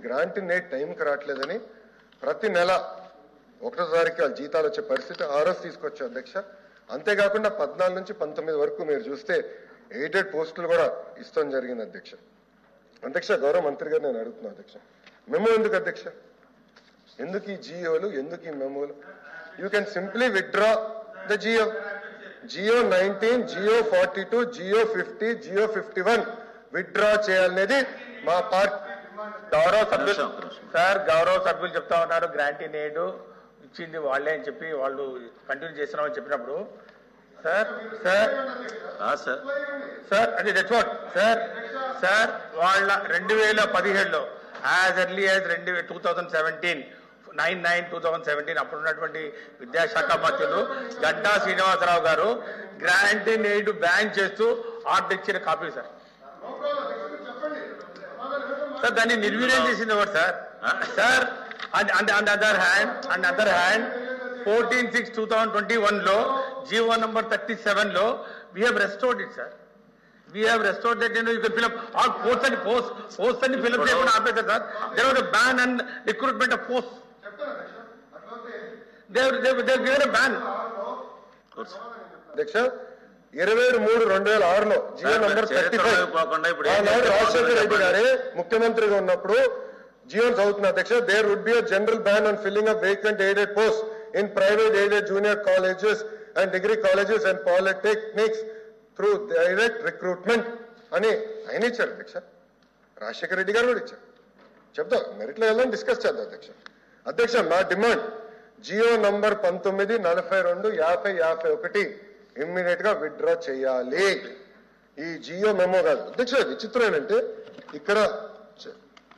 Grant నేట్ టైంకి రావట్లేదని ప్రతి నెల ఒకటో తారీఖు వాళ్ళ జీతాలు వచ్చే పరిస్థితి ఆ రోజు తీసుకొచ్చా అధ్యక్ష అంతేకాకుండా పద్నాలుగు నుంచి పంతొమ్మిది వరకు మీరు చూస్తే ఎయిటెడ్ పోస్టులు కూడా ఇస్తాం జరిగింది అధ్యక్ష అధ్యక్ష గౌరవ మంత్రి గారు నేను అడుగుతున్నా అధ్యక్ష మెమో ఎందుకు అధ్యక్ష ఎందుకు ఈ జియోలు ఎందుకు ఈ మెమోలు you can simply withdraw the GO GO nineteen GO forty two GO fifty GO fifty one withdraw చేయాలనేది మా పార్టీ గౌరవ సభ్యులు నిమిషం, నిమిషం. సార్ గౌరవ సభ్యులు చెప్తా ఉన్నారు గ్రాంటీ నేడు ఇచ్చింది వాళ్ళే అని చెప్పి వాళ్ళు కంటిన్యూ చేస్తున్నామని చెప్పినప్పుడు సార్ సార్ కాదు సార్ సార్ అది దట్స్ వాట్ సార్ సార్ వాళ్ళ రెండు వేల పదిహేడులో యాజ్ ఎర్లీ యాజ్ రెండు two thousand seventeen nine nine two thousand seventeen అప్పుడు ఉన్నటువంటి విద్యాశాఖ మంత్రులు గంటా శ్రీనివాసరావు గారు గ్రాంట్ నేడు బ్యాన్ చేస్తూ ఆర్డర్ ఇచ్చిన కాపీ సార్ సార్ దాన్ని నిర్వీర్యం చేసింది ఎవరు sir sir and and and other hand and other hand fourteen six two thousand twenty one లో జీవో నంబర్ థర్టీ సెవెన్ లో we have restored it sir we have restored that you can fill up all post అని post post అని fill up చేయకుండా ఆపేశారు sir there was ban and recruitment of post Dev Dev Dev given ban కూర్చో. అధ్యక్ష ఇరవై ఏడు మూడు రెండు వేల ఆరులో జియో సార్, నంబర్ థర్టీ చరిత్రలోకి పోకుండా ఇప్పుడు ఏం ఆనాడు చేస్తే రాజశేఖర రెడ్డి బాగుంటుంది గారే ముఖ్యమంత్రిగా ఉన్నప్పుడు జియో చదువుతున్న అధ్యక్ష there would be a general ban on filling up vacant aided post in private aided junior colleges and degree colleges and polytechnics through direct recruitment అని ఆయన ఇచ్చారు అధ్యక్ష రాజశేఖర రెడ్డి గారు కూడా ఇచ్చారు చెప్తా మెరిట్లో వెళ్ళని డిస్కస్ చేద్దాం అధ్యక్ష అధ్యక్ష నా డిమాండ్ జియో నంబర్ పంతొమ్మిది నలభై రెండు యాభై యాభై ఒకటి ఇమ్మీడియట్ గా విత్డ్రా చేయాలి ఈ జియో మెమో కాదు అధ్యక్ష విచిత్రం ఏంటంటే ఇక్కడ చ-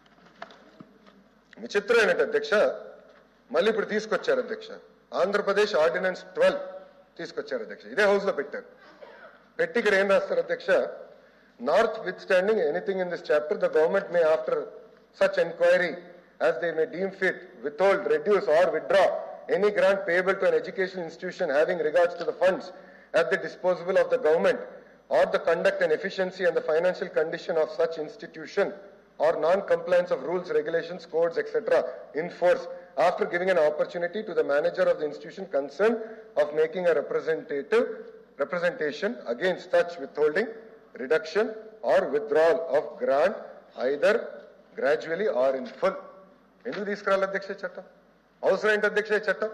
విచిత్రం ఏంటంటే అధ్యక్ష మళ్ళీ ఇప్పుడు తీసుకొచ్చారు అధ్యక్ష ఆంధ్రప్రదేశ్ ఆర్డినెన్స్ ట్వెల్వ్ తీసుకొచ్చారు అధ్యక్ష ఇదే హౌస్ లో పెట్టారు పెట్టి ఇక్కడ ఏం రాస్తారు అధ్యక్ష notwithstanding anything in this chapter the government may after such enquiry as they may deem fit withhold reduce or withdraw any grant payable to an educational institution having regards to the funds at the disposal of the government or the conduct and efficiency and the financial condition of such institution or non-compliance of rules, regulations, codes, etc. in force after giving an opportunity to the manager of the institution concerned of making a representative representation against such withholding, reduction or withdrawal of grant either gradually or in full. ఎందుకు తీసుకురాలి అధ్యక్ష ఈ చట్టం అవసరం ఏంటి అధ్యక్ష ఈ చట్టం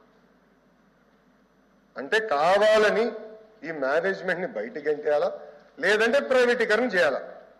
అంటే కావాలని ఈ మేనేజ్మెంట్ ని బయటికి గంటేయాలా లేదంటే ప్రైవేటీకరణ చేయాలా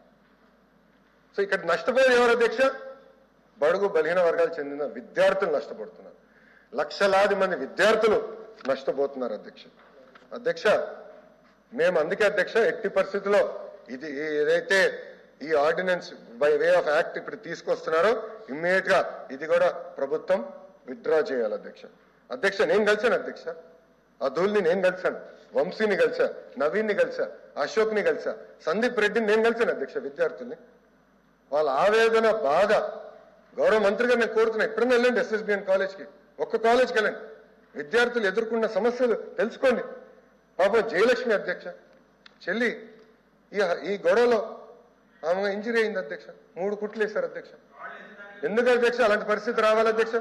సో ఇక్కడ నష్టపోయేది ఎవరు అధ్యక్ష బడుగు బలహీన వర్గాలకు చెందిన విద్యార్థులు నష్టపోతున్నారు లక్షలాది మంది విద్యార్థులు నష్టపోతున్నారు అధ్యక్ష అధ్యక్ష మేము అందుకే అధ్యక్ష ఎట్టి పరిస్థితుల్లో ఇది ఏ- ఏదైతే ఈ ordinance by way of act ఇప్పుడు తీసుకొస్తున్నారో ఇమ్మీడియట్ గా ఇది కూడా ప్రభుత్వం విత్డ్రా చేయాలి అధ్యక్ష అధ్యక్ష నేను కలిశాను అధ్యక్ష అదుల్ని నేను కలిశాను వంశీని కలిసా నవీన్ని కలిసా అశోక్ ని కలిసా సందీప్ రెడ్డిని నేను కలిశాను అధ్యక్ష విద్యార్థుల్ని వాళ్ళ ఆవేదన బాధ గౌరవ మంత్రి గారు నేను కోరుతున్నా ఎప్పుడైనా వెళ్ళండి ఎస్ఎస్బిఎన్ కాలేజ్కి ఒక్క కాలేజ్కి వెళ్ళండి విద్యార్థులు ఎదుర్కొన్న సమస్యలు తెలుసుకోండి పాపం జయలక్ష్మి అధ్యక్ష చెల్లి ఈ ఈ గొడవలో ఆమె ఇంజరీ అయింది అధ్యక్ష మూడు కుట్లు వేశారు అధ్యక్ష ఎందుకు అధ్యక్ష అలాంటి పరిస్థితి రావాలి అధ్యక్ష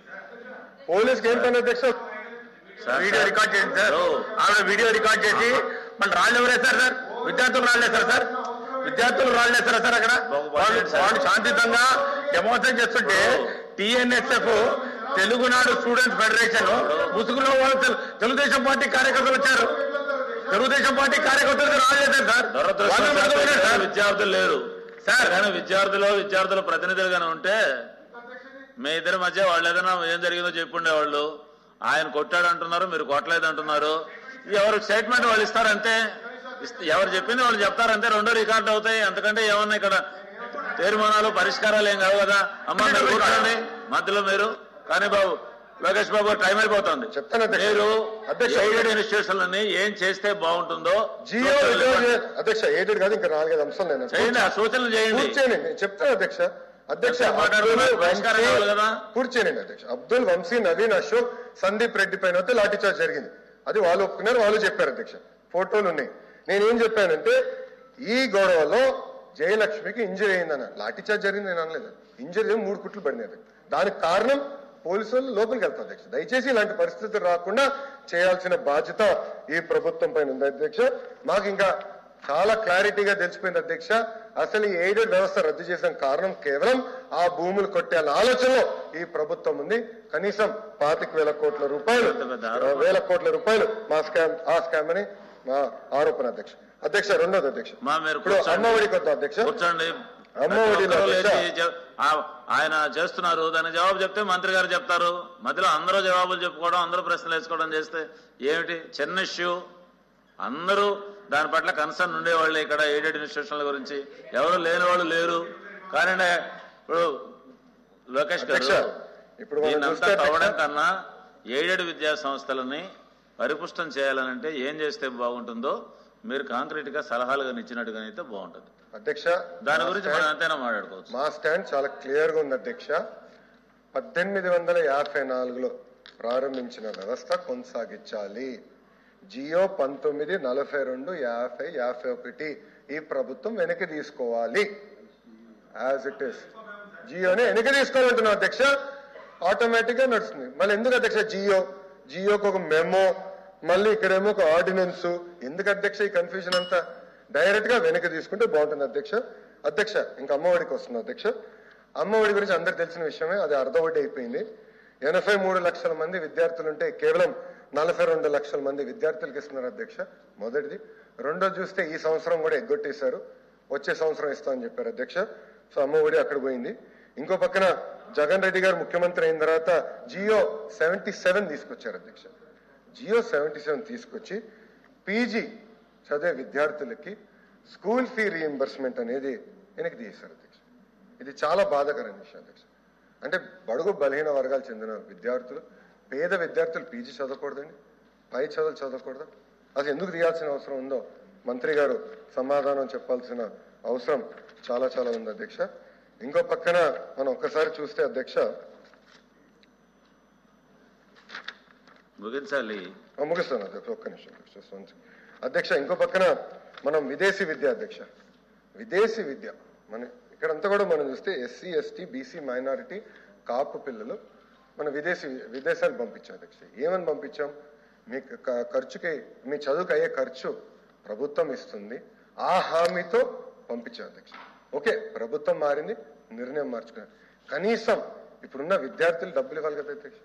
పోలీస్కి ఏం పని అధ్యక్ష సార్, వీడియో సార్. రికార్డ్ చేయండి సార్ ఓ. ఆవిడ వీడియో రికార్డ్ చేసి మన రాళ్ళు ఎవరేస్తారు సార్ విద్యార్థులు రాళ్ళేస్తారు సార్ విద్యార్థులు రాళ్ళేస్తారా సార్ అక్కడ వాళ్ళు వాళ్ళు శాంతియుతంగా డెమోన్స్ట్రేట్ చేస్తుంటే టిఎన్ఎస్ఎఫ్ తెలుగునాడు స్టూడెంట్స్ ఫెడరేషన్ ముసుగులో వాళ్ళు తెలు- తెలుగుదేశం పార్టీ కార్యకర్తలు వచ్చారు తెలుగుదేశం పార్టీ కార్యకర్తలకు రాళ్ళేశారు సార్ వాళ్ళు దురదృష్టవశాత్తు మెదడుకున్నారు ఇక్కడ సార్ విద్యార్థులు లేరు సార్. కానీ విద్యార్థులు విద్యార్థుల ప్రతినిధులుగానే ఉంటే మీ ఇద్దరి మధ్య వాళ్ళు ఏదైనా ఏం జరిగిందో చెప్పుండేవాళ్ళు ఆయన కొట్టాడు అంటున్నారు మీరు కొట్టలేదు అంటున్నారు ఎవరు స్టేట్మెంట్ వాళ్ళు ఇస్తారంతే ఇస్త- ఎవరు చెప్పింది వాళ్ళు చెప్తారంతే రెండో రికార్డు అవుతాయి అంతకంటే ఏమన్నా ఇక్కడ తీర్మానాలు పరిష్కారాలు ఏం కావు కదా అమ్మ మీరు కూర్చోండి మధ్యలో మీరు కానీ బాబు లోకేష్ బాబు టైం అయిపోతుంది చెప్తాను అధ్యక్ష. మీరు అధ్యక్ష. ఎయిడెడ్ ఇన్స్టిట్యూషన్లని ఏం చేస్తే బాగుంటుందో జియో అధ్యక్ష ఏడెడ్ కాదు ఇంకా నాలుగైదు అంశాలు నేను చేయండి ఆ సూచనలు చేయండి పూర్తి చేయండి నేను చెప్తాను అధ్యక్ష అధ్యక్ష ఎంత మాట్లాడుతున్నారు? అబ్దుల్ పరిష్కారం వంశీ- కావాలి కదా? పూర్తి చేయండి అధ్యక్ష అబ్దుల్ వంశీ నవీన్ అశోక్ సందీప్ రెడ్డి పైన అయితే లాఠీ చార్జ్ జరిగింది అది వాళ్ళు ఒప్పుకున్నారు వాళ్ళు చెప్పారు అధ్యక్ష ఫోటోలు ఉన్నాయి నేనేం చెప్పానంటే ఈ గొడవలో జయలక్ష్మికి ఇంజరీ అయిందన్న లాఠీ చార్జ్ జరిగింది నేను అనలేదు ఇంజరీ మూడు కుట్లు పడినది దానికి కారణం పోలీసు వాళ్ళు లోపలికి వెళ్తారు అధ్యక్ష దయచేసి ఇలాంటి పరిస్థితులు రాకుండా చేయాల్సిన బాధ్యత ఈ ప్రభుత్వం పైన ఉంది అధ్యక్ష మాకు ఇంకా చాలా క్లారిటీగా తెలిసిపోయింది అధ్యక్ష అసలు ఈ ఎయిడెడ్ వ్యవస్థ రద్దు చేసిన కారణం కేవలం ఆ భూములు కొట్టాల ఆలోచనలో ఈ ప్రభుత్వం ఉంది కనీసం పాతిక వేల కోట్ల రూపాయలు పెద్ద ఆరోపణ. వేల కోట్ల రూపాయలు మా స్కామ్ ఆ స్కామ్ అని మా ఆరోపణ అధ్యక్ష అధ్యక్ష రెండోది అధ్యక్ష మా మీరు ఇప్పుడు కూర్చోండి. అమ్మఒడికి వద్దాం అధ్యక్ష కూర్చోండి అమ్మ ప్రతి ఒడిలో ఒక్కరూ అధ్యక్ష. లేచి చె- ఆ- ఆయన చేస్తున్నారు దానికి జవాబు చెప్తే మంత్రి గారు చెప్తారు మధ్యలో అందరూ జవాబులు చెప్పుకోవడం అందరూ ప్రశ్నలు వేసుకోవడం చేస్తే ఏమిటి చిన్న ఇష్యూ అందరూ దాని పట్ల కన్సర్న్ ఉండేవాళ్ళు ఇక్కడ ఎయిడెడ్ ఇన్స్టిట్యూషన్ల గురించి ఎవరు లేని వాళ్ళు లేరు కానీ ఇప్పుడు లోకేష్ అధ్యక్ష గారు ఇప్పుడు మనం దీన్నంతా చూస్తే అధ్యక్ష, తవ్వడం కన్నా ఎయిడెడ్ విద్యా సంస్థలని పరిపుష్టం చేయాలనంటే ఏం చేస్తే బాగుంటుందో మీరు కాంక్రీట్ గా సలహాలుగా ఇచ్చినట్టుగా అయితే బాగుంటుంది అధ్యక్ష దాని మా గురించి స్టాండ్- మనం ఎంతైనా మాట్లాడుకోవచ్చు మా స్టాండ్ చాలా క్లియర్ గా ఉంది అధ్యక్ష పద్దెనిమిది వందల యాభై నాలుగులో ప్రారంభించిన వ్యవస్థ కొనసాగించాలి జియో పంతొమ్మిది నలభై రెండు యాభై యాభై ఒకటి ఈ ప్రభుత్వం వెనక్కి తీసుకోవాలి యాజ్ ఇట్ ఇస్ జియోని వెనక్కి తీసుకోవాలంటున్నాం అధ్యక్ష ఆటోమేటిక్ గా నడుస్తుంది మళ్ళీ ఎందుకు అధ్యక్ష జియో జియోకి ఒక మెమో మళ్ళీ ఇక్కడేమో ఒక ఆర్డినెన్స్ ఎందుకు అధ్యక్ష ఈ కన్ఫ్యూజన్ అంతా డైరెక్ట్ గా వెనక్కి తీసుకుంటే బాగుంటుంది అధ్యక్ష అధ్యక్ష ఇంకా అమ్మఒడికి వస్తుంది అధ్యక్ష అమ్మఒడి గురించి అందరికి తెలిసిన విషయమే అది అర్ధవడ్డీ అయిపోయింది ఎనభై మూడు లక్షల మంది విద్యార్థులుంటే కేవలం నలభై రెండు లక్షల మంది విద్యార్థులకు ఇస్తున్నారు అధ్యక్ష మొదటిది రెండోది చూస్తే ఈ సంవత్సరం కూడా ఎగ్గొట్టేశారు వచ్చే సంవత్సరం ఇస్తామని చెప్పారు అధ్యక్ష సో అమ్మఒడి అక్కడ పోయింది ఇంకో పక్కన జగన్ రెడ్డి గారు ముఖ్యమంత్రి అయిన తర్వాత జియో సెవెంటీ సెవెన్ తీసుకొచ్చారు అధ్యక్ష జియో సెవెంటీ సెవెన్ తీసుకొచ్చి పీజీ చదివే విద్యార్థులకి స్కూల్ ఫీ రీఎంబర్స్మెంట్ అనేది వెనక్కి తీశారు అధ్యక్ష ఇది చాలా బాధాకరమైన విషయం అధ్యక్ష అంటే బడుగు బలహీన వర్గాలు చెందిన విద్యార్థులు పేద విద్యార్థులు పీజీ చదవకూడదండి పై చదువులు చదవకూడదా అసలు ఎందుకు తీయాల్సిన అవసరం ఉందో మంత్రి గారు సమాధానం చెప్పాల్సిన అవసరం చాలా చాలా ఉంది అధ్యక్ష ఇంకో పక్కన మనం ఒక్కసారి చూస్తే అధ్యక్ష ముగించాలి ఆ, ముగిస్తాను అధ్యక్ష ఒక్క నిమిషం అధ్యక్ష just one second. అధ్యక్ష ఇంకో పక్కన మనం విదేశీ విద్య అధ్యక్ష విదేశీ విద్య మన ఇక్కడంతా కూడా మనం చూస్తే SC ST BC minority Kapu పిల్లలు మన విదేశీ విదేశాలు పంపించాం అధ్యక్ష ఏమని పంపించాం మీ క- ఖర్చుకి మీ చదువుకు అయ్యే ఖర్చు ప్రభుత్వం ఇస్తుంది ఆ హామీతో పంపించాం అధ్యక్ష ఓకే ప్రభుత్వం మారింది నిర్ణయం మార్చుకున్నారు కనీసం ఇప్పుడున్న విద్యార్థులు డబ్బులు ఇవ్వాలి కదా అధ్యక్ష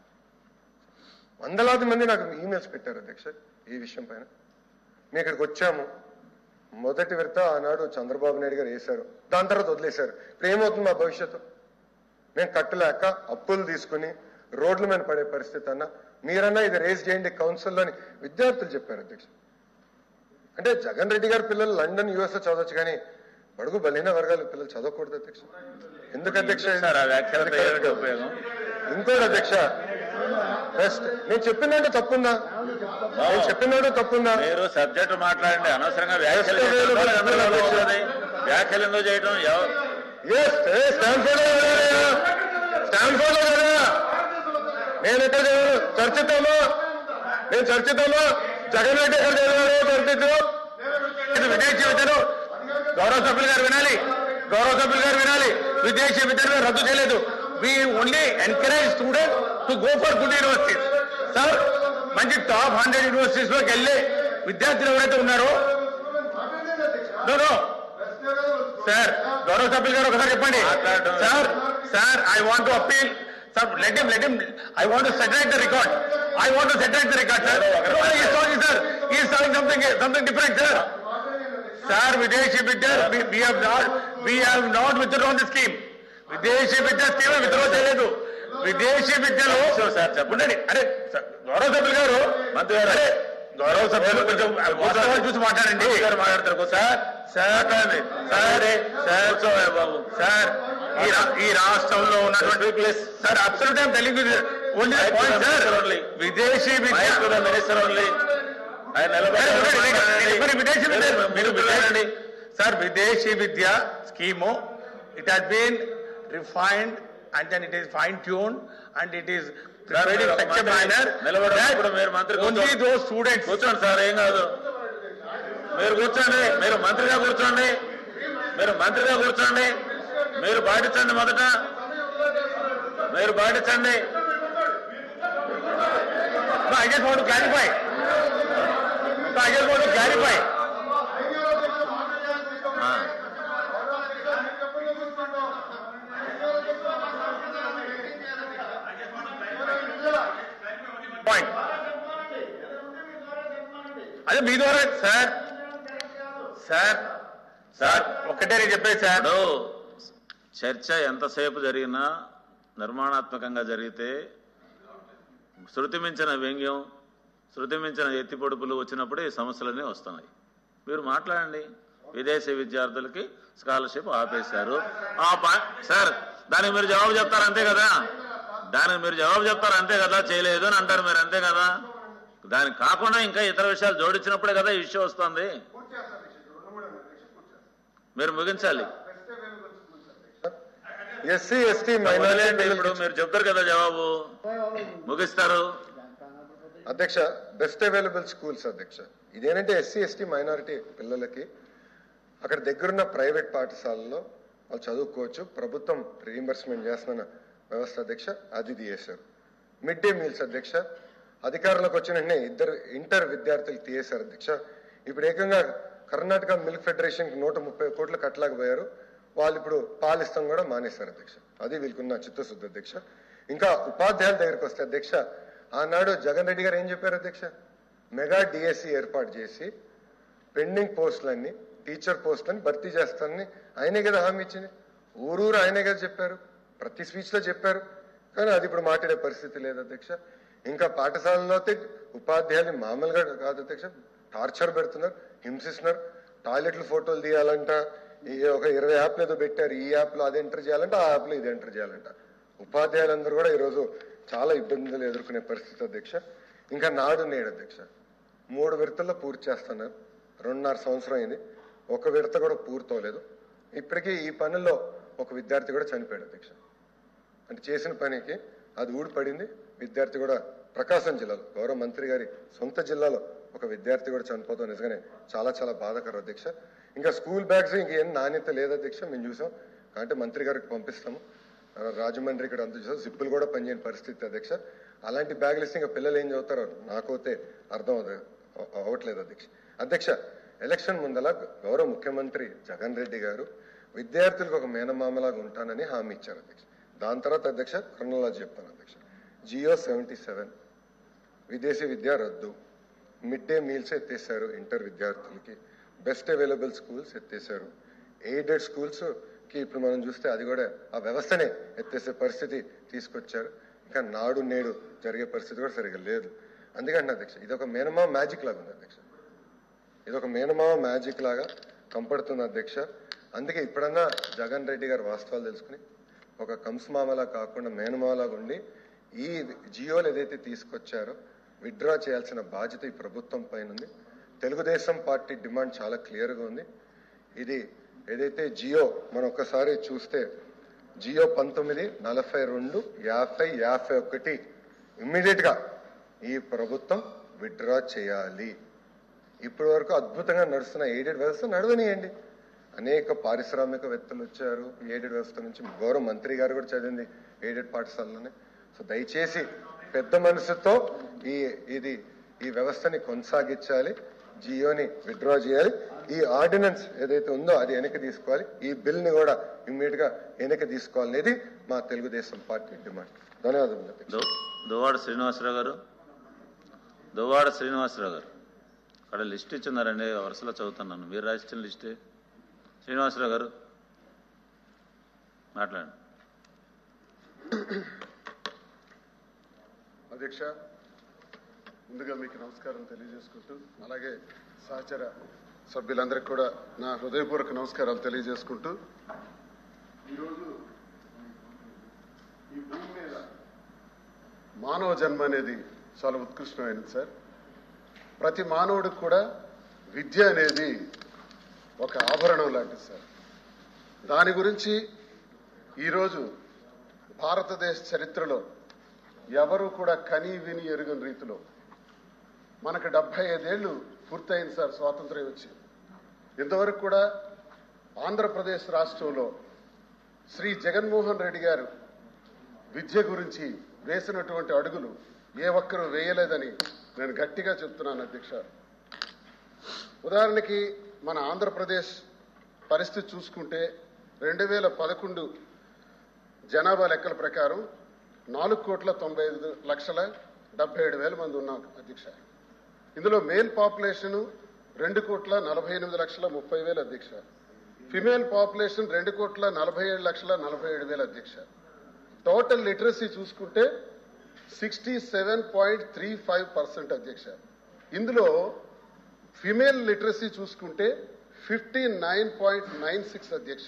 వందలాది మంది నాకు ఈమెయిల్స్ పెట్టారు అధ్యక్ష ఈ విషయం పైన మేము ఇక్కడికి వచ్చాము మొదటి విడత ఆనాడు చంద్రబాబు నాయుడు గారు వేశారు దాని తర్వాత వదిలేశారు ఇప్పుడు ఏమవుతుంది మా భవిష్యత్తు మేము కట్టలేక అప్పులు తీసుకుని రోడ్ల మీద పడే పరిస్థితి అన్న మీరన్నా ఇది రేస్ చేయండి కౌన్సిల్లోని విద్యార్థులు చెప్పారు అధ్యక్ష అంటే జగన్ రెడ్డి గారి పిల్లలు లండన్ యుఎస్ చదవచ్చు కానీ బడుగు బలహీన వర్గాల పిల్లలు చదవకూడదు అధ్యక్ష ఎందుకు అధ్యక్ష సార్ ఆ వ్యాఖ్యలతో ఏమిటి ఉపయోగం ఇంకోటి అధ్యక్ష బెస్ట్ నేను చెప్పిందంటే తప్పుందా నేను చెప్పినట్టు తప్పుందా మీరు సబ్జెక్ట్ మాట్లాడండి అనవసరంగా వ్యాఖ్యలు Just చేయడం available అందరికీ to the వస్తుంది. వ్యాఖ్యలు ఎందుకు చేయడం ఎవ- ఎస్ స్టాన్ఫోర్డ్ లో కదా స్టాన్ఫోర్డ్ లో కదా నేను ఎక్కడ చదివాను చర్చిద్దామా నేను చర్చిద్దామా జగన్ రెడ్డి ఎక్కడ చదివాడు చర్చిద్దాం ఇది విదేశీ విద్యను గౌరవ సభ్యులు గారు వినాలి గౌరవ సభ్యులు గారు వినాలి విదేశీ విద్యను రద్దు చేయలేదు we only encourage student to go for good universities sir మంచి టాప్ హండ్రెడ్ యూనివర్సిటీస్ లోకి వెళ్ళి విద్యార్థులు ఎవరైతే ఉన్నారో No, no. సార్ గౌరవ సభ్యులు గారు ఒకసారి చెప్పండి మాట్లాడడం. Sir sir I want to appeal sir let him let him I want to సెటరేట్ the record I want to సెటరేట్ the record sir ఈ సాంగ్ సార్ ఈ సాంగ్ something something different sir sir విదేశీ విద్య we have not we have not withdrawn the scheme విదేశీ విద్య scheme withdraw చేయలేదు విదేశీ విద్యలో Sure, sir, చెప్పండి. ఉండండి అరే సార్, గౌరవ సభ్యులు గారు మంత్రి గారు. అరే, గౌరవ సభ్యులు కొంచెం వాస్తవాలు చూసి మాట్లాడండి మంత్రి గారు మాట్లాడతారు సార్ సార్ మాట్లాడండి సార్ సార్ కూర్చోవయ్య బాబు సార్ ఈ రా- ఈ రాష్ట్రంలో ఉన్నటువంటి sir absolute I'm telling only Right to point the sir minister only. విదేశీ విద్య mike to the minister only ఆయన నిలబడి సార్, ఉండండి, మాట్లాడండి. మరి విదేశీ విద్య మీరు- మీరు విదేశీ సార్ విదేశీ విద్య scheme it has been refined and then it is fine tune and it is sir, మీరు ఒక మంత్రి నిలబడినప్పుడు మీరు మంత్రి ఓన్లీ కూర్చో- దో స్టూడెంట్స్ కూర్చోండి సార్ ఏం కాదు మీరు కూర్చోండి మీరు మంత్రిగా కూర్చోండి మీరు మంత్రిగా కూర్చోండి మీరు పాటించండి మొదట మీరు పాటించండి I just want clarify I just want clarify ఆ. పాయింట్ అదే మీ ద్వారా సార్ సార్ సార్ ఒక్కటే నేను చెప్పేది సార్ ఇప్పుడు చర్చ ఎంతసేపు జరిగినా నిర్మాణాత్మకంగా జరిగితే శృతి మించిన వ్యంగ్యం శృతి మించిన ఎత్తి పొడుపులు వచ్చినప్పుడు ఈ సమస్యలన్నీ వస్తున్నాయి మీరు మాట్లాడండి విదేశీ విద్యార్థులకి స్కాలర్షిప్ ఆపేశారు ఆ పా- సార్ దానికి మీరు జవాబు చెప్తారు అంతే కదా దానికి మీరు జవాబు చెప్తారు అంతే కదా చేయలేదు అని అంటారు మీరు అంతే కదా దానికి కాకుండా ఇంకా ఇతర విషయాలు జోడించినప్పుడే కదా ఈ ఇష్యూ వస్తుంది మీరు ముగించాలి ఎస్సీ ఎస్టీ వదిలేయండి మైనారిటీ ఇప్పుడు మీరు చెప్తారు కదా జవాబు ముగిస్తారు అధ్యక్ష బెస్ట్ అవైలబుల్ స్కూల్స్ అధ్యక్ష ఇదేంటంటే ఎస్సీ ఎస్టీ మైనారిటీ పిల్లలకి అక్కడ దగ్గరున్న ప్రైవేట్ పాఠశాలలో వాళ్ళు చదువుకోవచ్చు ప్రభుత్వం రీఎంబర్స్మెంట్ చేస్తున్న వ్యవస్థ అధ్యక్ష అది తీయేశారు మిడ్ డే మీల్స్ అధ్యక్ష అధికారంలోకి వచ్చిన వెంటనే ఇద్దరు ఇంటర్ విద్యార్థులు తీయేశారు అధ్యక్ష ఇప్పుడు ఏకంగా కర్ణాటక మిల్క్ ఫెడరేషన్ కి నూట ముప్పై కోట్లు కట్టలేకపోయారు వాళ్ళు ఇప్పుడు పాలిస్తాం కూడా మానేశారు అధ్యక్ష అది వీళ్ళకున్న చిత్తశుద్ధి అధ్యక్ష ఇంకా ఉపాధ్యాయుల దగ్గరికి వస్తే అధ్యక్ష ఆనాడు జగన్ రెడ్డి గారు ఏం చెప్పారు అధ్యక్ష మెగా డిఎస్సి ఏర్పాటు చేసి పెండింగ్ పోస్టులన్నీ టీచర్ పోస్టులని భర్తీ చేస్తానని ఆయనే కదా హామీ ఇచ్చింది ఊరూరు ఆయనే కదా చెప్పారు ప్రతి స్పీచ్ లో చెప్పారు కానీ అది ఇప్పుడు మాట్లాడే పరిస్థితి లేదు అధ్యక్ష ఇంకా పాఠశాలలో అయితే ఉపాధ్యాయులు మామూలుగా కాదు అధ్యక్ష టార్చర్ పెడుతున్నారు హింసిస్తున్నారు టాయిలెట్లు ఫోటోలు తీయాలంట ఈ ఒక ఇరవై యాప్లు ఏదో పెట్టారు ఈ యాప్ లో అది ఎంటర్ చేయాలంట ఆ యాప్ లో ఇది ఎంటర్ చేయాలంట ఉపాధ్యాయులందరూ కూడా ఈరోజు చాలా ఇబ్బందులు ఎదుర్కొనే పరిస్థితి అధ్యక్ష ఇంకా నాడు నేడు అధ్యక్ష మూడు విడతల్లో పూర్తి చేస్తున్నారు రెండున్నర సంవత్సరం అయింది ఒక విడత కూడా పూర్తవలేదు ఇప్పటికీ ఈ పనుల్లో ఒక విద్యార్థి కూడా చనిపోయాడు అధ్యక్ష అంటే చేసిన పనికి అది ఊడిపడింది విద్యార్థి కూడా ప్రకాశం జిల్లాలో గౌరవ మంత్రి గారి సొంత జిల్లాలో ఒక విద్యార్థి కూడా చనిపోతాం నిజంగానే చాలా చాలా బాధాకరం అధ్యక్ష ఇంకా స్కూల్ బ్యాగ్స్ ఇంకేం నాణ్యత లేదు అధ్యక్ష మేము చూసాం కాబట్టి మంత్రి గారికి పంపిస్తాము ఆ, రాజమండ్రి ఇక్కడ అంత చూసాం సిప్పులు కూడా పనిచేయని పరిస్థితి అధ్యక్ష అలాంటి బ్యాగులు ఇస్తే ఇంకా పిల్లలు ఏం చదువుతారో నాకైతే అర్థం అవ- అవ్వట్లేదు అధ్యక్ష అధ్యక్ష ఎలక్షన్ ముందల గౌరవ ముఖ్యమంత్రి జగన్ రెడ్డి గారు విద్యార్థులకు ఒక మేనమామలాగా ఉంటానని హామీ ఇచ్చారు అధ్యక్ష దాని తర్వాత అధ్యక్ష క్రొనాలజీ చెప్తాను అధ్యక్ష జియో సెవెంటీ సెవెన్ విదేశీ విద్య రద్దు మిడ్ డే మీల్స్ ఎత్తేసారు ఇంటర్ విద్యార్థులకి బెస్ట్ అవైలబుల్ స్కూల్స్ ఎత్తేసారు ఎయిడెడ్ స్కూల్స్ కి ఇప్పుడు మనం చూస్తే అది కూడా ఆ వ్యవస్థనే ఎత్తేసే పరిస్థితి తీసుకొచ్చారు ఇంకా నాడు నేడు జరిగే పరిస్థితి కూడా సరిగా లేదు అందుకంటే అధ్యక్ష ఇది ఒక మేనమా మ్యాజిక్ లాగా ఉంది అధ్యక్ష ఇది ఒక మేనమావ మ్యాజిక్ లాగా కంపడుతుంది అధ్యక్ష అందుకే ఇప్పుడన్నా జగన్ రెడ్డి గారు వాస్తవాలు తెలుసుకుని ఒక కంసమామలా కాకుండా మేనమావలాగా ఉండి ఈ జియోలు ఏదైతే తీసుకొచ్చారో విత్డ్రా చేయాల్సిన బాధ్యత ఈ ప్రభుత్వం పైన ఉంది తెలుగుదేశం పార్టీ డిమాండ్ చాలా క్లియర్గా ఉంది ఇది ఏదైతే జియో మనం ఒక్కసారి చూస్తే జియో పంతొమ్మిది నలభై రెండు యాభై యాభై ఒకటి ఇమ్మీడియట్ గా ఈ ప్రభుత్వం విత్డ్రా చేయాలి ఇప్పటి వరకు అద్భుతంగా నడుస్తున్న ఎయిడెడ్ వ్యవస్థ నడవనియండి అనేక పారిశ్రామికవేత్తలు వచ్చారు ఈ ఎయిడెడ్ వ్యవస్థ నుంచి గౌరవ మంత్రి గారు కూడా చదివింది ఎయిడెడ్ పాఠశాలలోనే సో దయచేసి పెద్ద మనసుతో ఈ ఇది ఈ వ్యవస్థని కొనసాగించాలి జియోని విత్డ్రా చేయాలి ఈ ఆర్డినెన్స్ ఏదైతే ఉందో అది వెనక్కి తీసుకోవాలి ఈ బిల్ ని కూడా ఇమ్మీడియట్ గా వెనక్కి తీసుకోవాలనేది మా తెలుగుదేశం పార్టీ డిమాండ్ ధన్యవాదాలు అధ్యక్ష. దు- దువ్వాడ శ్రీనివాసరావు గారు దువ్వాడ శ్రీనివాసరావు గారు అక్కడ లిస్ట్ ఇచ్చున్నారండి వరుసలో చదువుతున్నాను మీరు రాసిన లిస్టే శ్రీనివాసరావు గారు మాట్లాడండి అధ్యక్ష ముందుగా మీకు నమస్కారం తెలియజేసుకుంటూ అలాగే సహచర సభ్యులందరికీ కూడా నా హృదయపూర్వక నమస్కారాలు తెలియజేసుకుంటూ ఈరోజు ఈ భూమి మీద మానవ జన్మ అనేది చాలా ఉత్కృష్టమైనది సార్ ప్రతి మానవుడికి కూడా విద్య అనేది ఒక ఆభరణం లాంటిది సార్ దాని గురించి ఈరోజు భారతదేశ చరిత్రలో ఎవరు కూడా కని విని ఎరుగని రీతిలో మనకు డెబ్బై ఐదేళ్లు పూర్తయింది సార్ స్వాతంత్ర్యం వచ్చి ఇంతవరకు కూడా ఆంధ్రప్రదేశ్ రాష్ట్రంలో శ్రీ జగన్మోహన్ రెడ్డి గారు విద్య గురించి వేసినటువంటి అడుగులు ఏ ఒక్కరూ వేయలేదని నేను గట్టిగా చెప్తున్నాను అధ్యక్ష ఉదాహరణకి మన ఆంధ్రప్రదేశ్ పరిస్థితి చూసుకుంటే రెండు వేల పదకొండు జనాభా లెక్కల ప్రకారం నాలుగు కోట్ల తొంభై ఐదు లక్షల డెబ్బై ఏడు వేల మంది ఉన్నాం అధ్యక్ష ఇందులో మేల్ పాపులేషన్ రెండు కోట్ల నలభై ఎనిమిది లక్షల ముప్పై వేల అధ్యక్ష ఫిమేల్ పాపులేషన్ రెండు కోట్ల నలభై ఏడు లక్షల నలభై ఏడు వేల అధ్యక్ష టోటల్ లిటరసీ చూసుకుంటే sixty seven point three five percent అధ్యక్ష ఇందులో ఫిమేల్ లిటరసీ చూసుకుంటే fifty nine point nine six అధ్యక్ష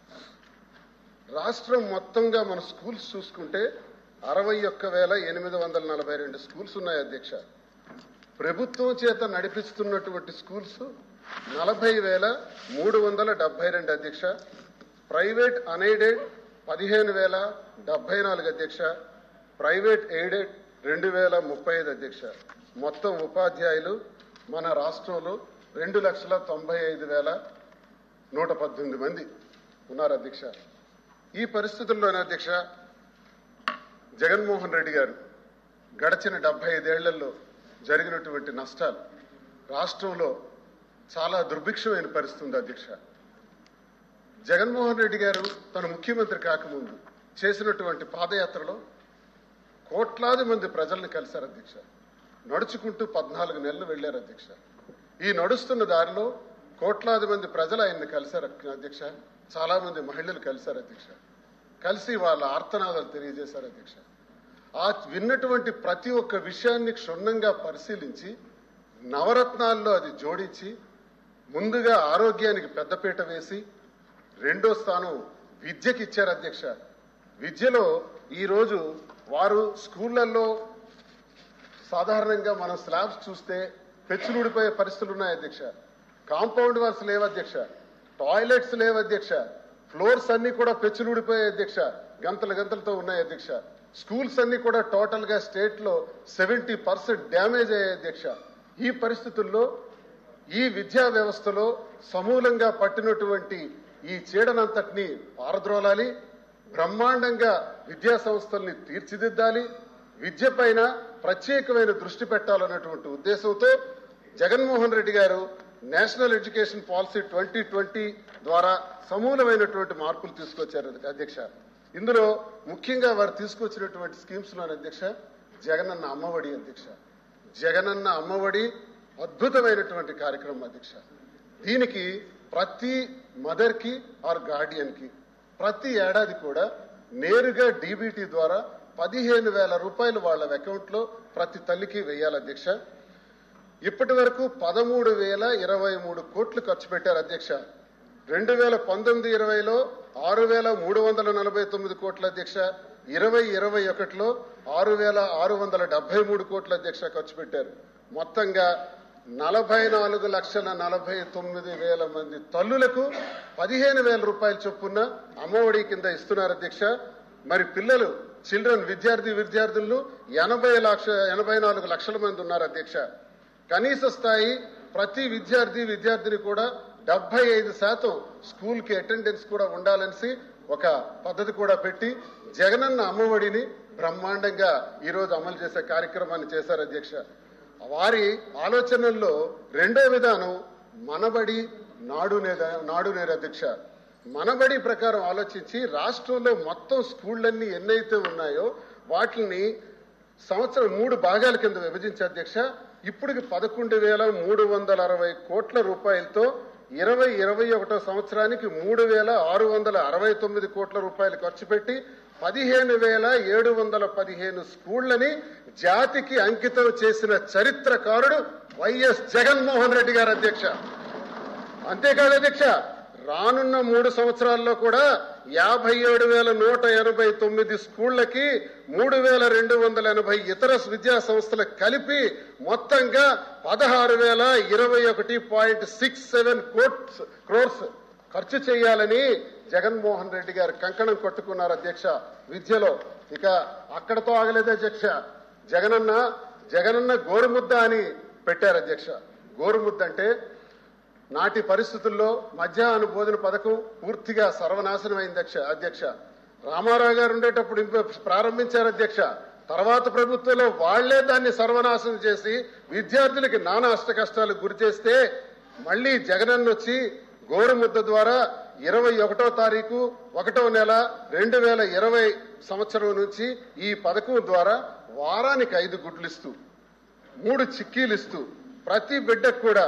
రాష్ట్రం మొత్తంగా మన స్కూల్స్ చూసుకుంటే అరవై ఒక్క వేల ఎనిమిది వందల నలభై రెండు స్కూల్స్ ఉన్నాయి అధ్యక్ష ప్రభుత్వం చేత నడిపిస్తున్నటువంటి స్కూల్స్ నలభై వేల మూడు వందల డెబ్బై రెండు అధ్యక్ష ప్రైవేట్ అన్ఎయిడెడ్ పదిహేను వేల డెబ్బై నాలుగు అధ్యక్ష ప్రైవేట్ ఎయిడెడ్ రెండు వేల ముప్పై ఐదు అధ్యక్ష మొత్తం ఉపాధ్యాయులు మన రాష్ట్రంలో రెండు లక్షల తొంభై ఐదు వేల నూట పద్దెనిమిది మంది ఉన్నారు అధ్యక్ష ఈ పరిస్థితుల్లోనే అధ్యక్ష జగన్మోహన్ రెడ్డి గారు గడిచిన డెబ్బై ఐదేళ్లలో జరిగినటువంటి నష్టాలు రాష్ట్రంలో చాలా దుర్భిక్షమైన పరిస్థితి ఉంది అధ్యక్ష జగన్మోహన్ రెడ్డి గారు తన ముఖ్యమంత్రి కాకముందు చేసినటువంటి పాదయాత్రలో కోట్లాది మంది ప్రజల్ని కలిశారు అధ్యక్ష నడుచుకుంటూ పద్నాలుగు నెలలు వెళ్లారు అధ్యక్ష ఈ నడుస్తున్న దారిలో కోట్లాది మంది ప్రజలు ఆయన్ని కలిశారు అధ్యక్ష చాలా మంది మహిళలు కలిశారు అధ్యక్ష కలిసి వాళ్ళ ఆర్తనాదాలు తెలియజేశారు అధ్యక్ష ఆ విన్నటువంటి ప్రతి ఒక్క విషయాన్ని క్షుణ్ణంగా పరిశీలించి నవరత్నాల్లో అది జోడించి ముందుగా ఆరోగ్యానికి పెద్దపీట వేసి రెండో స్థానం విద్యకి ఇచ్చారు అధ్యక్ష విద్యలో ఈరోజు వారు స్కూళ్లలో సాధారణంగా మనం స్లాబ్స్ చూస్తే పెచ్చులుడిపోయే పరిస్థితులు ఉన్నాయి అధ్యక్ష కాంపౌండ్ వాల్స్ లేవు అధ్యక్ష టాయిలెట్స్ లేవు అధ్యక్ష ఫ్లోర్స్ అన్ని కూడా పెచ్చులుడిపోయే అధ్యక్ష గంతలు గంతలతో ఉన్నాయి అధ్యక్ష స్కూల్స్ అన్ని కూడా టోటల్ గా స్టేట్ లో సెవెంటీ పర్సెంట్ డ్యామేజ్ అయ్యాయి అధ్యక్ష ఈ పరిస్థితుల్లో ఈ విద్యా వ్యవస్థలో సమూలంగా పట్టినటువంటి ఈ చీడనంతటిని పారద్రోలాలి బ్రహ్మాండంగా విద్యా సంస్థల్ని తీర్చిదిద్దాలి విద్య పైన ప్రత్యేకమైన దృష్టి పెట్టాలన్నటువంటి ఉద్దేశంతో జగన్మోహన్ రెడ్డి గారు national education policy twenty twenty ద్వారా సమూలమైనటువంటి మార్పులు తీసుకొచ్చారు అధ్యక్ష ఇందులో ముఖ్యంగా వారు తీసుకొచ్చినటువంటి స్కీమ్స్ లో అధ్యక్ష జగనన్న అమ్మఒడి అధ్యక్ష జగనన్న అమ్మఒడి అద్భుతమైనటువంటి కార్యక్రమం అధ్యక్ష దీనికి ప్రతి మదర్ కి ఆర్ గార్డియన్ కి ప్రతి ఏడాది కూడా నేరుగా డీబీటీ ద్వారా పదిహేను వేల రూపాయలు వాళ్ళ అకౌంట్ లో ప్రతి తల్లికి వేయాలి అధ్యక్ష ఇప్పటి వరకు పదమూడు వేల ఇరవై మూడు కోట్లు ఖర్చు పెట్టారు అధ్యక్ష రెండు వేల పంతొమ్మిది ఇరవైలో ఆరు వేల మూడు వందల నలభై తొమ్మిది కోట్ల అధ్యక్ష ఇరవై ఇరవై ఒకటిలో ఆరు వేల ఆరు వందల డెబ్బై మూడు కోట్ల అధ్యక్ష ఖర్చు పెట్టారు మొత్తంగా నలభై నాలుగు లక్షల నలభై తొమ్మిది వేల మంది తల్లులకు పదిహేను వేల రూపాయల చొప్పున అమ్మఒడి కింద ఇస్తున్నారు అధ్యక్ష మరి పిల్లలు చిల్డ్రన్ విద్యార్థి విద్యార్థులు ఎనభై లక్ష ఎనభై నాలుగు లక్షల మంది ఉన్నారు అధ్యక్ష కనీస స్థాయి ప్రతి విద్యార్థి విద్యార్థిని కూడా డెబ్బై ఐదు శాతం స్కూల్ కి అటెండెన్స్ కూడా ఉండాలనేసి ఒక పద్ధతి కూడా పెట్టి జగనన్న అమ్మఒడిని బ్రహ్మాండంగా ఈ రోజు అమలు చేసే కార్యక్రమాన్ని చేశారు అధ్యక్ష వారి ఆలోచనల్లో రెండో విధానం మనబడి నాడు నేద నాడు నేర అధ్యక్ష మనబడి ప్రకారం ఆలోచించి రాష్ట్రంలో మొత్తం స్కూళ్ళన్నీ ఎన్నైతే ఉన్నాయో వాటిని సంవత్సరం మూడు భాగాల కింద విభజించి అధ్యక్ష ఇప్పటికి పదకొండు వేల మూడు వందల అరవై కోట్ల రూపాయలతో ఇరవై ఇరవై ఒకటో సంవత్సరానికి మూడు వేల ఆరు వందల అరవై తొమ్మిది కోట్ల రూపాయలు ఖర్చు పెట్టి పదిహేను వేల ఏడు వందల పదిహేను స్కూళ్లని జాతికి అంకితం చేసిన చరిత్రకారుడు వైఎస్ జగన్మోహన్ రెడ్డి గారు అధ్యక్ష అంతేకాదు అధ్యక్ష రానున్న మూడు సంవత్సరాల్లో కూడా యాభై ఏడు వేల నూట ఎనభై తొమ్మిది స్కూళ్లకి మూడు వేల రెండు వందల ఎనభై ఇతర విద్యా సంస్థలకు కలిపి మొత్తంగా పదహారు వేల ఇరవై ఒకటి పాయింట్ సిక్స్ సెవెన్ కోట్స్ క్రోర్స్ ఖర్చు చేయాలని జగన్మోహన్ రెడ్డి గారు కంకణం కొట్టుకున్నారు అధ్యక్ష విద్యలో ఇక అక్కడతో ఆగలేదు అధ్యక్ష జగనన్న జగనన్న గోరుముద్ద అని పెట్టారు అధ్యక్ష గోరుముద్ద అంటే నాటి పరిస్థితుల్లో మధ్యాహ్న భోజన పథకం పూర్తిగా సర్వనాశనం అయింది అధ్యక్ష అధ్యక్ష రామారావు గారు ఉండేటప్పుడు ఇంప- ప్రారంభించారు అధ్యక్ష తర్వాత ప్రభుత్వంలో వాళ్లే దాన్ని సర్వనాశనం చేసి విద్యార్థులకి నానా అష్ట కష్టాలకు గురి చేస్తే మళ్లీ జగనన్న వచ్చి గోరుముద్ద ద్వారా ఇరవై ఒకటో తారీఖు ఒకటో నెల రెండు వేల ఇరవై సంవత్సరం నుంచి ఈ పథకం ద్వారా వారానికి ఐదు గుడ్లు ఇస్తూ మూడు చిక్కీలు ఇస్తూ ప్రతి బిడ్డకు కూడా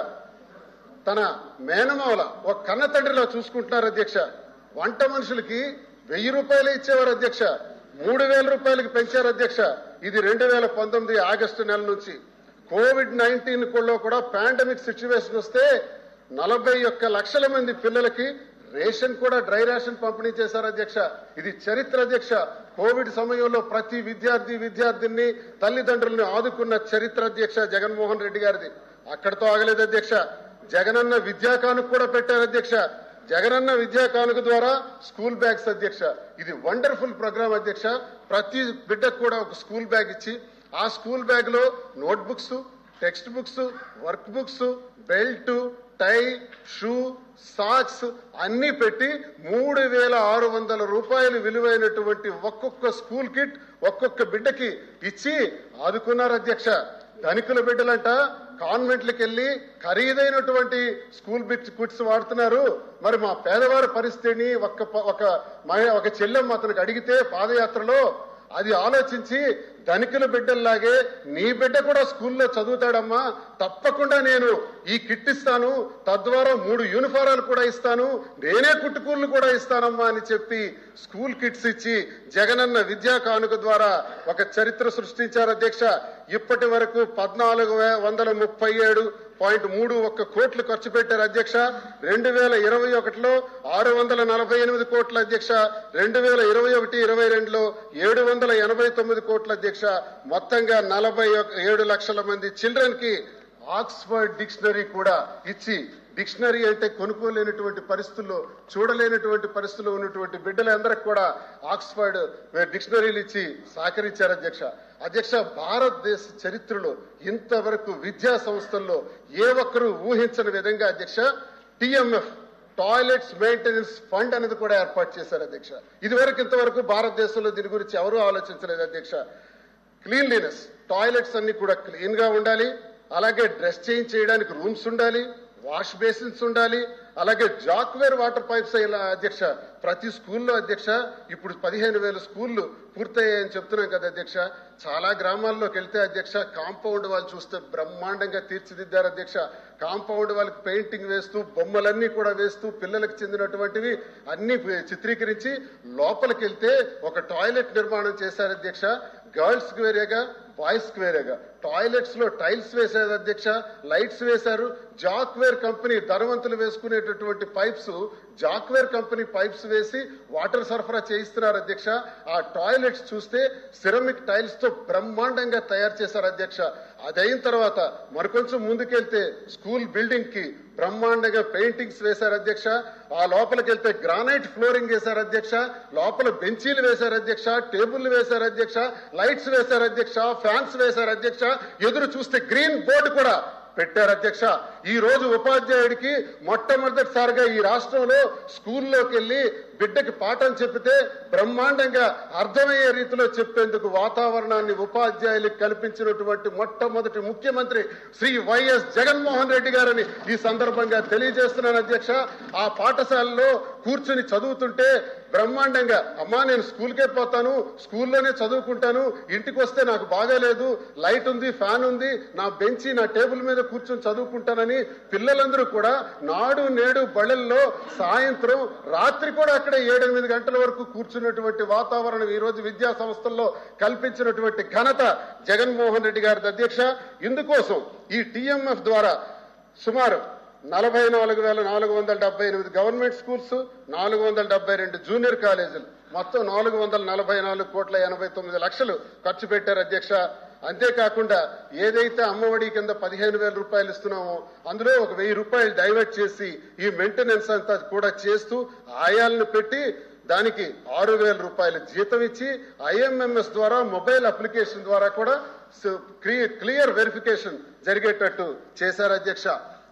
తన మేనమావల ఒక కన్న తండ్రిలో చూసుకుంటున్నారు అధ్యక్ష వంట మనుషులకి వెయ్యి రూపాయలు ఇచ్చేవారు అధ్యక్ష మూడు వేల రూపాయలకి పెంచారు అధ్యక్ష ఇది రెండు వేల పంతొమ్మిది ఆగస్టు నెల నుంచి కోవిడ్ నైన్టీన్ లో కూడా పాండమిక్ సిచ్యువేషన్ వస్తే నలభై ఒక్క లక్షల మంది పిల్లలకి రేషన్ కూడా డ్రై రేషన్ పంపిణీ చేశారు అధ్యక్ష ఇది చరిత్ర అధ్యక్ష కోవిడ్ సమయంలో ప్రతి విద్యార్థి విద్యార్థిని తల్లిదండ్రులను ఆదుకున్న చరిత్ర అధ్యక్ష జగన్మోహన్ రెడ్డి గారిది అక్కడితో ఆగలేదు అధ్యక్ష జగనన్న విద్యా కానుక కూడా పెట్టారు అధ్యక్ష జగనన్న విద్యా కానుక ద్వారా స్కూల్ బ్యాగ్స్ అధ్యక్ష ఇది వండర్ఫుల్ ప్రోగ్రామ్ అధ్యక్ష ప్రతి బిడ్డకు కూడా ఒక స్కూల్ బ్యాగ్ ఇచ్చి ఆ స్కూల్ బ్యాగ్ లో note books text books work books belt tie shoe socks అన్ని పెట్టి మూడు వేల ఆరు వందల రూపాయలు విలువైనటువంటి ఒక్కొక్క స్కూల్ కిట్ ఒక్కొక్క బిడ్డకి ఇచ్చి ఆదుకున్నారు అధ్యక్ష ధనికుల బిడ్డలంట కాన్వెంట్లకు వెళ్లి ఖరీదైనటువంటి స్కూల్ బిట్స్ కిట్స్ వాడుతున్నారు మరి మా పేదవారి పరిస్థితిని ఒక్క ప- ఒక మహి- ఒక చెల్లెమ్మ అతనికి అడిగితే పాదయాత్రలో అది ఆలోచించి ధనికుల బిడ్డల్లాగే నీ బిడ్డ కూడా స్కూల్లో చదువుతాడమ్మా తప్పకుండా నేను ఈ కిట్ ఇస్తాను తద్వారా మూడు యూనిఫారాలు కూడా ఇస్తాను నేనే కుట్టుకూళ్ళు కూడా ఇస్తానమ్మా అని చెప్పి స్కూల్ కిట్స్ ఇచ్చి జగనన్న విద్యా కానుక ద్వారా ఒక చరిత్ర సృష్టించారు అధ్యక్ష ఇప్పటి వరకు పద్నాలుగు వే- వందల ముప్పై ఏడు పాయింట్ మూడు ఒక్క కోట్లు ఖర్చు పెట్టారు అధ్యక్ష రెండు వేల ఇరవై ఒకటిలో ఆరు వందల నలభై ఎనిమిది కోట్ల అధ్యక్ష రెండు వేల ఇరవై ఒకటి ఇరవై రెండులో ఏడు వందల ఎనభై తొమ్మిది కోట్ల అధ్యక్ష మొత్తంగా నలభై ఏడు లక్షల మంది చిల్డ్రన్ కి ఆక్స్ఫర్డ్ డిక్షనరీ కూడా ఇచ్చి డిక్షనరీ అంటే కొనుక్కోలేనటువంటి పరిస్థితుల్లో చూడలేనటువంటి పరిస్థితుల్లో ఉన్నటువంటి బిడ్డలందరికి కూడా ఆక్స్ఫర్డ్ డిక్షనరీలు ఇచ్చి సహకరించారు అధ్యక్ష అధ్యక్ష భారతదేశ చరిత్రలో ఇంతవరకు విద్యా సంస్థల్లో ఏ ఒక్కరూ ఊహించని విధంగా అధ్యక్ష టిఎంఎఫ్ టాయిలెట్స్ మెయింటెనెన్స్ ఫండ్ అనేది కూడా ఏర్పాటు చేశారు అధ్యక్ష ఇదివరకు ఇంతవరకు భారతదేశంలో దీని గురించి ఎవరూ ఆలోచించలేదు అధ్యక్ష క్లీన్లీనెస్ టాయిలెట్స్ అన్ని కూడా క్లీన్ గా ఉండాలి అలాగే డ్రెస్ చేంజ్ చేయడానికి రూమ్స్ ఉండాలి వాష్ బేసిన్స్ ఉండాలి అలాగే జాక్వేర్ వాటర్ పైప్స్ ఇలా అధ్యక్ష ప్రతి స్కూల్లో అధ్యక్ష ఇప్పుడు పదిహేను వేల స్కూళ్ళు పూర్తయ్యాయని చెప్తున్నాం కదా అధ్యక్ష చాలా గ్రామాల్లోకి వెళ్తే అధ్యక్ష కాంపౌండ్ వాళ్ళు చూస్తే బ్రహ్మాండంగా తీర్చిదిద్దారు అధ్యక్ష కాంపౌండ్ వాళ్ళకి పెయింటింగ్ వేస్తూ బొమ్మలన్నీ కూడా వేస్తూ పిల్లలకు చెందినటువంటివి అన్ని చిత్రీకరించి లోపలికి వెళ్తే ఒక టాయిలెట్ నిర్మాణం చేశారు అధ్యక్ష గర్ల్స్ కి వేరేగా బాయ్స్ కి వేరేగా టాయిలెట్స్ లో టైల్స్ వేశారు అధ్యక్ష లైట్స్ వేశారు జాక్వేర్ కంపెనీ ధనవంతులు వేసుకునేటటువంటి పైప్స్ జాక్వేర్ కంపెనీ పైప్స్ వేసి వాటర్ సరఫరా చేయిస్తున్నారు అధ్యక్ష ఆ టాయిలెట్స్ చూస్తే సిరమిక్ టైల్స్ తో బ్రహ్మాండంగా తయారు చేశారు అధ్యక్ష అదైన తర్వాత మరికొంచెం ముందుకెళ్తే స్కూల్ బిల్డింగ్ కి బ్రహ్మాండంగా పెయింటింగ్స్ వేశారు అధ్యక్ష ఆ లోపలికి వెళ్తే గ్రానైట్ ఫ్లోరింగ్ వేశారు అధ్యక్ష లోపల బెంచీలు వేశారు అధ్యక్ష టేబుల్ వేశారు అధ్యక్ష లైట్స్ వేశారు అధ్యక్ష ఫ్యాన్స్ వేశారు అధ్యక్ష ఎదురు చూస్తే గ్రీన్ బోర్డు కూడా పెట్టారు అధ్యక్ష ఈ రోజు ఉపాధ్యాయుడికి మొట్టమొదటిసారిగా ఈ రాష్ట్రంలో స్కూల్లోకి వెళ్లి బిడ్డకి పాఠం చెప్పితే బ్రహ్మాండంగా అర్థమయ్యే రీతిలో చెప్పేందుకు వాతావరణాన్ని ఉపాధ్యాయులకు కల్పించినటువంటి మొట్టమొదటి ముఖ్యమంత్రి శ్రీ వైఎస్ జగన్మోహన్ రెడ్డి గారని ఈ సందర్భంగా తెలియజేస్తున్నాను అధ్యక్ష ఆ పాఠశాలలో కూర్చుని చదువుతుంటే బ్రహ్మాండంగా అమ్మా నేను స్కూల్కే పోతాను స్కూల్లోనే చదువుకుంటాను ఇంటికి వస్తే నాకు బాగాలేదు లైట్ ఉంది ఫ్యాన్ ఉంది నా బెంచి నా టేబుల్ మీద కూర్చొని చదువుకుంటానని పిల్లలందరూ కూడా నాడు నేడు బళ్ళల్లో సాయంత్రం రాత్రి కూడా అక్కడ ఏడెనిమిది గంటల వరకు కూర్చున్నటువంటి వాతావరణం ఈ రోజు విద్యా సంస్థల్లో కల్పించినటువంటి ఘనత జగన్మోహన్ రెడ్డి గారి అధ్యక్ష ఇందుకోసం ఈ టిఎంఎఫ్ ద్వారా సుమారు నలభై నాలుగు వేల నాలుగు వందల డెబ్బై ఎనిమిది గవర్నమెంట్ స్కూల్స్ నాలుగు వందల డెబ్బై రెండు జూనియర్ కాలేజీలు మొత్తం నాలుగు వందల నలభై నాలుగు కోట్ల ఎనభై తొమ్మిది లక్షలు ఖర్చు పెట్టారు అధ్యక్ష అంతేకాకుండా ఏదైతే అమ్మఒడి కింద పదిహేను వేల రూపాయలు ఇస్తున్నామో అందులో ఒక వెయ్యి రూపాయలు డైవర్ట్ చేసి ఈ మెయింటెనెన్స్ అంతా కూడా చేస్తూ ఆయాలను పెట్టి దానికి ఆరు వేల రూపాయలు జీతం ఇచ్చి ఐఎంఎంఎస్ ద్వారా మొబైల్ అప్లికేషన్ ద్వారా కూడా క్లియర్ వెరిఫికేషన్ జరిగేటట్టు చేశారు అధ్యక్ష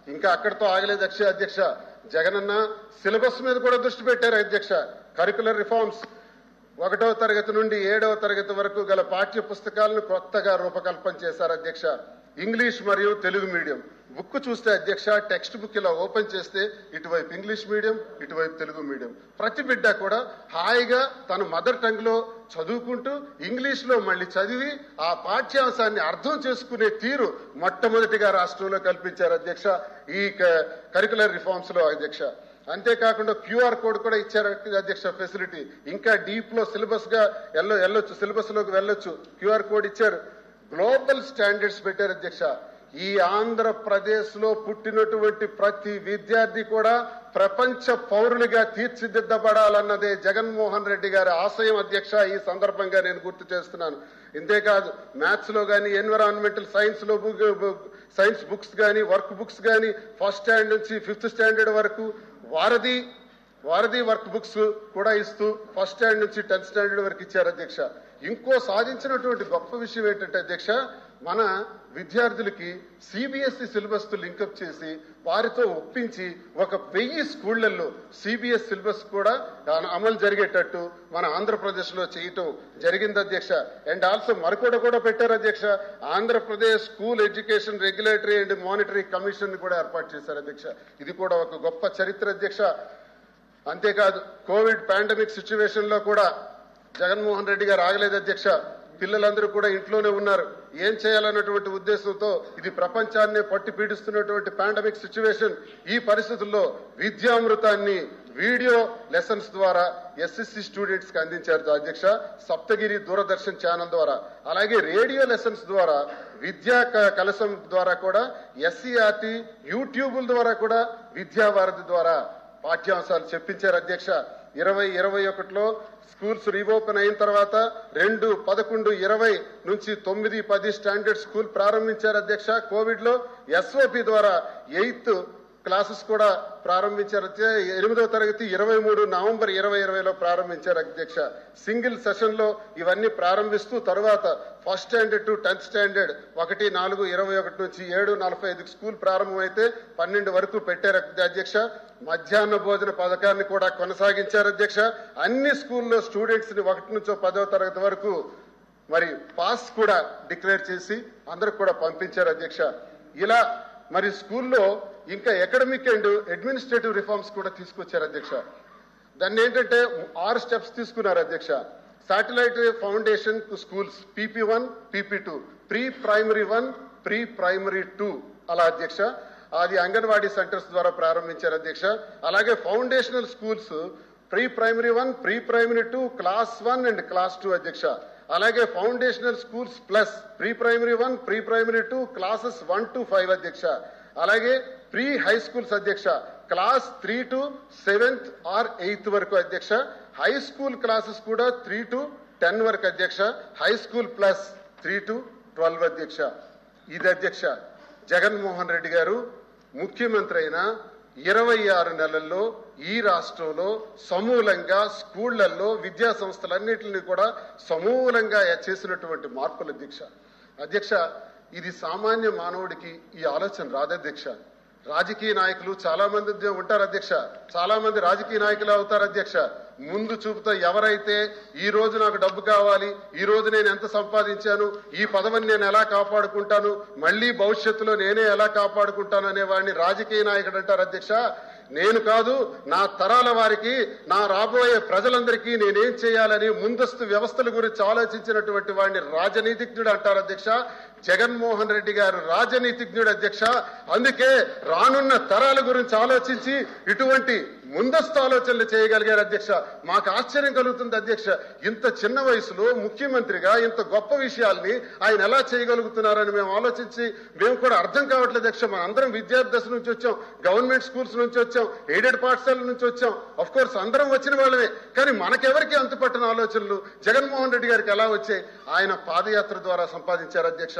ఇంకా అక్కడితో ఆగలేదు అధ్యక్ష అధ్యక్ష జగనన్న సిలబస్ మీద కూడా దృష్టి పెట్టారు అధ్యక్ష కరికులర్ రిఫార్మ్స్ ఒకటో తరగతి నుండి ఏడవ తరగతి వరకు గల పాఠ్య పుస్తకాలను కొత్తగా రూపకల్పన చేశారు అధ్యక్ష ఇంగ్లీష్ మరియు తెలుగు మీడియం బుక్ చూస్తే అధ్యక్ష టెక్స్ట్ బుక్ ఇలా ఓపెన్ చేస్తే ఇటువైపు ఇంగ్లీష్ మీడియం ఇటువైపు తెలుగు మీడియం ప్రతి బిడ్డ కూడా హాయిగా తన మదర్ టంగ్ లో చదువుకుంటూ ఇంగ్లీష్ లో మళ్ళీ చదివి ఆ పాఠ్యాంశాన్ని అర్థం చేసుకునే తీరు మొట్టమొదటిగా రాష్ట్రంలో కల్పించారు అధ్యక్ష ఈ కరికులర్ రిఫార్మ్స్ లో అధ్యక్ష అంతేకాకుండా క్యూఆర్ కోడ్ కూడా ఇచ్చారు అధ్యక్ష ఫెసిలిటీ ఇంకా డీప్ లో సిలబస్ గా ఎల్లో వెళ్ళొచ్చు సిలబస్ లోకి వెళ్ళొచ్చు క్యూఆర్ కోడ్ ఇచ్చారు గ్లోబల్ స్టాండర్డ్స్ పెట్టారు అధ్యక్ష ఈ ఆంధ్రప్రదేశ్ లో పుట్టినటువంటి ప్రతి విద్యార్థి కూడా ప్రపంచ పౌరునిగా తీర్చిదిద్దబడాలన్నదే జగన్మోహన్ రెడ్డి గారి ఆశయం అధ్యక్ష ఈ సందర్భంగా నేను గుర్తు చేస్తున్నాను ఇంతేకాదు మ్యాథ్స్ లో గానీ ఎన్విరాన్మెంటల్ సైన్స్ లో సైన్స్ బుక్స్ గానీ వర్క్ బుక్స్ గానీ ఫస్ట్ స్టాండ్ నుంచి ఫిఫ్త్ స్టాండర్డ్ వరకు వారధి వారధి వర్క్ బుక్స్ కూడా ఇస్తూ ఫస్ట్ స్టాండ్ నుంచి టెన్త్ స్టాండర్డ్ వరకు ఇచ్చారు అధ్యక్ష ఇంకో సాధించినటువంటి గొప్ప విషయం ఏంటంటే అధ్యక్ష మన విద్యార్థులకి సిబిఎస్ఈ సిలబస్ తో లింకప్ చేసి వారితో ఒప్పించి ఒక వెయ్యి స్కూళ్లలో సిబిఎస్ సిలబస్ కూడా అమలు జరిగేటట్టు మన ఆంధ్రప్రదేశ్ లో చేయటం జరిగింది అధ్యక్ష అండ్ ఆల్సో మరొకటి కూడా పెట్టారు అధ్యక్ష Andhra Pradesh school education regulatory and monitory commission కూడా ఏర్పాటు చేశారు అధ్యక్ష ఇది కూడా ఒక గొప్ప చరిత్ర అధ్యక్ష అంతేకాదు కోవిడ్ పాండమిక్ సిచ్యువేషన్ లో కూడా జగన్మోహన్ రెడ్డి గారు ఆగలేదు అధ్యక్ష పిల్లలందరూ కూడా ఇంట్లోనే ఉన్నారు ఏం చేయాలన్నటువంటి ఉద్దేశంతో ఇది ప్రపంచాన్ని పట్టి పీడిస్తున్నటువంటి పాండమిక్ సిచ్యువేషన్ ఈ పరిస్థితుల్లో విద్యామృతాన్ని వీడియో లెసన్స్ ద్వారా ఎస్ఎస్సి స్టూడెంట్స్ కి అందించారు అధ్యక్ష సప్తగిరి దూరదర్శన్ ఛానల్ ద్వారా అలాగే రేడియో లెసన్స్ ద్వారా విద్యా క- కలశం ద్వారా కూడా ఎస్సీఆర్టీ యూట్యూబుల ద్వారా కూడా విద్యావారధి ద్వారా పాఠ్యాంశాలు చెప్పించారు అధ్యక్ష ఇరవై ఇరవై ఒకటిలో స్కూల్స్ రీఓపెన్ అయిన తర్వాత రెండు పదకొండు ఇరవై నుంచి తొమ్మిది పది స్టాండర్డ్ స్కూల్ ప్రారంభించారు అధ్యక్ష కోవిడ్ లో ఎస్ఓపి ద్వారా ఎయిత్ క్లాసెస్ కూడా ప్రారంభించారు అధ్యక్ష. ఎనిమిదవ తరగతి ఇరవై మూడు నవంబర్ ఇరవై ఇరవైలో ప్రారంభించారు అధ్యక్ష సింగిల్ సెషన్ లో ఇవన్నీ ప్రారంభిస్తూ తర్వాత first standard to tenth standard ఒకటి నాలుగు ఇరవై ఒకటి నుంచి ఏడు నలభై ఐదు స్కూల్ ప్రారంభమైతే పన్నెండు వరకు పెట్టారు అధ్యక్ష మధ్యాహ్న భోజన పథకాన్ని కూడా కొనసాగించారు అధ్యక్ష అన్ని స్కూల్లో స్టూడెంట్స్ ని ఒకటి నుంచో పదవ తరగతి వరకు మరి పాస్ కూడా డిక్లేర్ చేసి అందరికి కూడా పంపించారు అధ్యక్ష ఇలా మరి స్కూల్లో ఇంకా అకాడమిక్ అండ్ అడ్మినిస్ట్రేటివ్ రిఫార్మ్స్ కూడా తీసుకొచ్చారు అధ్యక్ష దాన్ని ఏంటంటే ఆరు స్టెప్స్ తీసుకున్నారు అధ్యక్ష satellite foundation schools PP one PP two pre primary one pre primary two అలా అధ్యక్ష అది అంగన్వాడీ సెంటర్స్ ద్వారా ప్రారంభించారు అధ్యక్ష అలాగే foundational schools pre primary one pre primary two class one and class two అధ్యక్ష అలాగే foundational schools plus pre primary one pre primary two classes one to five అధ్యక్ష అలాగే ప్రీ హై స్కూల్స్ అధ్యక్ష class three to seventh or eighth వరకు అధ్యక్ష high school classes కూడా three to ten వరకు అధ్యక్ష high school plus three to twelve అధ్యక్ష ఇది అధ్యక్ష జగన్మోహన్ రెడ్డి గారు ముఖ్యమంత్రి అయిన ఇరవై ఆరు నెలల్లో ఈ రాష్ట్రంలో సమూలంగా స్కూళ్లలో విద్యా సంస్థలన్నింటినీ కూడా సమూలంగా చేసినటువంటి మార్పుల అధ్యక్ష అధ్యక్ష ఇది సామాన్య మానవుడికి ఈ ఆలోచన రాదధ్యక్ష రాజకీయ నాయకులు చాలా మంది ఉద్య- ఉంటారు అధ్యక్ష చాలా మంది రాజకీయ నాయకులు అవుతారు అధ్యక్ష ముందు చూపుతో ఎవరైతే ఈ రోజు నాకు డబ్బు కావాలి ఈ రోజు నేను ఎంత సంపాదించాను ఈ పదవిని నేను ఎలా కాపాడుకుంటాను మళ్ళీ భవిష్యత్తులో నేనే ఎలా కాపాడుకుంటాను అనే వాడిని రాజకీయ నాయకుడు అంటారు అధ్యక్ష నేను కాదు నా తరాల వారికి నా రాబోయే ప్రజలందరికీ నేనేం చేయాలని ముందస్తు వ్యవస్థల గురించి ఆలోచించినటువంటి వాడిని రాజనీతిజ్ఞుడు అంటారు అధ్యక్ష జగన్మోహన్ రెడ్డి గారు రాజనీతిజ్ఞుడు అధ్యక్ష అందుకే రానున్న తరాల గురించి ఆలోచించి ఇటువంటి ముందస్తు ఆలోచనలు చేయగలిగారు అధ్యక్ష మాకు ఆశ్చర్యం కలుగుతుంది అధ్యక్ష ఇంత చిన్న వయసులో ముఖ్యమంత్రిగా ఇంత గొప్ప విషయాల్ని ఆయన ఎలా చేయగలుగుతున్నారని మేము ఆలోచించి మేము కూడా అర్థం కావట్లేదు అధ్యక్ష మన అందరం విద్యార్థి దశ నుంచి వచ్చాం గవర్నమెంట్ స్కూల్స్ నుంచి వచ్చాం ఎయిడెడ్ పాఠశాలల నుంచి వచ్చాం అఫ్ కోర్స్ అందరం వచ్చిన వాళ్ళమే కానీ మనకెవరికి అంతుపట్టిన ఆలోచనలు జగన్మోహన్ రెడ్డి గారికి ఎలా వచ్చాయి ఆయన పాదయాత్ర ద్వారా సంపాదించారు అధ్యక్ష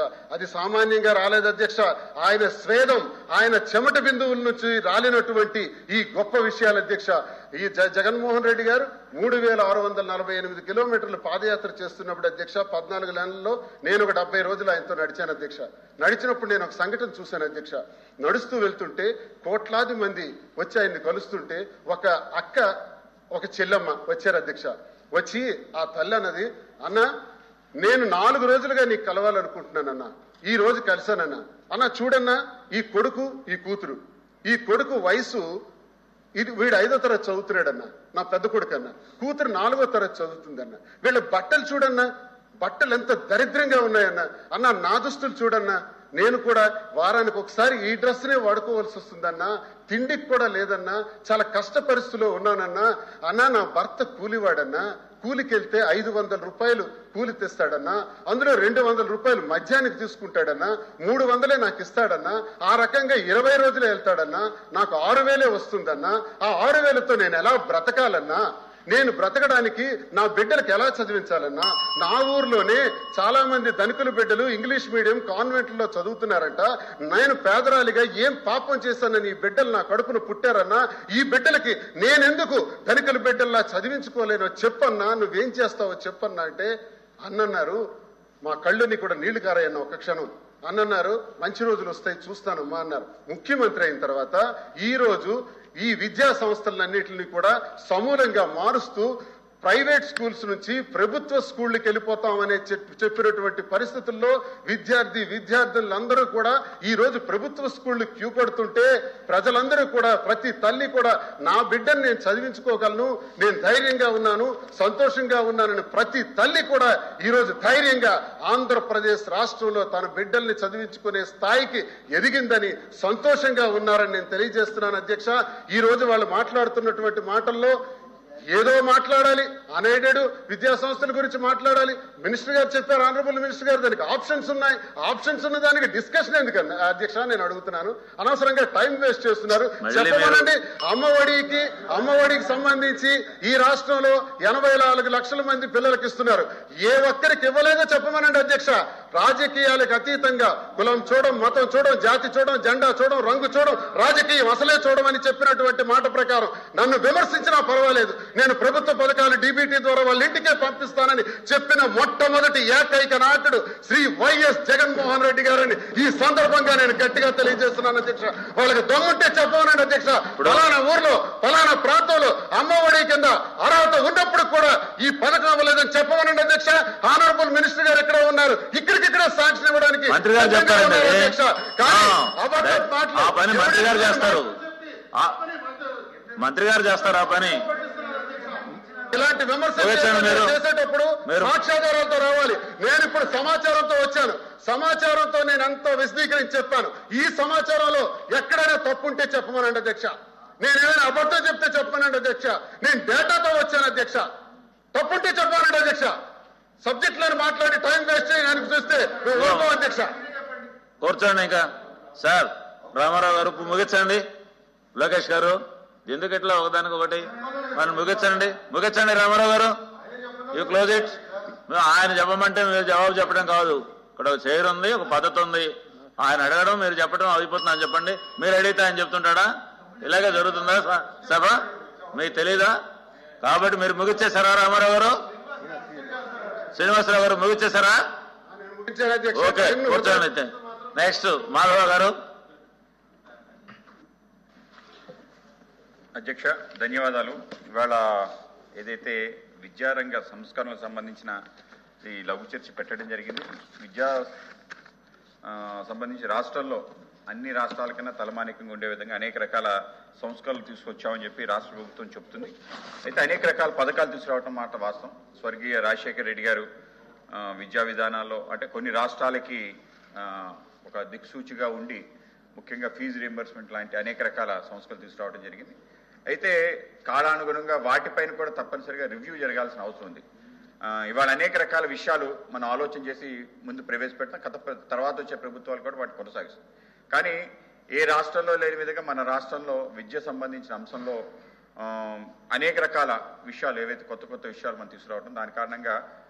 అది సామాన్యంగా రాలేదు అధ్యక్ష ఆయన స్వేదం ఆయన చెమట బిందువుల నుంచి రాలినటువంటి ఈ గొప్ప విషయాలు అధ్యక్ష ఈ జ- జగన్మోహన్ రెడ్డి గారు మూడు వేల ఆరు వందల నలభై ఎనిమిది కిలోమీటర్లు పాదయాత్ర చేస్తున్నప్పుడు అధ్యక్ష పద్నాలుగు నెలల్లో నేను ఒక డెబ్బై రోజులు ఆయనతో నడిచాను అధ్యక్ష నడిచినప్పుడు నేను ఒక సంఘటన చూశాను అధ్యక్ష నడుస్తూ వెళ్తుంటే కోట్లాది మంది వచ్చి ఆయన్ని కలుస్తుంటే ఒక అక్క ఒక చెల్లెమ్మ వచ్చారు అధ్యక్ష వచ్చి ఆ తల్లి అన్నది అన్న నేను నాలుగు రోజులుగా నీకు కలవాలనుకుంటున్నానన్న ఈ రోజు కలిశానన్న అన్న చూడన్నా ఈ కొడుకు ఈ కూతురు ఈ కొడుకు వయసు ఇది వీడు ఐదో తరగతి చదువుతున్నాడన్న నా పెద్ద కొడుకు అన్న కూతురు నాలుగో తరగతి చదువుతుందన్న వీళ్ళ బట్టలు చూడన్నా బట్టలు ఎంత దరిద్రంగా ఉన్నాయన్న అన్న నా దుస్తులు చూడన్నా నేను కూడా వారానికి ఒకసారి ఈ డ్రెస్ నే వాడుకోవాల్సి వస్తుందన్నా తిండికి కూడా లేదన్నా చాలా కష్ట పరిస్థితిలో ఉన్నానన్నా అన్నా నా భర్త కూలివాడన్నా కూలికి వెళ్తే ఐదు వందల రూపాయలు కూలి తెస్తాడన్నా అందులో రెండు వందల రూపాయలు మధ్యాహ్నానికి తీసుకుంటాడన్నా మూడు వందలే నాకు ఇస్తాడన్నా ఆ రకంగా ఇరవై రోజులే వెళ్తాడన్నా నాకు ఆరు వేలే వస్తుందన్నా ఆ ఆరు వేలతో నేను ఎలా బ్రతకాలన్నా నేను బ్రతకడానికి నా బిడ్డలకు ఎలా చదివించాలన్నా నా ఊర్లోనే చాలా మంది ధనికుల బిడ్డలు ఇంగ్లీష్ మీడియం కాన్వెంట్ లో చదువుతున్నారంట నేను పేదరాలిగా ఏం పాపం చేశానని ఈ బిడ్డలు నా కడుపును పుట్టారన్నా ఈ బిడ్డలకి నేనెందుకు ధనికుల బిడ్డల్లా చదివించుకోలేనో చెప్పన్నా నువ్వేం చేస్తావో చెప్పన్నా అంటే అన్నన్నారు మా కళ్ళుని కూడా నీళ్లు కారాయన్న ఒక క్షణం అన్నన్నారు మంచి రోజులు వస్తాయి చూస్తానమ్మా అన్నారు ముఖ్యమంత్రి అయిన తర్వాత ఈ రోజు ఈ విద్యా సంస్థలన్నింటినీ కూడా సమూలంగా మారుస్తూ ప్రైవేట్ స్కూల్స్ నుంచి ప్రభుత్వ స్కూళ్ళకి వెళ్ళిపోతామనే చెప్- చెప్పినటువంటి పరిస్థితుల్లో విద్యార్థి విద్యార్థులందరూ కూడా ఈ రోజు ప్రభుత్వ స్కూళ్ళు క్యూ కడుతుంటే ప్రజలందరూ కూడా ప్రతి తల్లి కూడా నా బిడ్డను నేను చదివించుకోగలను నేను ధైర్యంగా ఉన్నాను సంతోషంగా ఉన్నానని ప్రతి తల్లి కూడా ఈ రోజు ధైర్యంగా ఆంధ్రప్రదేశ్ రాష్ట్రంలో తన బిడ్డల్ని చదివించుకునే స్థాయికి ఎదిగిందని సంతోషంగా ఉన్నారని నేను తెలియజేస్తున్నాను అధ్యక్ష ఈ రోజు వాళ్ళు మాట్లాడుతున్నటువంటి మాటల్లో ఏదో మాట్లాడాలి అనేడెడ్ విద్యా సంస్థల గురించి మాట్లాడాలి మినిస్టర్ గారు చెప్పారు ఆనరబుల్ మినిస్టర్ గారు దానికి ఆప్షన్స్ ఉన్నాయి ఆప్షన్స్ ఉన్న దానికి డిస్కషన్ ఎందుకన్నా అధ్యక్ష నేను అడుగుతున్నాను అనవసరంగా టైం వేస్ట్ చేస్తున్నారు మళ్ళీ చెప్పమనండి అమ్మఒడికి అమ్మఒడికి సంబంధించి ఈ రాష్ట్రంలో ఎనభై నాలుగు లక్షల మంది పిల్లలకు ఇస్తున్నారు ఏ ఒక్కరికి ఇవ్వలేదో చెప్పమనండి అధ్యక్ష రాజకీయాలకు అతీతంగా కులం చూడం మతం చూడం జాతి చూడం జెండా చూడం రంగు చూడం రాజకీయం అసలే చూడమని చెప్పినటువంటి మాట ప్రకారం నన్ను విమర్శించినా పర్వాలేదు నేను ప్రభుత్వ పథకాలు డీబీటీ ద్వారా వాళ్ళ ఇంటికే పంపిస్తానని చెప్పిన మొట్టమొదటి ఏకైక నాయకుడు శ్రీ వైఎస్ జగన్మోహన్ రెడ్డి గారని ఈ సందర్భంగా నేను గట్టిగా తెలియజేస్తున్నాను అధ్యక్ష వాళ్ళకి దమ్ముంటే చెప్పమనండి అధ్యక్ష ఫలానా ఊర్లో ఫలానా ప్రాంతంలో అమ్మఒడి కింద అర్హత ఉన్నప్పుడు కూడా ఈ పథకం అవ్వలేదని చెప్పమనండి అధ్యక్ష ఆనరబుల్ మినిస్టర్ గారు ఎక్కడ ఉన్నారు ఇక్కడికిక్కడ సాంక్షన్ ఇవ్వడానికి మంత్రి గారు సిద్ధంగా చెప్తారండి ఉన్నారు అది. అధ్యక్ష కానీ ఆ, అబద్ధపు మాటలు ఆ పని మంత్రి గారు చేస్తారు ఆ, మంత్రి గారు చేస్తారు ఆ పని ఇలాంటి విమర్శలు ఓవేచ్చాను మీరు. చేసేటప్పుడు మీరు. సాక్ష్యాధారాలతో రావాలి నేను ఇప్పుడు సమాచారంతో వచ్చాను సమాచారంతో నేను అంతా విశదీకరించి చెప్పాను ఈ సమాచారంలో ఎక్కడైనా తప్పుంటే చెప్పమనండి అధ్యక్ష నేను ఏదైనా అబద్ధం చెప్తే చెప్పమనండి అధ్యక్ష నేను డేటాతో వచ్చాను అధ్యక్ష తప్పుంటే చెప్పమనండి అధ్యక్ష సబ్జెక్టులను మాట్లాడి టైం వేస్ట్ చేయడానికి చూస్తే మేము ఊరుకోం అధ్యక్ష కూర్చోండి ఇంకా సార్ రామారావు గారు ముగించండి లోకేష్ గారు ఎందుకు ఇట్లా ఒకదానికి ఒకటి మనం ముగించండి ముగించండి రామారావు గారు యూ క్లోజ్ ఇట్ ఆయన చెప్పమంటే మీరు జవాబు చెప్పడం కాదు ఇక్కడ ఒక చైర్ ఉంది ఒక పద్ధతి ఉంది ఆయన అడగడం మీరు చెప్పడం అయిపోతుంది అని చెప్పండి మీరు అడిగితే ఆయన చెప్తుంటాడా ఇలాగే జరుగుతుందా స- సభ మీకు తెలీదా కాబట్టి మీరు ముగిచ్చేసారా రామారావు గారు శ్రీనివాసరావు గారు ముగిచ్చేసారా ముగించాను అధ్యక్ష ఓకే టైంను కూర్చోండి అయితే నెక్స్ట్ మాధవ గారు అధ్యక్ష ధన్యవాదాలు ఇవాళ ఏదైతే విద్యారంగ సంస్కరణలకు సంబంధించిన ఈ లఘు చర్చ పెట్టడం జరిగింది విద్యా ఆ, సంబంధించి రాష్ట్రాల్లో అన్ని రాష్ట్రాల కన్నా తలమానికంగా ఉండే విధంగా అనేక రకాల సంస్కరణలు తీసుకొచ్చామని చెప్పి రాష్ట్ర ప్రభుత్వం చెప్తుంది అయితే అనేక రకాల పథకాలు తీసుకురావటం మాట వాస్తవం స్వర్గీయ రాజశేఖర రెడ్డి గారు ఆ, విద్యా విధానాల్లో అంటే కొన్ని రాష్ట్రాలకి ఆ, ఒక దిక్సూచిగా ఉండి ముఖ్యంగా ఫీజు రియంబర్స్మెంట్ లాంటి అనేక రకాల సంస్కరణలు తీసుకురావడం జరిగింది అయితే కాలానుగుణంగా వాటిపైన కూడా తప్పనిసరిగా రివ్యూ జరగాల్సిన అవసరం ఉంది ఆ, ఇవాళ అనేక రకాల విషయాలు మనం ఆలోచన చేసి ముందు ప్రవేశపెడతాం కథ తర్వాత వచ్చే ప్రభుత్వాలు కూడా వాటిని కొనసాగిస్తాం కానీ ఏ రాష్ట్రంలో లేని విధంగా మన రాష్ట్రంలో విద్య సంబంధించిన అంశంలో ఆ, అనేక రకాల విషయాలు ఏవైతే కొత్త కొత్త విషయాలు మనం తీసుకురావడం దాని కారణంగా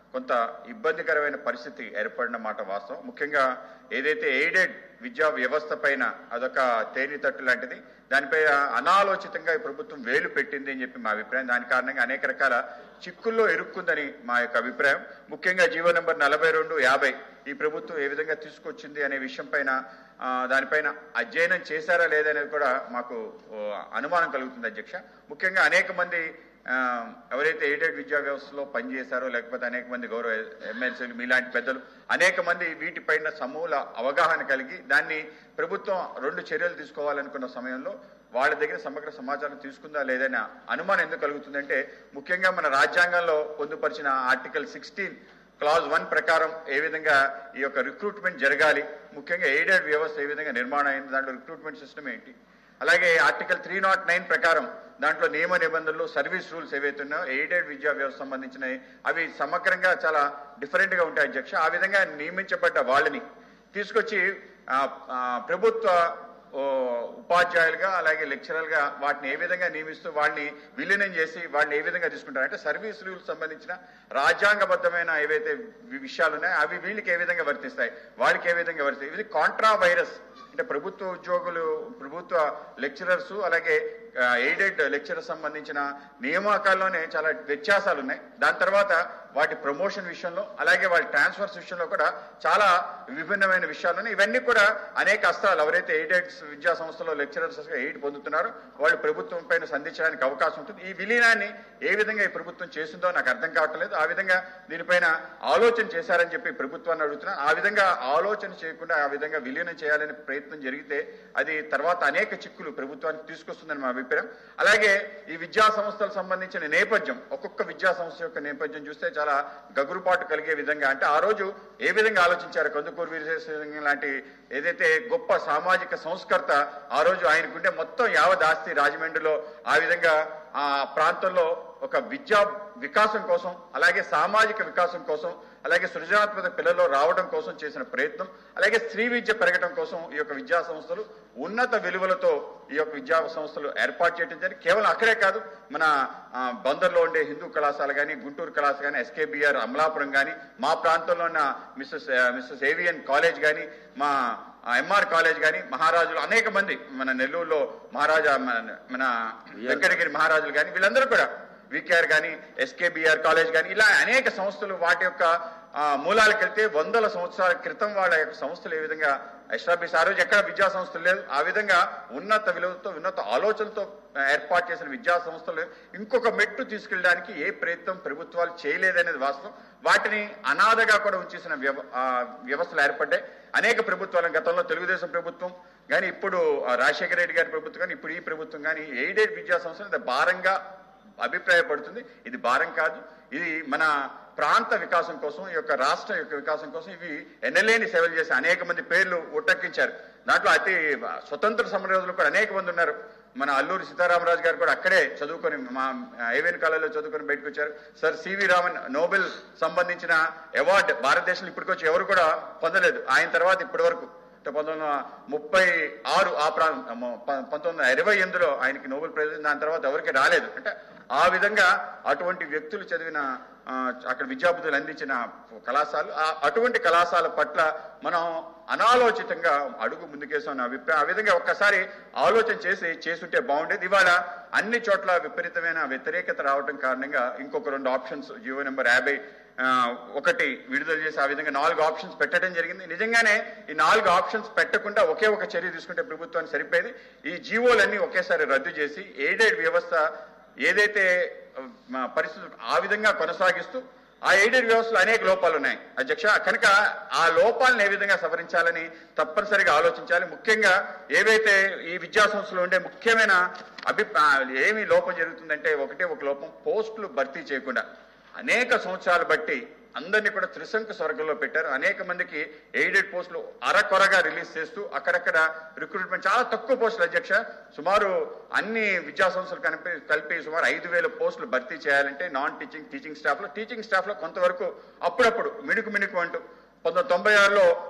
కొంత ఇబ్బందికరమైన పరిస్థితి ఏర్పడిన మాట వాస్తవం ముఖ్యంగా ఏదైతే ఎయిడెడ్ విద్యా వ్యవస్థ పైన అదొక తేని తట్టు లాంటిది దానిపై అనాలోచితంగా ఈ ప్రభుత్వం వేలు పెట్టింది అని చెప్పి మా అభిప్రాయం దాని కారణంగా అనేక రకాల చిక్కుల్లో ఇరుక్కుందని మా యొక్క అభిప్రాయం ముఖ్యంగా జీవో నెంబర్ నలభై రెండు యాభై ఈ ప్రభుత్వం ఏ విధంగా తీసుకొచ్చింది అనే విషయం పైన ఆ, దానిపైన అధ్యయనం చేశారా లేదనేది కూడా మాకు ఓ, అనుమానం కలుగుతుంది అధ్యక్ష ముఖ్యంగా అనేక మంది ఆ, ఎవరైతే ఎయిడెడ్ విద్యా వ్యవస్థలో పనిచేశారో లేకపోతే అనేక మంది గౌరవ ఎమ్మెల్సీలు మీలాంటి పెద్దలు అనేక మంది వీటిపైన సమూల అవగాహన కలిగి దాన్ని ప్రభుత్వం రెండు చర్యలు తీసుకోవాలనుకున్న సమయంలో వాళ్ళ దగ్గర సమగ్ర సమాచారం తీసుకుందా లేదనే అనుమానం ఎందుకు కలుగుతుందంటే ముఖ్యంగా మన రాజ్యాంగంలో పొందుపరిచిన ఆర్టికల్ సిక్స్టీన్ క్లాజ్ వన్ ప్రకారం ఏ విధంగా ఈ యొక్క రిక్రూట్మెంట్ జరగాలి ముఖ్యంగా ఎయిడెడ్ వ్యవస్థ ఏ విధంగా నిర్మాణం అయింది దాంట్లో రిక్రూట్మెంట్ సిస్టమ్ ఏంటి అలాగే ఆర్టికల్ త్రీ నాట్ నైన్ ప్రకారం దాంట్లో నియమ నిబంధనలు సర్వీస్ రూల్స్ ఏవైతే ఉన్నాయో ఎయిడెడ్ విద్యా వ్యవస్థ సంబంధించినవి అవి సమగ్రంగా చాలా డిఫరెంట్ గా ఉంటాయి అధ్యక్ష ఆ విధంగా నియమించబడ్డ వాళ్ళని తీసుకొచ్చి ఆ, ఆ, ప్రభుత్వ ఓ, ఉపాధ్యాయులుగా అలాగే లెక్చరర్గా వాటిని ఏ విధంగా నియమిస్తూ వాళ్ళని విలీనం చేసి వాళ్ళని ఏ విధంగా తీసుకుంటారు అంటే సర్వీస్ రూల్స్ సంబంధించిన రాజ్యాంగబద్ధమైన ఏవైతే వి- విషయాలు ఉన్నాయో అవి వీళ్ళకి ఏ విధంగా వర్తిస్తాయి వాళ్ళకి ఏ విధంగా వర్తిస్తాయి ఇది కాంట్రా వైరస్ అంటే ప్రభుత్వ ఉద్యోగులు ప్రభుత్వ లెక్చరర్స్ అలాగే ఎయిడెడ్ లెక్చరర్ సంబంధించిన నియామకాల్లోనే చాలా వ్యత్యాసాలు ఉన్నాయి దాని తర్వాత వాటి ప్రమోషన్ విషయంలో అలాగే వాటి ట్రాన్స్ఫర్స్ విషయంలో కూడా చాలా విభిన్నమైన విషయాలు ఉన్నాయి ఇవన్నీ కూడా అనేక అస్త్రాలు ఎవరైతే ఎయిడెడ్ విద్యా సంస్థలో లెక్చరర్స్ ఎయిడ్ పొందుతున్నారో వాళ్ళు ప్రభుత్వం పైన సంధించడానికి అవకాశం ఉంటుంది ఈ విలీనాన్ని ఏ విధంగా ఈ ప్రభుత్వం చేసిందో నాకు అర్థం కావట్లేదు ఆ విధంగా దీనిపైన ఆలోచన చేశారని చెప్పి ప్రభుత్వాన్ని అడుగుతున్నాను ఆ విధంగా ఆలోచన చేయకుండా ఆ విధంగా విలీనం చేయాలనే ప్రయత్నం జరిగితే అది తర్వాత అనేక చిక్కులు ప్రభుత్వానికి తీసుకొస్తుందని మా అభిప్రాయం అలాగే ఈ విద్యా సంస్థలకు సంబంధించిన నేపథ్యం ఒక్కొక్క విద్యా సంస్థ యొక్క నేపథ్యం చూస్తే చాలా గగురుపాటు కలిగే విధంగా అంటే ఆ రోజు ఏ విధంగా ఆలోచించారు కందుకూరు వీరశేషం లాంటి ఏదైతే గొప్ప సామాజిక సంస్కర్త ఆ రోజు ఆయనకుంటే మొత్తం యావత్ ఆస్తి రాజమండ్రిలో ఆ విధంగా ఆ ప్రాంతంలో ఒక విద్యా వికాసం కోసం అలాగే సామాజిక వికాసం కోసం అలాగే సృజనాత్మక పిల్లల్లో రావడం కోసం చేసిన ప్రయత్నం అలాగే స్త్రీ విద్య పెరగడం కోసం ఈ యొక్క విద్యా సంస్థలు ఉన్నత విలువలతో ఈ యొక్క విద్యా సంస్థలు ఏర్పాటు చేయడం జరిగింది కేవలం అక్కడే కాదు మన ఆ, బందర్లో ఉండే హిందూ కళాశాల కానీ గుంటూరు కళాశాల కానీ ఎస్కేబిఆర్ అమలాపురం కానీ మా ప్రాంతంలో ఉన్న మిస్సెస్ ఆ, మిస్సెస్ ఏవియన్ కాలేజ్ కానీ మా ఎంఆర్ కాలేజ్ కానీ మహారాజులు అనేక మంది మన నెల్లూరులో మహారాజా మన- మన వెంకటగిరి మహారాజులు కానీ వీళ్ళందరూ కూడా వికేఆర్ కానీ ఎస్కేబిఆర్ కాలేజ్ కానీ ఇలా అనేక సంస్థలు వాటి యొక్క ఆ, మూలాలకు వెళ్తే వందల సంవత్సరాల క్రితం వాళ్ళ యొక్క సంస్థలు ఏ విధంగా ఎస్టాబ్లిష్ ఆ రోజు ఎక్కడ విద్యా సంస్థలు లేదు ఆ విధంగా ఉన్నత విలువలతో ఉన్నత ఆలోచనలతో ఆ, ఏర్పాటు చేసిన విద్యా సంస్థలు ఇంకొక మెట్టు తీసుకెళ్ళడానికి ఏ ప్రయత్నం ప్రభుత్వాలు చేయలేదనేది వాస్తవం వాటిని అనాథగా కూడా ఉంచేసిన వ్యవ ఆ, వ్యవస్థలు ఏర్పడ్డాయి అనేక ప్రభుత్వాలు గతంలో తెలుగుదేశం ప్రభుత్వం కానీ ఇప్పుడు ఆ, రాజశేఖర రెడ్డి గారి ప్రభుత్వం కానీ ఇప్పుడు ఈ ప్రభుత్వం కానీ ఎయిడెడ్ విద్యా సంస్థలు ఇంత భారంగా అభిప్రాయపడుతుంది ఇది భారం కాదు ఇది మన ప్రాంత వికాసం కోసం ఈ యొక్క రాష్ట్ర యొక్క వికాసం కోసం ఇవి ఎన్నలేని సేవలు చేసి అనేక మంది పేర్లు ఉట్టక్కించారు దాంట్లో అతి స్వతంత్ర సమరయోధులు కూడా అనేక మంది ఉన్నారు మన అల్లూరి సీతారామరాజు గారు కూడా అక్కడే చదువుకొని మా ఏవేన్ కాలేజీలో చదువుకొని బయటకు వచ్చారు సార్ సివి రామన్ నోబెల్ సంబంధించిన అవార్డు భారతదేశంలో ఇప్పటికొచ్చి ఎవరు కూడా పొందలేదు ఆయన తర్వాత ఇప్పటి వరకు అంటే పంతొమ్మిది వందల ముప్పై ఆరు ఆ ప్రాంతం పంతొమ్మిది వందల ఇరవై ఎనిమిదిలో ఆయనకి నోబెల్ ప్రైజ్ దాని తర్వాత ఎవరికి రాలేదు అంటే ఆ విధంగా అటువంటి వ్యక్తులు చదివిన ఆ, అక్కడ విద్యాబుద్ధులు అందించిన కళాశాలలు ఆ అటువంటి కళాశాల పట్ల మనం అనాలోచితంగా అడుగు ముందుకేసాం నా అభిప్రాయం ఆ విధంగా ఒక్కసారి ఆలోచన చేసి చేసుంటే బాగుండేది ఇవాళ అన్ని చోట్ల విపరీతమైన వ్యతిరేకత రావడం కారణంగా ఇంకొక రెండు ఆప్షన్స్ జియో నెంబర్ యాభై ఆ, ఒకటి విడుదల చేసి ఆ విధంగా నాలుగు ఆప్షన్స్ పెట్టడం జరిగింది నిజంగానే ఈ నాలుగు ఆప్షన్స్ పెట్టకుండా ఒకే ఒక చర్య తీసుకుంటే ప్రభుత్వానికి సరిపోయేది ఈ జీవోలన్నీ ఒకేసారి రద్దు చేసి ఎయిడెడ్ వ్యవస్థ ఏదైతే ఆ, మా పరిస్థితులు ఆ విధంగా కొనసాగిస్తూ ఆ ఎయిడెడ్ వ్యవస్థలో అనేక లోపాలు ఉన్నాయి అధ్యక్ష కనుక ఆ లోపాలను ఏ విధంగా సవరించాలని తప్పనిసరిగా ఆలోచించాలి ముఖ్యంగా ఏవైతే ఈ విద్యా సంస్థలో ఉండే ముఖ్యమైన అభి ఆ, ఏమి లోపం జరుగుతుందంటే ఒకటే ఒక లోపం పోస్టులు భర్తీ చేయకుండా అనేక సంవత్సరాలు బట్టి అందరినీ కూడా త్రిశంకు స్వర్గంలో పెట్టారు అనేక మందికి ఎయిడెడ్ పోస్టులు అరకొరగా రిలీజ్ చేస్తూ అక్కడక్కడ రిక్రూట్మెంట్ చాలా తక్కువ పోస్టులు అధ్యక్ష సుమారు అన్ని విద్యా సంస్థలు కలిపి కలిపి సుమారు ఐదు వేల పోస్టులు భర్తీ చేయాలంటే నాన్ టీచింగ్ టీచింగ్ స్టాఫ్ లో టీచింగ్ స్టాఫ్ లో కొంతవరకు అప్పుడప్పుడు మిణుకు మిణుకు అంటూ పంతొమ్మిది తొంభై ఆరులో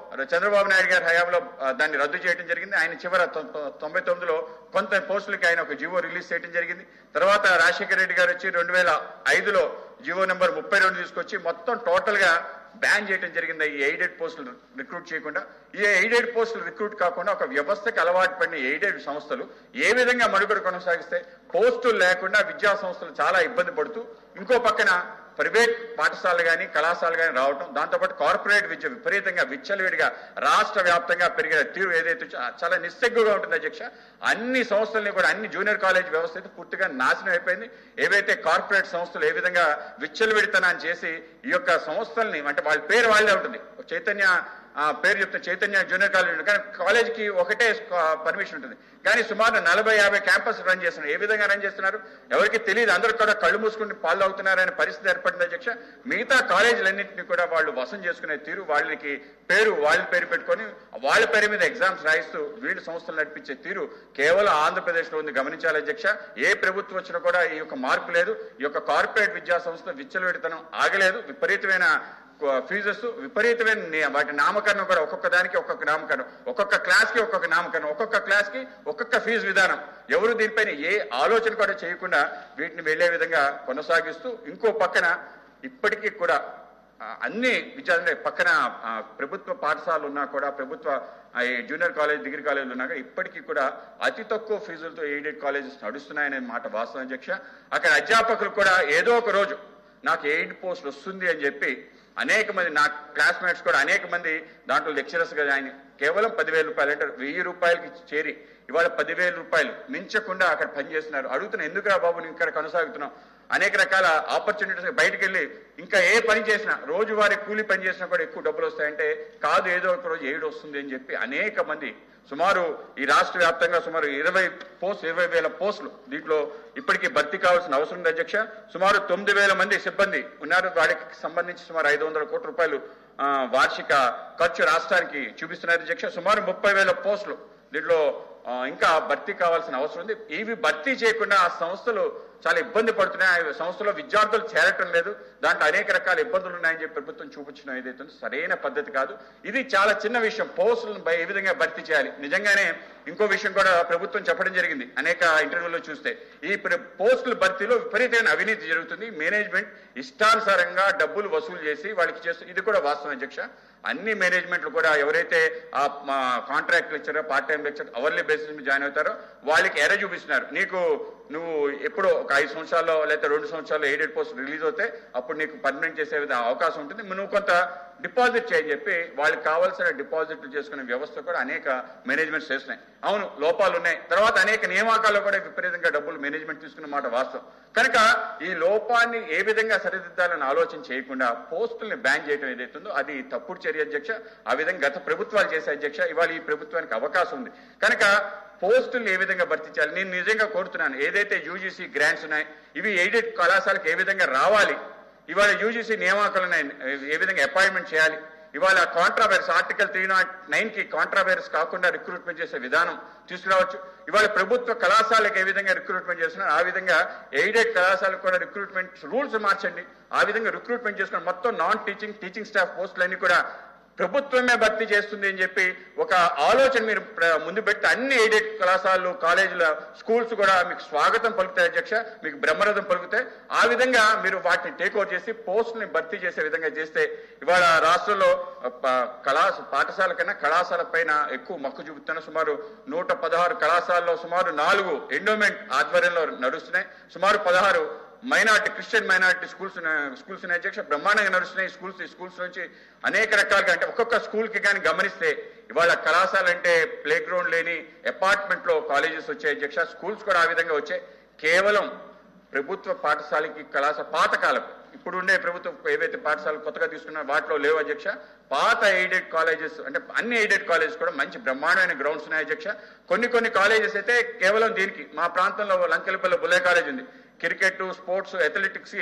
చంద్రబాబు నాయుడు గారి హయాంలో ఆ, దాన్ని రద్దు చేయడం జరిగింది ఆయన చివర తొ- తొంభై తొమ్మిదిలో కొంత పోస్టులకి ఆయన ఒక జీవో రిలీజ్ చేయడం జరిగింది తర్వాత రాజశేఖర రెడ్డి గారు వచ్చి రెండు వేల ఐదులో జీవో నెంబర్ ముప్పై రెండు తీసుకొచ్చి మొత్తం టోటల్ గా బ్యాన్ చేయడం జరిగింది ఈ ఎయిడెడ్ పోస్టులు రిక్రూట్ చేయకుండా ఈ ఎయిడెడ్ పోస్టులు రిక్రూట్ కాకుండా ఒక వ్యవస్థకి అలవాటు పడిన ఎయిడెడ్ సంస్థలు ఏ విధంగా మనుగడ కొనసాగిస్తే పోస్టులు లేకుండా విద్యా సంస్థలు చాలా ఇబ్బంది పడుతూ ఇంకో పక్కన ప్రైవేట్ పాఠశాలలు కానీ కళాశాలలు కానీ రావటం దాంతోపాటు కార్పొరేట్ విద్య విపరీతంగా విచ్చలవిడిగా రాష్ట్ర వ్యాప్తంగా పెరిగిన తీరు ఏదైతే చా- చాలా నిస్సగ్గుగా ఉంటుంది అధ్యక్ష అన్ని సంస్థల్ని కూడా అన్ని జూనియర్ కాలేజ్ వ్యవస్థ అయితే పూర్తిగా నాశనం అయిపోయింది ఏవైతే కార్పొరేట్ సంస్థలు ఏ విధంగా విచ్చలవిడితనాన్ని చేసి ఈ యొక్క సంస్థల్ని అంటే వాళ్ళ పేరు వాళ్ళే ఉంటుంది చైతన్య ఆ, పేరు చెప్తే చైతన్య జూనియర్ కాలేజ్ ఉంటుంది కానీ కాలేజ్కి ఒకటే పర్మిషన్ ఉంటుంది కానీ సుమారు నలభై యాభై క్యాంపస్ రన్ చేస్తున్నారు ఏ విధంగా రన్ చేస్తున్నారు ఎవరికి తెలియదు అందరూ కూడా కళ్ళు మూసుకుని పాలు అవుతున్నారనే పరిస్థితి ఏర్పడింది అధ్యక్ష మిగతా కాలేజీలన్నింటినీ కూడా వాళ్ళు వసం చేసుకునే తీరు వాళ్ళకి పేరు వాళ్ళ పేరు పెట్టుకొని వాళ్ళ పేరు మీద ఎగ్జామ్స్ రాయిస్తూ వీళ్ళు సంస్థలు నడిపించే తీరు కేవలం ఆంధ్రప్రదేశ్ లో ఉంది గమనించాలి అధ్యక్ష ఏ ప్రభుత్వం వచ్చినా కూడా ఈ యొక్క మార్పు లేదు ఈ యొక్క కార్పొరేట్ విద్యా సంస్థ విచ్చలవిడితనం ఆగలేదు విపరీతమైన ఫీజెస్ విపరీతమైన ని- వాటి నామకరణం కూడా ఒక్కొక్క దానికి ఒక్కొక్క నామకరణం ఒక్కొక్క క్లాస్ కి ఒక్కొక్క నామకరణం ఒక్కొక్క క్లాస్ కి ఒక్కొక్క ఫీజు విధానం ఎవరు దీనిపైన ఏ ఆలోచన కూడా చేయకుండా వీటిని వెళ్లే విధంగా కొనసాగిస్తూ ఇంకో పక్కన ఇప్పటికీ కూడా ఆ, అన్ని విద్యార్థులు పక్కన ఆ, ప్రభుత్వ పాఠశాలలు ఉన్నా కూడా ప్రభుత్వ ఆ, ఈ జూనియర్ కాలేజ్ డిగ్రీ కాలేజీలు ఉన్నా కూడా ఇప్పటికీ కూడా అతి తక్కువ ఫీజులతో ఎయిడెడ్ కాలేజెస్ నడుస్తున్నాయనే మాట వాస్తవం అధ్యక్ష అక్కడ అధ్యాపకులు కూడా ఏదో ఒక రోజు నాకు ఎయిడ్ పోస్ట్ వస్తుంది అని చెప్పి అనేక మంది నా క్లాస్మేట్స్ కూడా అనేక మంది దాంట్లో లెక్చరర్స్ గా ఆయన కేవలం పదివేల రూపాయలు అంటే వెయ్యి రూపాయలకి చేరి ఇవాళ పదివేల రూపాయలు మించకుండా అక్కడ పనిచేస్తున్నారు అడుగుతున్నా ఎందుకురా బాబు నువ్వు ఇక్కడ కొనసాగుతున్నావు అనేక రకాల ఆపర్చునిటీస్ బయటకు వెళ్ళి ఇంకా ఏ పని చేసినా రోజువారీ కూలి పని చేసినా కూడా ఎక్కువ డబ్బులు వస్తాయంటే కాదు ఏదో ఒక రోజు ఏడు వస్తుంది అని చెప్పి అనేక మంది సుమారు ఈ రాష్ట్ర వ్యాప్తంగా సుమారు ఇరవై పోస్ట్ ఇరవై వేల పోస్టులు దీంట్లో ఇప్పటికీ భర్తీ కావాల్సిన అవసరం ఉంది అధ్యక్ష సుమారు తొమ్మిది వేల మంది సిబ్బంది ఉన్నారు వారికి సంబంధించి సుమారు ఐదు వందల కోట్ల రూపాయలు ఆ, వార్షిక ఖర్చు రాష్ట్రానికి చూపిస్తున్నారు అధ్యక్ష సుమారు ముప్పై వేల పోస్టులు దీంట్లో ఆ, ఇంకా భర్తీ కావాల్సిన అవసరం ఉంది ఇవి భర్తీ చేయకుండా ఆ సంస్థలు చాలా ఇబ్బంది పడుతున్నాయి ఆ సంస్థలో విద్యార్థులు చేరటం లేదు దాంట్లో అనేక రకాల ఇబ్బందులు ఉన్నాయని చెప్పి ప్రభుత్వం చూపించడం ఏదైతే ఉందో సరైన పద్ధతి కాదు ఇది చాలా చిన్న విషయం పోస్టులను బై- ఏ విధంగా భర్తీ చేయాలి నిజంగానే ఇంకో విషయం కూడా ప్రభుత్వం చెప్పడం జరిగింది అనేక ఇంటర్వ్యూలో చూస్తే ఈ ప్ర- పోస్టుల భర్తీలో విపరీతమైన అవినీతి జరుగుతుంది మేనేజ్మెంట్ ఇష్టానుసారంగా డబ్బులు వసూలు చేసి వాళ్ళకి చేస్తూ ఇది కూడా వాస్తవం అధ్యక్ష అన్ని మేనేజ్మెంట్లు కూడా ఎవరైతే ఆ contract lecture part time lecture hourly basis మీద జాయిన్ అవుతారో వాళ్ళకి ఎర చూపిస్తున్నారు నీకు నువ్వు ఎప్పుడో ఒక ఐదు సంవత్సరాల్లో లేదా రెండు సంవత్సరాల్లో ఎయిడెడ్ పోస్ట్ రిలీజ్ అవుతే అప్పుడు నీకు పర్మనెంట్ చేసే విధంగా అవకాశం ఉంటుంది నువ్వు కొంత డిపాజిట్ చేయని చెప్పి వాళ్ళకి కావాల్సిన డిపాజిట్లు చేసుకునే వ్యవస్థ కూడా అనేక మేనేజ్మెంట్స్ చేస్తున్నాయి అవును లోపాలు ఉన్నాయి తర్వాత అనేక నియామకాల్లో కూడా విపరీతంగా డబ్బులు మేనేజ్మెంట్ తీసుకున్న మాట వాస్తవం కనుక ఈ లోపాన్ని ఏ విధంగా సరిదిద్దాలని ఆలోచన చేయకుండా పోస్టుల్ని బ్యాన్ చేయడం ఏదైతుందో అది తప్పుడు చర్య అధ్యక్ష ఆ విధంగా గత ప్రభుత్వాలు చేసే అధ్యక్ష ఇవాళ ఈ ప్రభుత్వానికి అవకాశం ఉంది కనుక పోస్టులు ఏ విధంగా భర్తీ చేయాలి నేను నిజంగా కోరుతున్నాను ఏదైతే యూజీసీ గ్రాంట్స్ ఉన్నాయి ఇవి ఎయిడెడ్ కళాశాలకు ఏ విధంగా రావాలి ఇవాళ యూజీసీ నియామకాలు ఉన్నాయి ఏ విధంగా అపాయింట్మెంట్ చేయాలి ఇవాళ కాంట్రావైరస్ ఆర్టికల్ త్రీ నాట్ నైన్ కి కాంట్రావైరస్ కాకుండా రిక్రూట్మెంట్ చేసే విధానం తీసుకురావచ్చు ఇవాళ ప్రభుత్వ కళాశాలకు ఏ విధంగా రిక్రూట్మెంట్ చేస్తున్నారు ఆ విధంగా ఎయిడెడ్ కళాశాలకు కూడా రిక్రూట్మెంట్ రూల్స్ మార్చండి ఆ విధంగా రిక్రూట్మెంట్ చేసుకుని మొత్తం నాన్ టీచింగ్ టీచింగ్ స్టాఫ్ పోస్టులన్నీ కూడా ప్రభుత్వమే భర్తీ చేస్తుంది అని చెప్పి ఒక ఆలోచన మీరు ప్ర- ముందు పెట్టి అన్ని ఎయిడెడ్ కళాశాలలు కాలేజీల స్కూల్స్ కూడా మీకు స్వాగతం పలుకుతాయి అధ్యక్ష మీకు బ్రహ్మరథం పలుకుతాయి ఆ విధంగా మీరు వాటిని టేక్ ఓవర్ చేసి పోస్టుల్ని భర్తీ చేసే విధంగా చేస్తే ఇవాళ రాష్ట్రంలో ఆ, ప- కళా పాఠశాల కన్నా కళాశాల పైన ఎక్కువ మక్కు చూపుతున్న సుమారు నూట పదహారు కళాశాలలో సుమారు నాలుగు ఎండోమెంట్ ఆధ్వర్యంలో నడుస్తున్నాయి సుమారు పదహారు minority Christian minority schools schools అధ్యక్ష బ్రహ్మాండంగా నడుస్తున్నాయి స్కూల్స్ ఈ స్కూల్స్ నుంచి అనేక రకాలుగా అంటే ఒక్కొక్క స్కూల్ కి కానీ గమనిస్తే ఇవాళ కళాశాల అంటే ప్లే గ్రౌండ్ లేని అపార్ట్మెంట్ లో కాలేజెస్ వచ్చాయి అధ్యక్ష స్కూల్స్ కూడా ఆ విధంగా వచ్చాయి కేవలం ప్రభుత్వ పాఠశాలకి కళాశాల పాతకాలం ఇప్పుడు ఉండే ప్రభుత్వం ఏవైతే పాఠశాలలు కొత్తగా తీసుకున్నారో వాటిలో లేవు అధ్యక్ష పాత ఎయిడెడ్ కాలేజెస్ అంటే అన్ని ఎయిడెడ్ కాలేజెస్ కూడా మంచి బ్రహ్మాండమైన గ్రౌండ్స్ ఉన్నాయి అధ్యక్ష కొన్ని కొన్ని కాలేజెస్ అయితే కేవలం దీనికి మా ప్రాంతంలో లంకెలపల్లి బుల్లే కాలేజ్ ఉంది క్రికెట్ స్పోర్ట్స్ అథ్లెటిక్స్ కి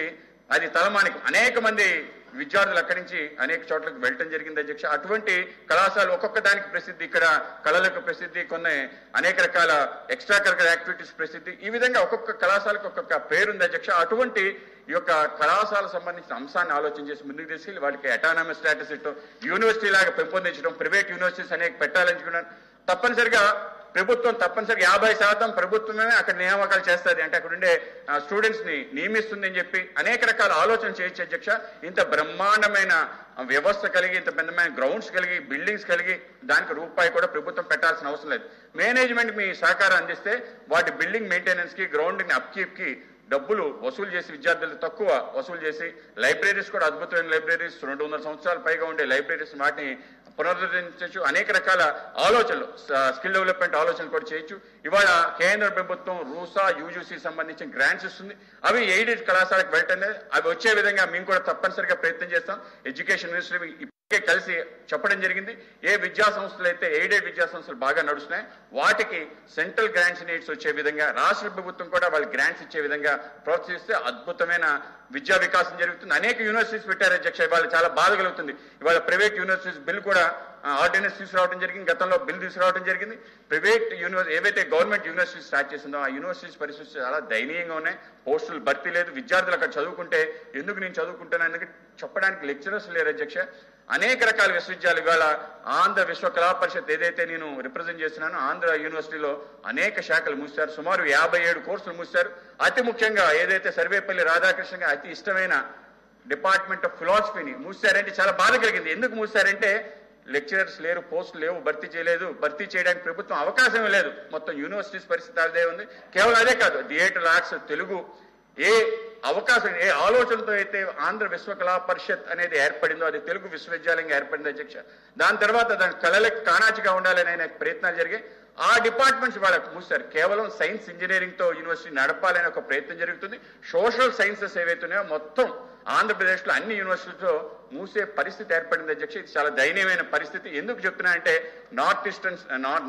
అది తలమానికం అనేక మంది విద్యార్థులు అక్కడి నుంచి అనేక చోట్లకు వెళ్ళటం జరిగింది అధ్యక్ష అటువంటి కళాశాలలు ఒక్కొక్క దానికి ప్రసిద్ధి ఇక్కడ కళలకు ప్రసిద్ధి కొన్ని అనేక రకాల ఎక్స్ట్రా కరికులర్ యాక్టివిటీస్ ప్రసిద్ధి ఈ విధంగా ఒక్కొక్క కళాశాలకు ఒక్కొక్క పేరుంది అధ్యక్ష అటువంటి ఈ యొక్క కళాశాల సంబంధించిన అంశాన్ని ఆలోచన చేసి ముందుకు తీసుకెళ్లి వాటికి అటానమస్ స్టేటస్ ఇవ్వడం యూనివర్సిటీ లాగా పెంపొందించడం ప్రైవేట్ యూనివర్సిటీస్ అనేక పెట్టాలనుకున్నాను తప్పనిసరిగా ప్రభుత్వం తప్పనిసరిగా యాభై శాతం ప్రభుత్వమే అక్కడ నియామకాలు చేస్తుంది అంటే అక్కడ ఉండే స్టూడెంట్స్ ని నియమిస్తుంది అని చెప్పి అనేక రకాల ఆలోచన చేయొచ్చు అధ్యక్ష ఇంత బ్రహ్మాండమైన ఆ, వ్యవస్థ కలిగి ఇంత పెద్దమైన గ్రౌండ్స్ కలిగి బిల్డింగ్స్ కలిగి దానికి రూపాయి కూడా ప్రభుత్వం పెట్టాల్సిన అవసరం లేదు మేనేజ్మెంట్ మీ సహకారం అందిస్తే వాటి బిల్డింగ్ మెయింటెనెన్స్ కి గ్రౌండ్ అప్కీప్ కి డబ్బులు వసూలు చేసి విద్యార్థులు తక్కువ వసూలు చేసి లైబ్రరీస్ కూడా అద్భుతమైన లైబ్రరీస్ రెండు వందల సంవత్సరాల పైగా ఉండే లైబ్రరీస్ వాటిని పునరుద్ధరించవచ్చు అనేక రకాల ఆలోచనలు స- స్కిల్ డెవలప్మెంట్ ఆలోచనలు కూడా చేయొచ్చు ఇవాళ కేంద్ర ప్రభుత్వం రూసా యూజీసీ సంబంధించిన గ్రాంట్స్ ఇస్తుంది అవి ఎయిడెడ్ కళాశాలకు వెళ్ళటం లేదు అవి వచ్చే విధంగా మేము కూడా తప్పనిసరిగా ప్రయత్నం చేస్తాం ఎడ్యుకేషన్ మినిస్ట్రీ ఇప్పటికే కలిసి చెప్పడం జరిగింది ఏ విద్యా సంస్థలు అయితే ఎయిడెడ్ విద్యా సంస్థలు బాగా నడుస్తున్నాయి వాటికి సెంట్రల్ గ్రాంట్స్ నీడ్స్ వచ్చే విధంగా రాష్ట్ర ప్రభుత్వం కూడా వాళ్ళు గ్రాంట్స్ ఇచ్చే విధంగా ప్రోత్సహిస్తే అద్భుతమైన విద్యా వికాసం జరుగుతుంది అనేక యూనివర్సిటీస్ పెట్టారు అధ్యక్ష ఇవాళ చాలా బాధ కలుగుతుంది ఇవాళ ప్రైవేట్ యూనివర్సిటీస్ బిల్ కూడా ఆర్డినెన్స్ తీసుకురావడం జరిగింది గతంలో బిల్ తీసుకురావడం జరిగింది ప్రైవేట్ యూనివర్సిటీ ఏవైతే గవర్నమెంట్ యూనివర్సిటీ స్టార్ట్ చేసిందో ఆ యూనివర్సిటీస్ పరిస్థితి చాలా దయనీయంగా ఉన్నాయి పోస్టులు భర్తీ లేదు విద్యార్థులు అక్కడ చదువుకుంటే ఎందుకు నేను చదువుకుంటాను ఎందుకు చెప్పడానికి లెక్చరర్స్ లేరు అధ్యక్ష అనేక రకాల విశ్వవిద్యాలయాలు ఇవాళ ఆంధ్ర విశ్వ కళా పరిషత్ ఏదైతే నేను రిప్రజెంట్ చేస్తున్నానో ఆంధ్ర యూనివర్సిటీలో అనేక శాఖలు మూసారు సుమారు యాభై ఏడు కోర్సులు మూసారు అతి ముఖ్యంగా ఏదైతే సర్వేపల్లి రాధాకృష్ణ గారి అతి ఇష్టమైన డిపార్ట్మెంట్ ఆఫ్ ఫిలాసఫీని మూసారంటే చాలా బాధ కలిగింది ఎందుకు మూసారంటే లెక్చరర్స్ లేరు పోస్టులు లేవు భర్తీ చేయలేదు భర్తీ చేయడానికి ప్రభుత్వం అవకాశం లేదు మొత్తం యూనివర్సిటీస్ పరిస్థితి అదే ఉంది కేవలం అదే కాదు థియేటర్ ఆర్ట్స్ తెలుగు ఏ అవకాశం ఏ ఆలోచనతో అయితే ఆంధ్ర విశ్వ కళా పరిషత్ అనేది ఏర్పడిందో అది తెలుగు విశ్వవిద్యాలయంగా ఏర్పడింది అధ్యక్ష దాని తర్వాత దాని కళలకు కానాచిగా ఉండాలని ఆయన ప్రయత్నాలు జరిగాయి ఆ డిపార్ట్మెంట్స్ వాళ్ళకు మూసారు కేవలం సైన్స్ ఇంజనీరింగ్ తో యూనివర్సిటీ నడపాలని ఒక ప్రయత్నం జరుగుతుంది సోషల్ సైన్సెస్ ఏవైతున్నాయో మొత్తం ఆంధ్రప్రదేశ్ లో అన్ని యూనివర్సిటీలతో మూసే పరిస్థితి ఏర్పడింది అధ్యక్ష ఇది చాలా దయనీయమైన పరిస్థితి ఎందుకు చెప్తున్నా అంటే నార్త్ ఈస్టర్న్ నార్త్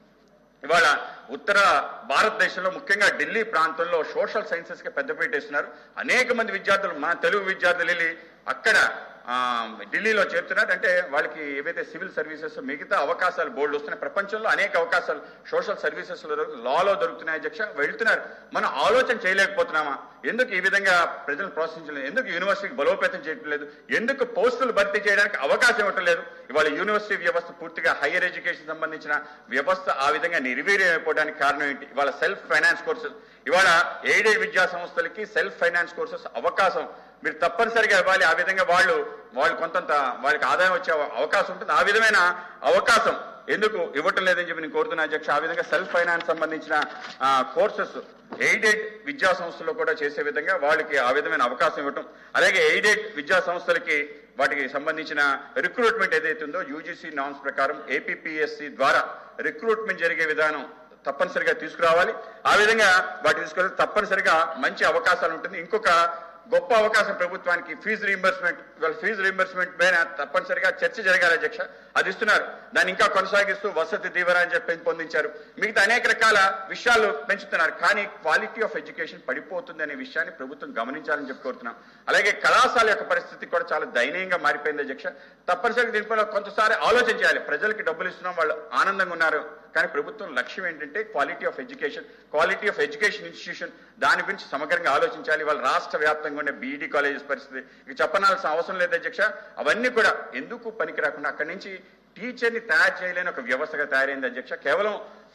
ఇవాళ ఉత్తర భారతదేశంలో ముఖ్యంగా ఢిల్లీ ప్రాంతంలో సోషల్ సైన్సెస్ కి పెద్దపీట వేస్తున్నారు అనేక మంది విద్యార్థులు మన తెలుగు విద్యార్థులు వెళ్ళి అక్కడ ఆ, ఢిల్లీలో చేరుతున్నారు అంటే వాళ్ళకి ఏవైతే సివిల్ సర్వీసెస్ మిగతా అవకాశాలు బోర్డు వస్తున్నాయి ప్రపంచంలో అనేక అవకాశాలు సోషల్ సర్వీసెస్ లాలో దొరుకుతున్నాయి అధ్యక్ష వెళ్తున్నారు మనం ఆలోచన చేయలేకపోతున్నామా ఎందుకు ఈ విధంగా ప్రజలను ప్రోత్సహించలేదు ఎందుకు యూనివర్సిటీకి బలోపేతం చేయడం లేదు ఎందుకు పోస్టులు భర్తీ చేయడానికి అవకాశం ఇవ్వటం లేదు ఇవాళ యూనివర్సిటీ వ్యవస్థ పూర్తిగా హైయర్ ఎడ్యుకేషన్ సంబంధించిన వ్యవస్థ ఆ విధంగా నిర్వీర్యం అయిపోవడానికి కారణం ఏంటి ఇవాళ సెల్ఫ్ ఫైనాన్స్ కోర్సెస్ ఇవాళ ఎయిడెడ్ విద్యా సంస్థలకి సెల్ఫ్ ఫైనాన్స్ కోర్సెస్ అవకాశం మీరు తప్పనిసరిగా ఇవ్వాలి ఆ విధంగా వాళ్ళు వాళ్ళు కొంతంత వాళ్ళకి ఆదాయం వచ్చే అవకాశం ఉంటుంది ఆ విధమైన అవకాశం ఎందుకు ఇవ్వటం లేదని చెప్పి నేను కోరుతున్నా అధ్యక్ష ఆ విధంగా సెల్ఫ్ ఫైనాన్స్ సంబంధించిన కోర్సెస్ ఎయిడెడ్ విద్యా సంస్థల్లో కూడా చేసే విధంగా వాళ్ళకి ఆ విధమైన అవకాశం ఇవ్వటం అలాగే ఎయిడెడ్ విద్యా సంస్థలకి వాటికి సంబంధించిన రిక్రూట్మెంట్ ఏదైతే ఉందో యూజీసీ నామ్స్ ప్రకారం ఏపీపీఎస్సి ద్వారా రిక్రూట్మెంట్ జరిగే విధానం తప్పనిసరిగా తీసుకురావాలి ఆ విధంగా వాటి తీసుకెళ్తే తప్పనిసరిగా మంచి అవకాశాలు ఉంటుంది ఇంకొక గొప్ప అవకాశం ప్రభుత్వానికి ఫీజు రీంబర్స్మెంట్ ఇవాళ ఫీజు రీంబర్స్మెంట్ పైన తప్పనిసరిగా చర్చ జరగాలి అధ్యక్ష అది ఇస్తున్నారు దాన్ని ఇంకా కొనసాగిస్తూ వసతి దీవెన అని చెప్పి పొందించారు మిగతా అనేక రకాల విషయాలు పెంచుతున్నారు కానీ క్వాలిటీ ఆఫ్ ఎడ్యుకేషన్ పడిపోతుంది అనే విషయాన్ని ప్రభుత్వం గమనించాలని చెప్పి కోరుతున్నాం అలాగే కళాశాల యొక్క పరిస్థితి కూడా చాలా దయనీయంగా మారిపోయింది అధ్యక్ష తప్పనిసరిగా దీనిపైన కొంతసారి ఆలోచన చేయాలి ప్రజలకి డబ్బులు ఇస్తున్నాం వాళ్ళు ఆనందంగా ఉన్నారు కానీ ప్రభుత్వం లక్ష్యం ఏంటంటే quality of education quality of education institution దాని గురించి సమగ్రంగా ఆలోచించాలి వాళ్ళ రాష్ట్ర వ్యాప్తంగా ఉండే బీఈడీ కాలేజెస్ పరిస్థితి ఇక చెప్పనాల్సిన అవసరం లేదు అధ్యక్ష అవన్నీ కూడా ఎందుకు పనికి రాకుండా అక్కడి నుంచి టీచర్ని తయారు చేయలేని ఒక వ్యవస్థగా తయారైంది అధ్యక్ష కేవలం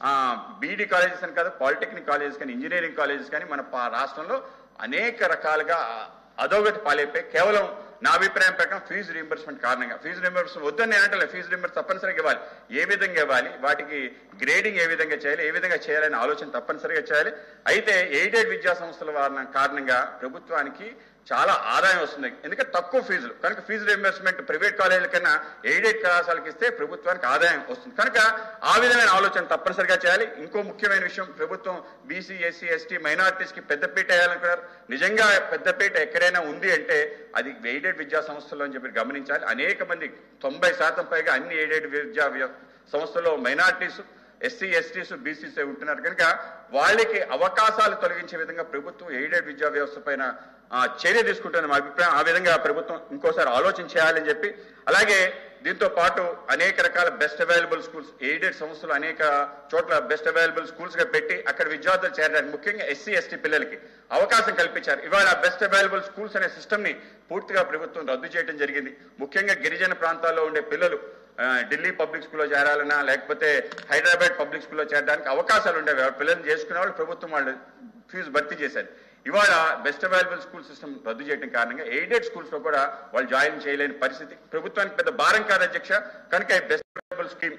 బీఈడీ కాలేజెస్ అని కాదు పాలిటెక్నిక్ కాలేజెస్ కానీ ఇంజనీరింగ్ కాలేజెస్ కానీ మన పా- రాష్ట్రంలో అనేక రకాలుగా అధోగతి పాలైపోయి కేవలం నా అభిప్రాయం ప్రకారం ఫీజు రీంబర్స్మెంట్ కారణంగా ఫీజు రీంబర్స్మెంట్ వద్దని నేను అంటే ఫీజు రీంబర్స్ తప్పనిసరిగా ఇవ్వాలి ఏ విధంగా ఇవ్వాలి వాటికి గ్రేడింగ్ ఏ విధంగా చేయాలి ఏ విధంగా చేయాలనే ఆలోచన తప్పనిసరిగా చేయాలి అయితే ఎయిడెడ్ విద్యా సంస్థల వారణ కారణంగా ప్రభుత్వానికి చాలా ఆదాయం వస్తుంది ఎందుకంటే తక్కువ ఫీజులు కనుక ఫీజు రీంబర్స్మెంట్ ప్రైవేట్ కాలేజీల కన్నా ఎయిడెడ్ కళాశాలకు ఇస్తే ప్రభుత్వానికి ఆదాయం వస్తుంది కనుక ఆ విధమైన ఆలోచన తప్పనిసరిగా చేయాలి ఇంకో ముఖ్యమైన విషయం ప్రభుత్వం బీసీ ఎస్సీ ఎస్టీ మైనారిటీస్ కి పెద్దపీట వేయాలనుకున్నారు నిజంగా పెద్దపీట ఎక్కడైనా ఉంది అంటే అది ఎయిడెడ్ విద్యా సంస్థల్లో అని చెప్పి గమనించాలి అనేక మంది తొంభై శాతం పైగా అన్ని ఎయిడెడ్ విద్యా వ్య- సంస్థల్లో మైనారిటీస్ ఎస్సీ ఎస్టీస్ బీసీస్ ఉంటున్నారు కనుక వాళ్ళకి అవకాశాలు తొలగించే విధంగా ప్రభుత్వం ఎయిడెడ్ విద్యా వ్యవస్థ పైన ఆ, చర్య తీసుకుంటున్న మా అభిప్రాయం ఆ విధంగా ప్రభుత్వం ఇంకోసారి ఆలోచన చేయాలని చెప్పి అలాగే దీంతో పాటు అనేక రకాల బెస్ట్ అవైలబుల్ స్కూల్స్ ఎయిడెడ్ సంస్థలు అనేక చోట్ల బెస్ట్ అవైలబుల్ స్కూల్స్ గా పెట్టి అక్కడ విద్యార్థులు చేరడానికి ముఖ్యంగా ఎస్సీ ఎస్టీ పిల్లలకి అవకాశం కల్పించారు ఇవాళ బెస్ట్ అవైలబుల్ స్కూల్స్ అనే సిస్టమ్ ని పూర్తిగా ప్రభుత్వం రద్దు చేయడం జరిగింది ముఖ్యంగా గిరిజన ప్రాంతాల్లో ఉండే పిల్లలు ఆ, ఢిల్లీ పబ్లిక్ స్కూల్లో చేరాలన్నా లేకపోతే హైదరాబాద్ పబ్లిక్ స్కూల్లో చేరడానికి అవకాశాలు ఉండేవి ఆ పిల్లల్ని చేసుకునే వాళ్ళు ప్రభుత్వం వాళ్ళు ఫీజు భర్తీ చేశారు ఇవాళ బెస్ట్ అవైలబుల్ స్కూల్ సిస్టమ్ రద్దు చేయడం కారణంగా ఎయిడెడ్ స్కూల్స్ లో కూడా వాళ్ళు జాయిన్ చేయలేని పరిస్థితి ప్రభుత్వానికి పెద్ద భారం కాదు అధ్యక్ష కనుక ఈ బెస్ట్ అవైలబుల్ స్కీమ్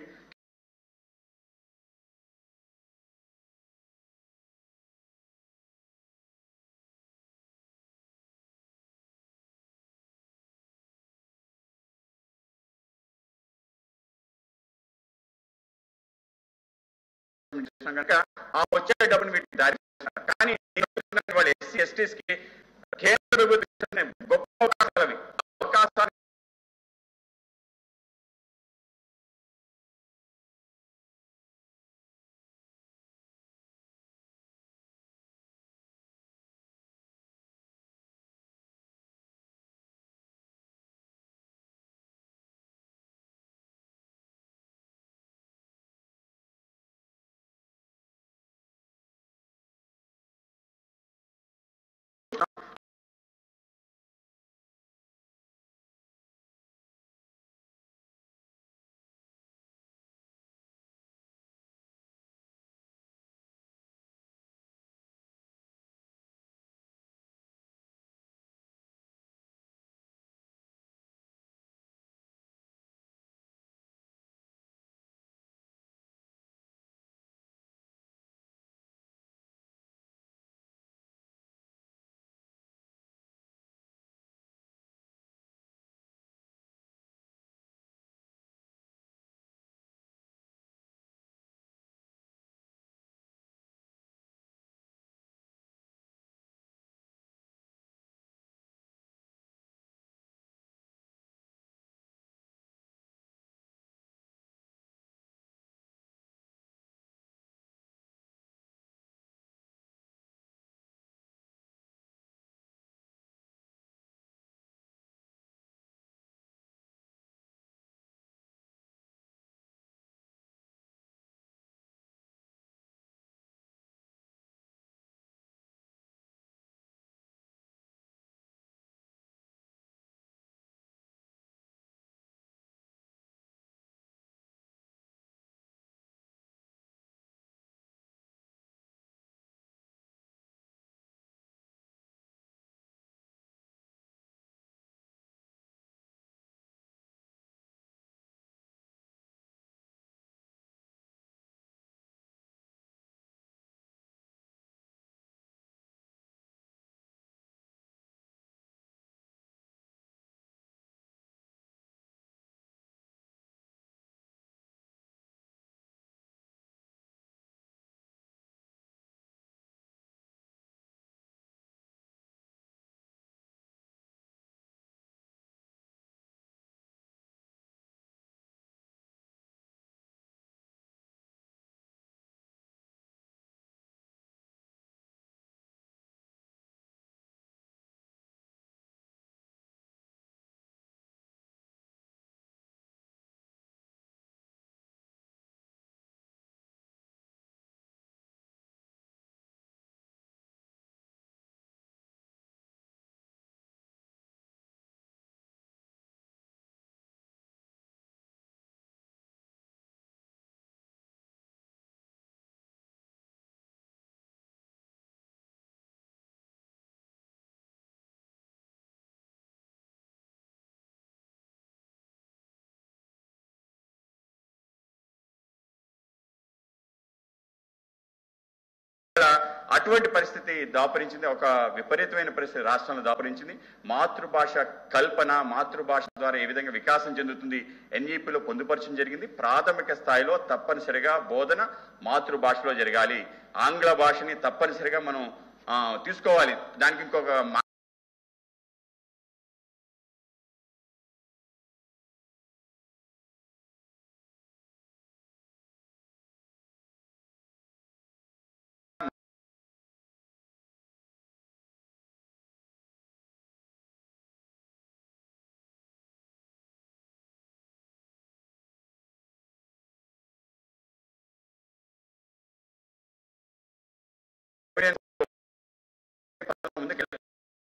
చేసినాం కనుక ఆ వచ్చే డబ్బును వీటికి దారి తీస్తున్నారు. కానీ నేను చెప్తున్నాను వాళ్ళు ఎస్సీ ఎస్టీస్ కి కేంద్ర ప్రభుత్వం ఇస్తున్న గొప్ప అవకాశాలు అవి అవకాశాలు అటువంటి పరిస్థితి దాపరించింది ఒక విపరీతమైన పరిస్థితి రాష్ట్రంలో దాపరించింది మాతృభాష కల్పన మాతృభాష ద్వారా ఏ విధంగా వికాసం చెందుతుంది ఎన్ఈపిలో పొందుపరచడం జరిగింది ప్రాథమిక స్థాయిలో తప్పనిసరిగా బోధన మాతృభాషలో జరగాలి ఆంగ్ల భాషని తప్పనిసరిగా మనం ఆ, తీసుకోవాలి దానికి ఇంకొక మా- ముందుకెళ్ళ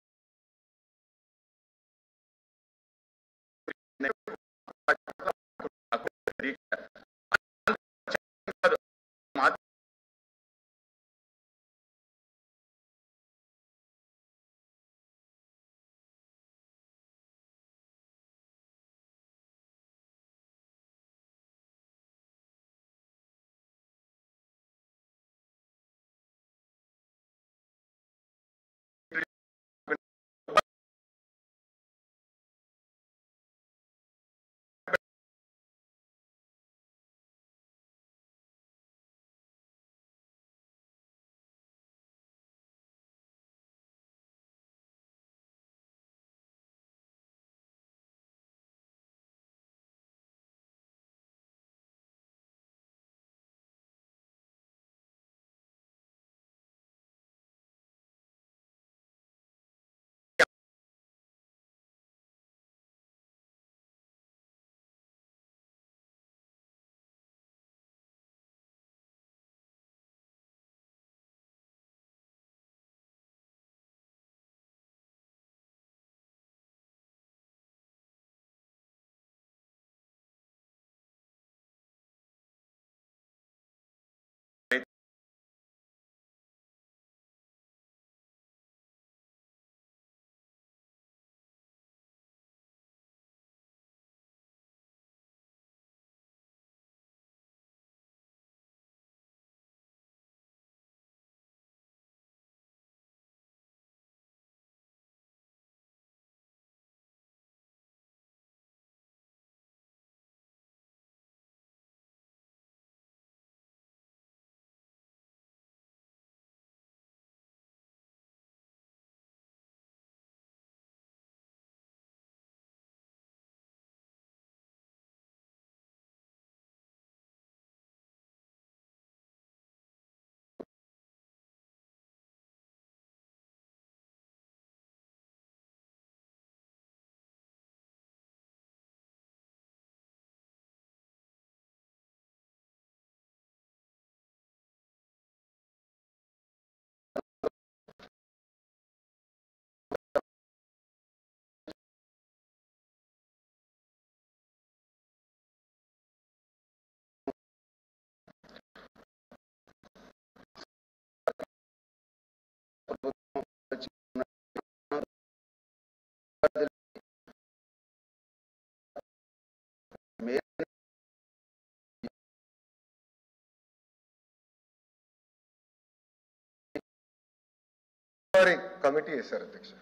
వారి కమిటీ వేశారు అధ్యక్ష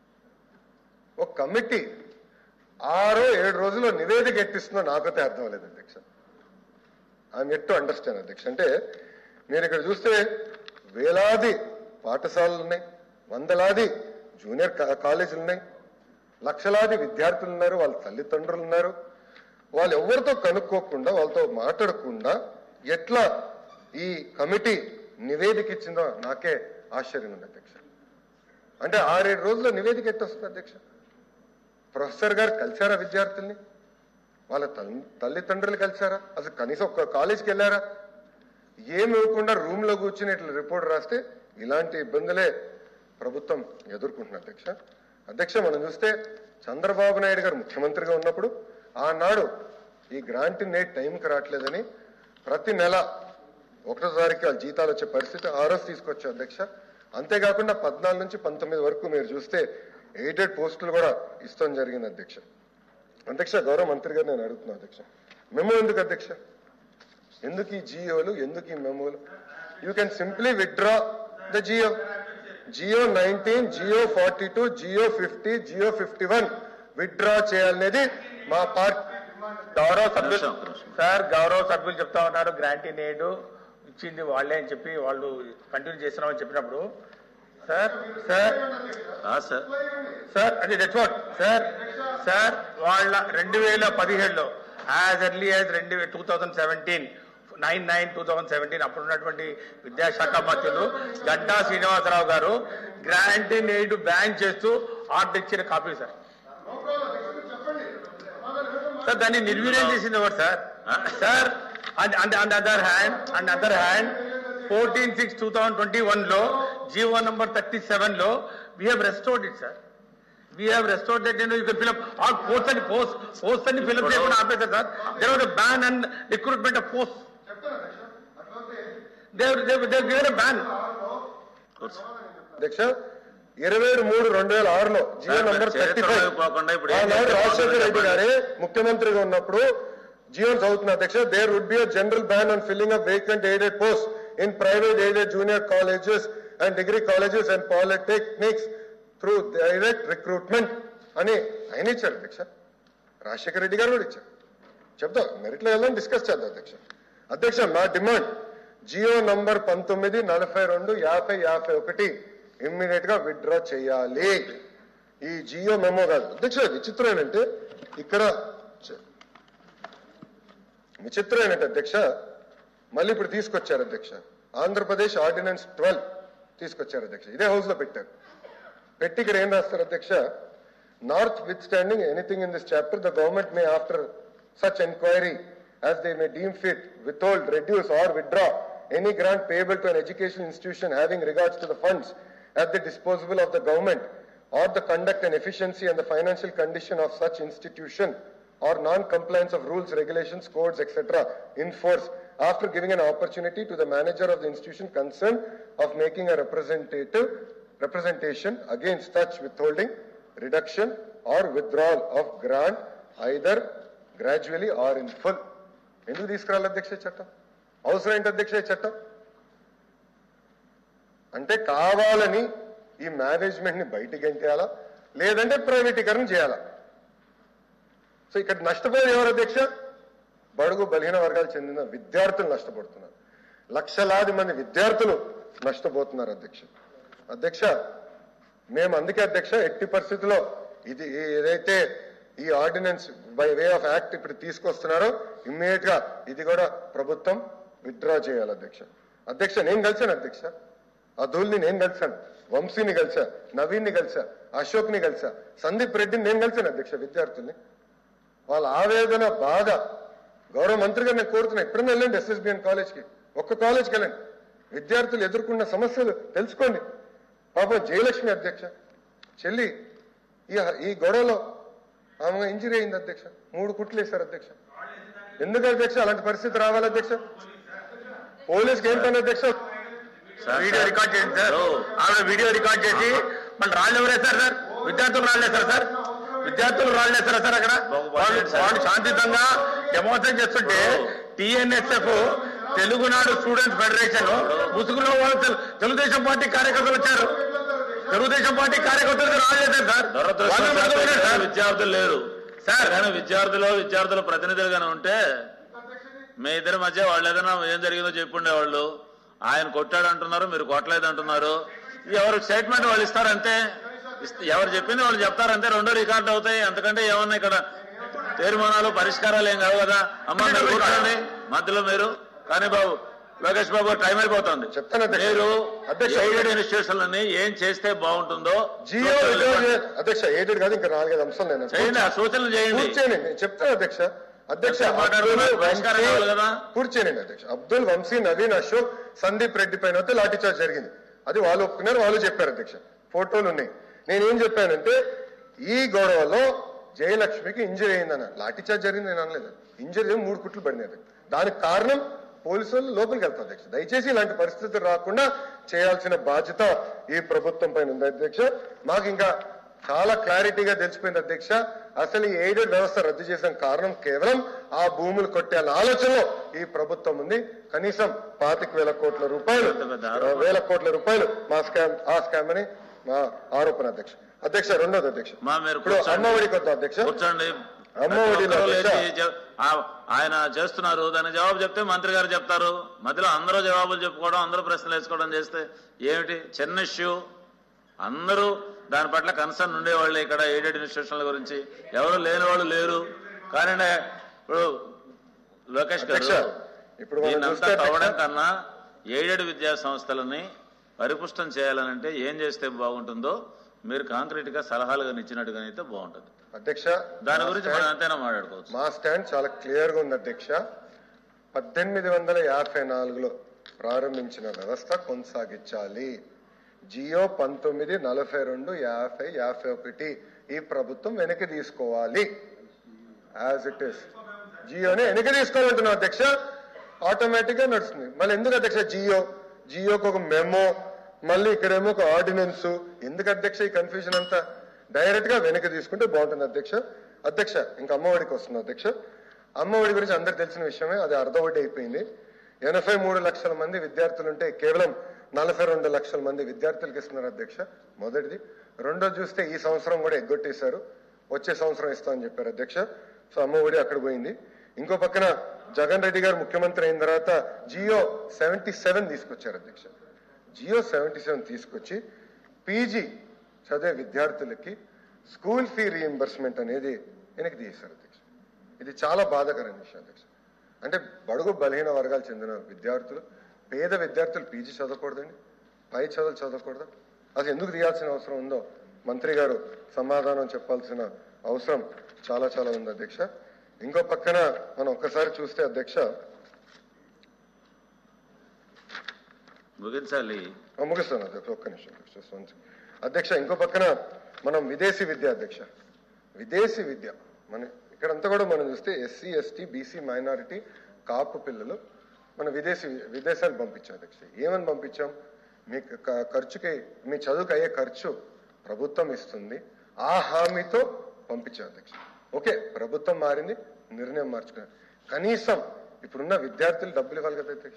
ఒక కమిటీ ఆరో ఏడు రోజుల్లో నివేదిక ఎట్టిస్తుందో నాకైతే అర్థం లేదు అధ్యక్ష ఐఎమ్ ఎట్ టు అండర్స్టాండ్ అధ్యక్ష అంటే మీరు ఇక్కడ చూస్తే వేలాది పాఠశాలలు ఉన్నాయి వందలాది జూనియర్ కా- కాలేజీలు ఉన్నాయి లక్షలాది విద్యార్థులు ఉన్నారు వాళ్ళ తల్లిదండ్రులు ఉన్నారు వాళ్ళు ఎవరితో కనుక్కోకుండా వాళ్ళతో మాట్లాడకుండా ఎట్లా ఈ కమిటీ నివేదిక ఇచ్చిందో నాకే ఆశ్చర్యం ఉంది అధ్యక్ష అంటే ఆరేడు రోజుల్లో నివేదిక ఎట్టొస్తుంది అధ్యక్ష ప్రొఫెసర్ గారు కలిశారా విద్యార్థుల్ని వాళ్ళ తల్లి తల్లిదండ్రులు కలిశారా అసలు కనీసం ఒక్క కాలేజీకి వెళ్ళారా ఏమి ఇవ్వకుండా రూమ్ లో కూర్చుని ఇట్లా రిపోర్ట్ రాస్తే ఇలాంటి ఇబ్బందులే ప్రభుత్వం ఎదుర్కొంటుంది అధ్యక్ష అధ్యక్ష మనం చూస్తే చంద్రబాబు నాయుడు గారు ముఖ్యమంత్రిగా ఉన్నప్పుడు ఆనాడు ఈ గ్రాంట్ నేట్ టైంకి రావట్లేదని ప్రతి నెల ఒకటో తారీఖు వాళ్ళ జీతాలు వచ్చే పరిస్థితి ఆ రోజు తీసుకొచ్చా అధ్యక్ష అంతేకాకుండా పద్నాలుగు నుంచి పంతొమ్మిది వరకు మీరు చూస్తే ఎయిటెడ్ పోస్టులు కూడా ఇస్తాం జరిగింది అధ్యక్ష అధ్యక్ష గౌరవ మంత్రి గారు నేను అడుగుతున్నా అధ్యక్ష మెమో ఎందుకు అధ్యక్ష ఎందుకు ఈ జియోలు ఎందుకు ఈ మెమోలు you can simply withdraw the GO GO nineteen GO forty two GO fifty GO fifty one withdraw చేయాలనేది మా పార్టీ గౌరవ సభ్యులు నిమిషం, నిమిషం. సార్ గౌరవ సభ్యులు చెప్తా ఉన్నారు గ్రాంటీ నేడు ఇచ్చింది వాళ్ళే అని చెప్పి వాళ్ళు కంటిన్యూ చేస్తున్నామని చెప్పినప్పుడు సార్ సార్ ఆ సార్ సార్ అది దట్స్ వాట్ సార్ సార్ వాళ్ళ రెండు వేల పదిహేడులో యాజ్ ఎర్లీ యాజ్ రెండు two thousand seventeen nine nine two thousand seventeen అప్పుడు ఉన్నటువంటి విద్యాశాఖ మంత్రులు గంటా శ్రీనివాసరావు గారు గ్రాంట్ ఎయిడ్ బ్యాన్ చేస్తూ ఆర్డర్ ఇచ్చిన కాపీ సార్ సార్ దాన్ని నిర్వీర్యం చేసింది ఎవరు sir sir and and and other hand and other hand fourteen six two thousand twenty one లో జీవో నంబర్ థర్టీ సెవెన్ లో we have restored it sir we have restored that you can fill up all post అని post post అని fill up చేయకుండా ఆపేశారు sir there was ban and recruitment of post Dev Dev Dev given ban కూర్చో. అధ్యక్ష ఇరవై ఏడు మూడు రెండు వేల ఆరులో జియో సార్, నంబర్ చరిత్రలోకి థర్టీ ఫైవ్ పోకుండా ఇప్పుడు ఏం ఆనాడు చేస్తే రాజశేఖర బాగుంటుందో రెడ్డి గారే ముఖ్యమంత్రిగా ఉన్నప్పుడు జియో చదువుతున్న అధ్యక్ష there would be a general ban on filling up vacant aided post in private aided junior colleges and degree colleges and polytechnics through direct recruitment అని ఆయన ఇచ్చారు అధ్యక్ష రాజశేఖర రెడ్డి గారు కూడా ఇచ్చారు చెప్తా మెరిట్లో వెళ్దాం డిస్కస్ చేద్దాం అధ్యక్ష అధ్యక్ష నా డిమాండ్ జియో నంబర్ పంతొమ్మిది నలభై రెండు యాభై యాభై ఒకటి ఇమ్మీడియట్ గా విత్డ్రా చేయాలి ఈ జియో మెమో కాదు అధ్యక్ష విచిత్రం ఏంటంటే ఇక్కడ చ- విచిత్రం ఏంటంటే అధ్యక్ష మళ్ళీ ఇప్పుడు తీసుకొచ్చారు అధ్యక్ష ఆంధ్రప్రదేశ్ ఆర్డినెన్స్ ట్వెల్వ్ తీసుకొచ్చారు అధ్యక్ష ఇదే హౌస్ లో పెట్టారు పెట్టి ఇక్కడ ఏం రాస్తారు అధ్యక్ష notwithstanding anything in this chapter the government may after such enquiry as they may deem fit withhold reduce or withdraw any grant payable to an education institution having regards to the funds at the disposal of the government or the conduct and efficiency and the financial condition of such institution or non-compliance of rules, regulations, codes, etc. in force after giving an opportunity to the manager of the institution concerned of making a representative representation against such withholding, reduction or withdrawal of grant either gradually or in full. ఎందుకు తీసుకురాలి అధ్యక్ష ఈ చట్టం అవసరం ఏంటి అధ్యక్ష ఈ చట్టం అంటే కావాలని ఈ మేనేజ్మెంట్ ని బయటికి గెంటేయాలా లేదంటే ప్రైవేటీకరణ చేయాలా సో ఇక్కడ నష్టపోయేది ఎవరు అధ్యక్ష బడుగు బలహీన వర్గాలు చెందిన విద్యార్థులు నష్టపోతున్నారు లక్షలాది మంది విద్యార్థులు నష్టపోతున్నారు అధ్యక్ష అధ్యక్ష మేము అందుకే అధ్యక్ష ఎట్టి పరిస్థితుల్లో ఇది ఈ- ఏదైతే ఈ ordinance by way of act ఇప్పుడు తీసుకొస్తున్నారో ఇమ్మీడియట్ గా ఇది కూడా ప్రభుత్వం విత్డ్రా చేయాలి అధ్యక్ష అధ్యక్ష నేను కలిశాను అధ్యక్ష అదుల్ని నేను కలిశాను వంశీని కలిసా నవీన్ని కలిసా అశోక్ ని కలిసా సందీప్ రెడ్డిని నేను కలిశాను అధ్యక్ష విద్యార్థుల్ని వాళ్ళ ఆవేదన బాధ గౌరవ మంత్రి గారు నేను కోరుతున్నా ఎప్పుడైనా వెళ్ళండి ఎస్ఎస్బిఎన్ కాలేజ్కి ఒక్క కాలేజ్కి వెళ్ళండి విద్యార్థులు ఎదుర్కొన్న సమస్యలు తెలుసుకోండి పాపం జయలక్ష్మి అధ్యక్ష చెల్లి ఈ ఈ గొడవలో ఆమె ఇంజరీ అయింది అధ్యక్ష మూడు కుట్లు వేశారు అధ్యక్ష ఎందుకు అధ్యక్ష అలాంటి పరిస్థితి రావాలి అధ్యక్ష పోలీస్కి ఏం పని అధ్యక్ష సార్, వీడియో సార్. రికార్డ్ చేయండి సార్ ఓ. ఆవిడ వీడియో రికార్డ్ చేసి మళ్ళీ రాళ్ళు ఎవరేస్తారు సార్ విద్యార్థులు రాళ్ళేస్తారు సార్ విద్యార్థులు రాళ్ళేస్తారా సార్ అక్కడ బాగుపడండి వాళ్ళు సార్. వాళ్ళు శాంతియుతంగా డెమోన్స్ట్రేట్ చేస్తుంటే టిఎన్ఎస్ఎఫ్ తెలుగునాడు స్టూడెంట్స్ ఫెడరేషన్ ముసుగులో వాళ్ళు తెలు- తెలుగుదేశం పార్టీ కార్యకర్తలు వచ్చారు తెలుగుదేశం పార్టీ కార్యకర్తలకు రాళ్ళేశారు సార్ వాళ్ళని దురదృష్టవశాత్తు పట్టుకోలేదు ఇక్కడ సార్. విద్యార్థులు లేరు సార్ కానీ విద్యార్థులు విద్యార్థుల ప్రతినిధులుగానే ఉంటే మీ ఇద్దరి మధ్య వాళ్ళు ఏదైనా ఏం జరిగిందో చెప్పుండేవాళ్ళు ఆయన కొట్టాడు అంటున్నారు మీరు కొట్టలేదు అంటున్నారు ఎవరు స్టేట్మెంట్ వాళ్ళు ఇస్తారంతే ఇస్త- ఎవరు చెప్పింది వాళ్ళు చెప్తారంతే రెండో రికార్డు అవుతాయి అంతకంటే ఏమన్నా ఇక్కడ తీర్మానాలు పరిష్కారాలు ఏం కావు కదా అమ్మ మీరు కూర్చోండి మధ్యలో మీరు కానీ బాబు లోకేష్ బాబు టైం అయిపోతుంది చెప్తాను అధ్యక్ష. మీరు అధ్యక్ష. ఎయిడెడ్ ఇన్స్టిట్యూషన్లని ఏం చేస్తే బాగుంటుందో జియో అధ్యక్ష ఎయిటెడ్ కాదు ఇంకా నాలుగైదు అంశాలు నేను చేయండి ఆ సూచనలు చేయండి కూర్చోండి నేను చెప్తాను అధ్యక్ష అధ్యక్ష ఎంత మాట్లాడుతున్నారు? అబ్దుల్ పరిష్కారం వంశీ- కావాలి కదా? కూర్చోనండి అధ్యక్ష అబ్దుల్ వంశీ నవీన్ అశోక్ సందీప్ రెడ్డి పైన అయితే లాఠీ చార్జ్ జరిగింది అది వాళ్ళు ఒప్పుకున్నారు వాళ్ళు చెప్పారు అధ్యక్ష ఫోటోలు ఉన్నాయి నేనేం చెప్పానంటే ఈ గొడవలో జయలక్ష్మికి ఇంజరీ అయిందన్న లాఠీ చార్జ్ జరిగింది నేను అనలేదు ఇంజరీ మూడు కుట్లు పడినాయి అధ్యక్ష. దానికి కారణం పోలీసు వాళ్ళు లోపలికి వెళ్తారు అధ్యక్ష దయచేసి ఇలాంటి పరిస్థితులు రాకుండా చేయాల్సిన బాధ్యత ఈ ప్రభుత్వం పైన ఉంది అధ్యక్ష మాకు ఇంకా చాలా క్లారిటీగా తెలిసిపోయింది అధ్యక్ష అసలు ఈ ఎయిడెడ్ వ్యవస్థ రద్దు చేసిన కారణం కేవలం ఆ భూములు కొట్టేయాల ఆలోచనలో ఈ ప్రభుత్వం ఉంది కనీసం పాతిక వేల కోట్ల రూపాయలు వేల కోట్ల రూపాయలు మా స్కామ్ ఆ స్కామ్ అని మా ఆరోపణ అధ్యక్ష అధ్యక్ష రెండోది అధ్యక్ష మా మీరు ఇప్పుడు కూర్చోండి. అమ్మఒడికి వద్దాం అధ్యక్ష కూర్చోండి అమ్మఒడిలో ఒక్కరూ లేచి అధ్యక్ష. చె- ఆ- ఆయన చేస్తున్నారు దానికి జవాబు చెప్తే మంత్రి గారు చెప్తారు మధ్యలో అందరూ జవాబులు చెప్పుకోవడం అందరూ ప్రశ్నలు వేసుకోవడం చేస్తే ఏమిటి చిన్న ఇష్యూ అందరూ దాని పట్ల కన్సర్న్ ఉండేవాళ్ళు ఇక్కడ ఎయిడెడ్ ఇన్స్టిట్యూషన్ల గురించి ఎవరు లేని వాళ్ళు లేరు కానీ ఇప్పుడు లోకేష్ అధ్యక్ష గారు ఇప్పుడు మనం దీన్నంతా చూస్తే అధ్యక్ష, తవ్వడం కన్నా ఎయిడెడ్ విద్యా సంస్థలని పరిపుష్టం చేయాలనంటే ఏం చేస్తే బాగుంటుందో మీరు కాంక్రీట్ గా సలహాలుగా ఇచ్చినట్టుగా అయితే బాగుంటుంది అధ్యక్ష దాని మా గురించి స్టాండ్- మనం ఎంతైనా మాట్లాడుకోవచ్చు మా స్టాండ్ చాలా క్లియర్ గా ఉంది అధ్యక్ష పద్దెనిమిది వందల యాభై నాలుగులో ప్రారంభించిన వ్యవస్థ కొనసాగించాలి జియో పంతొమ్మిది నలభై రెండు యాభై యాభై ఒకటి ఈ ప్రభుత్వం వెనక్కి తీసుకోవాలి యాజ్ ఇట్ ఇస్ జియోని వెనక్కి తీసుకోవాలంటున్నాం అధ్యక్ష ఆటోమేటిక్ గా నడుస్తుంది మళ్ళీ ఎందుకు అధ్యక్ష జియో జియోకి ఒక మెమో మళ్ళీ ఇక్కడేమో ఒక ఆర్డినెన్స్ ఎందుకు అధ్యక్ష ఈ కన్ఫ్యూజన్ అంతా డైరెక్ట్ గా వెనక్కి తీసుకుంటే బాగుంటుంది అధ్యక్ష అధ్యక్ష ఇంకా అమ్మఒడికి వస్తుంది అధ్యక్ష అమ్మఒడి గురించి అందరికి తెలిసిన విషయమే అది అర్ధవడ్డీ అయిపోయింది ఎనభై మూడు లక్షల మంది విద్యార్థులుంటే కేవలం నలభై రెండు లక్షల మంది విద్యార్థులకు ఇస్తున్నారు అధ్యక్ష మొదటిది రెండోది చూస్తే ఈ సంవత్సరం కూడా ఎగ్గొట్టేశారు వచ్చే సంవత్సరం ఇస్తామని చెప్పారు అధ్యక్ష సో అమ్మఒడి అక్కడ పోయింది ఇంకో పక్కన జగన్ రెడ్డి గారు ముఖ్యమంత్రి అయిన తర్వాత జియో సెవెంటీ సెవెన్ తీసుకొచ్చారు అధ్యక్ష జియో సెవెంటీ సెవెన్ తీసుకొచ్చి పీజీ చదివే విద్యార్థులకి స్కూల్ ఫీ రీఎంబర్స్మెంట్ అనేది వెనక్కి తీశారు అధ్యక్ష ఇది చాలా బాధాకరమైన విషయం అధ్యక్ష అంటే బడుగు బలహీన వర్గాలు చెందిన విద్యార్థులు పేద విద్యార్థులు పీజీ చదవకూడదండి పై చదువులు చదవకూడదు అది ఎందుకు తీయాల్సిన అవసరం ఉందో మంత్రి గారు సమాధానం చెప్పాల్సిన అవసరం చాలా చాలా ఉంది అధ్యక్ష ఇంకో పక్కన మనం ఒక్కసారి చూస్తే అధ్యక్ష ముగించాలి ఆ, ముగిస్తాను అధ్యక్ష ఒక్క నిమిషం అధ్యక్ష just one second. అధ్యక్ష ఇంకో పక్కన మనం విదేశీ విద్య అధ్యక్ష విదేశీ విద్య మన ఇక్కడంతా కూడా మనం చూస్తే SC ST BC minority Kapu పిల్లలు మన విదేశీ విదేశాలకు పంపించాం అధ్యక్ష ఏమని పంపించాం మీ క- ఖర్చుకి మీ చదువుకు అయ్యే ఖర్చు ప్రభుత్వం ఇస్తుంది ఆ హామీతో పంపించాం అధ్యక్ష ఓకే ప్రభుత్వం మారింది నిర్ణయం మార్చుకున్నారు కనీసం ఇప్పుడున్న విద్యార్థులు డబ్బులు ఇవ్వాలి కదా అధ్యక్ష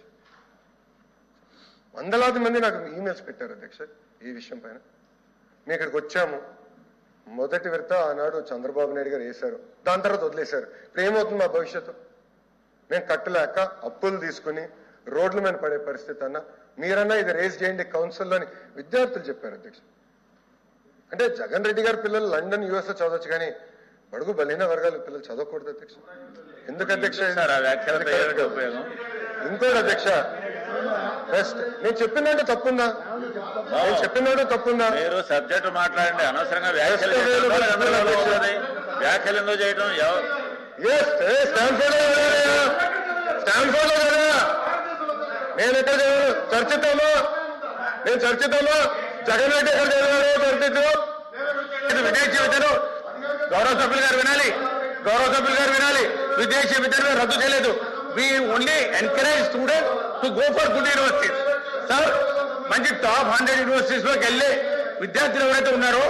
వందలాది మంది నాకు ఈమెయిల్స్ పెట్టారు అధ్యక్ష ఈ విషయం పైన మేము ఇక్కడికి వచ్చాము మొదటి విడత ఆనాడు చంద్రబాబు నాయుడు గారు వేశారు దాని తర్వాత వదిలేశారు ఇప్పుడు ఏమవుతుంది మా భవిష్యత్తు మేము కట్టలేక అప్పులు తీసుకుని రోడ్ల మీద పడే పరిస్థితి అన్న మీరన్నా ఇది రేస్ చేయండి కౌన్సిల్లోని విద్యార్థులు చెప్పారు అధ్యక్ష అంటే జగన్ రెడ్డి గారి పిల్లలు లండన్ యుఎస్ లో చదవచ్చు కానీ బడుగు బలహీన వర్గాల పిల్లలు చదవకూడదు అధ్యక్ష ఎందుకు అధ్యక్ష సార్ ఆ వ్యాఖ్యలతో ఏమిటి ఉపయోగం ఇంకోటి అధ్యక్ష బెస్ట్ నేను చెప్పినట్టు తప్పుందా నేను చెప్పినట్టు తప్పుందా మీరు సబ్జెక్ట్ మాట్లాడండి అనవసరంగా వ్యాఖ్యలు Just చేయడం available అందరిలో to the అవుతుంది. వ్యాఖ్యలు ఎందుకు చేయడం ఎవ- ఎస్ స్టాన్ఫోర్డ్ లో కదా స్టాన్ఫోర్డ్ లో కదా నేను ఎక్కడ చదివాను చర్చిద్దామా నేను చర్చిద్దామా జగన్ రెడ్డి ఎక్కడ చదివారు చర్చిద్దాం ఇది విదేశీ విద్యను గౌరవ సభ్యులు గారు వినాలి గౌరవ సభ్యులు గారు వినాలి విదేశీ విద్యను రద్దు చేయలేదు we only encourage student to go for good universities sir మంచి టాప్ హండ్రెడ్ యూనివర్సిటీస్ లోకి వెళ్ళి విద్యార్థులు ఎవరైతే ఉన్నారో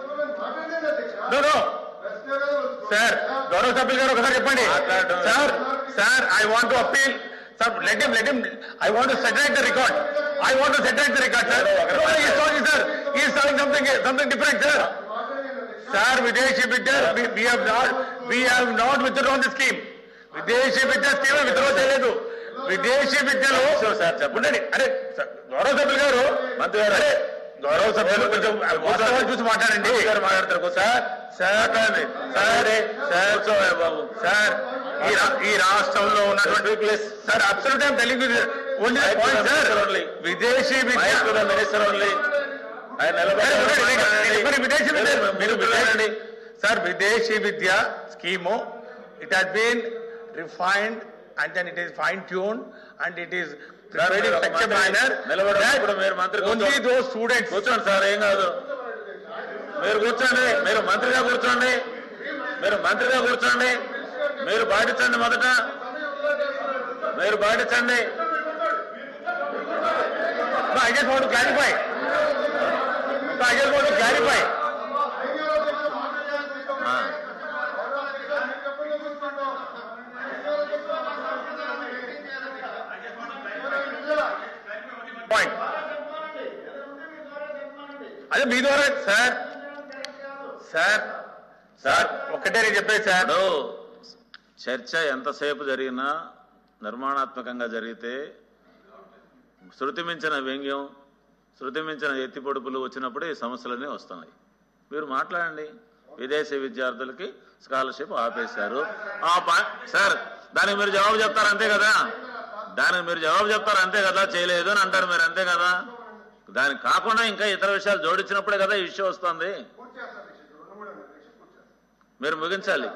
No, no. సార్ గౌరవ సభ్యులు గారు ఒకసారి చెప్పండి మాట్లాడడం. Sir sir I want to appeal sir let him let him I want to సెటరేట్ the record I want to సెటరేట్ the record sir sir ఈ sir something something different sir sir విదేశీ విద్య we have not we have not withdrawn the scheme విదేశీ విద్య scheme withdraw చేయలేదు విదేశీ విద్యలో sir, sir, చెప్పండి. ఉండండి అరే సార్, గౌరవ సభ్యులు గారు మంత్రి గారు. అరే, గౌరవ సభ్యులు కొంచెం వాస్తవాలు చూసి మాట్లాడండి మంత్రి గారు మాట్లాడతారు సార్ సార్ మాట్లాడండి. సార్ సార్ కూర్చోవయ్య బాబు సార్ ఈ రా- ఈ రాష్ట్రంలో ఉన్నటువంటి sir absolute time telling only Right to point the sir minister only. విదేశీ విద్య mike to the minister only ఆయన నిలబడి సరే, ఉండండి, మాట్లాడండి. మరి విదేశీ విద్య మీరు- మీరు విదేశీ సార్ విదేశీ విద్య scheme it has been refined and then it is fine tune and it is మీరు ఒక మంత్రి నిలబడినప్పుడు మీరు మంత్రి ఓన్లీ కూర్చోండి. దో స్టూడెంట్స్ కూర్చోండి సార్ ఏం కాదు మీరు కూర్చోండి మీరు మంత్రిగా కూర్చోండి మీరు మంత్రిగా కూర్చోండి మీరు పాటించండి మొదట మీరు పాటించండి I just want clarify I just want clarify point అదే మీ ద్వారా సార్ సార్ సార్ ఒక్కటే నేను చెప్పేది సార్ ఇప్పుడు చర్చ ఎంతసేపు జరిగినా నిర్మాణాత్మకంగా జరిగితే శృతి మించిన వ్యంగ్యం శృతి మించిన ఎత్తి పొడుపులు వచ్చినప్పుడు ఈ సమస్యలన్నీ వస్తున్నాయి మీరు మాట్లాడండి విదేశీ విద్యార్థులకి స్కాలర్షిప్ ఆపేశారు ఆ పా- సార్ దానికి మీరు జవాబు చెప్తారు అంతే కదా దానికి మీరు జవాబు చెప్తారు అంతే కదా చేయలేదు అని అంటారు మీరు అంతే కదా దానికి కాకుండా ఇంకా ఇతర విషయాలు జోడించినప్పుడే కదా ఈ ఇష్యూ వస్తుంది మీరు ముగించాలి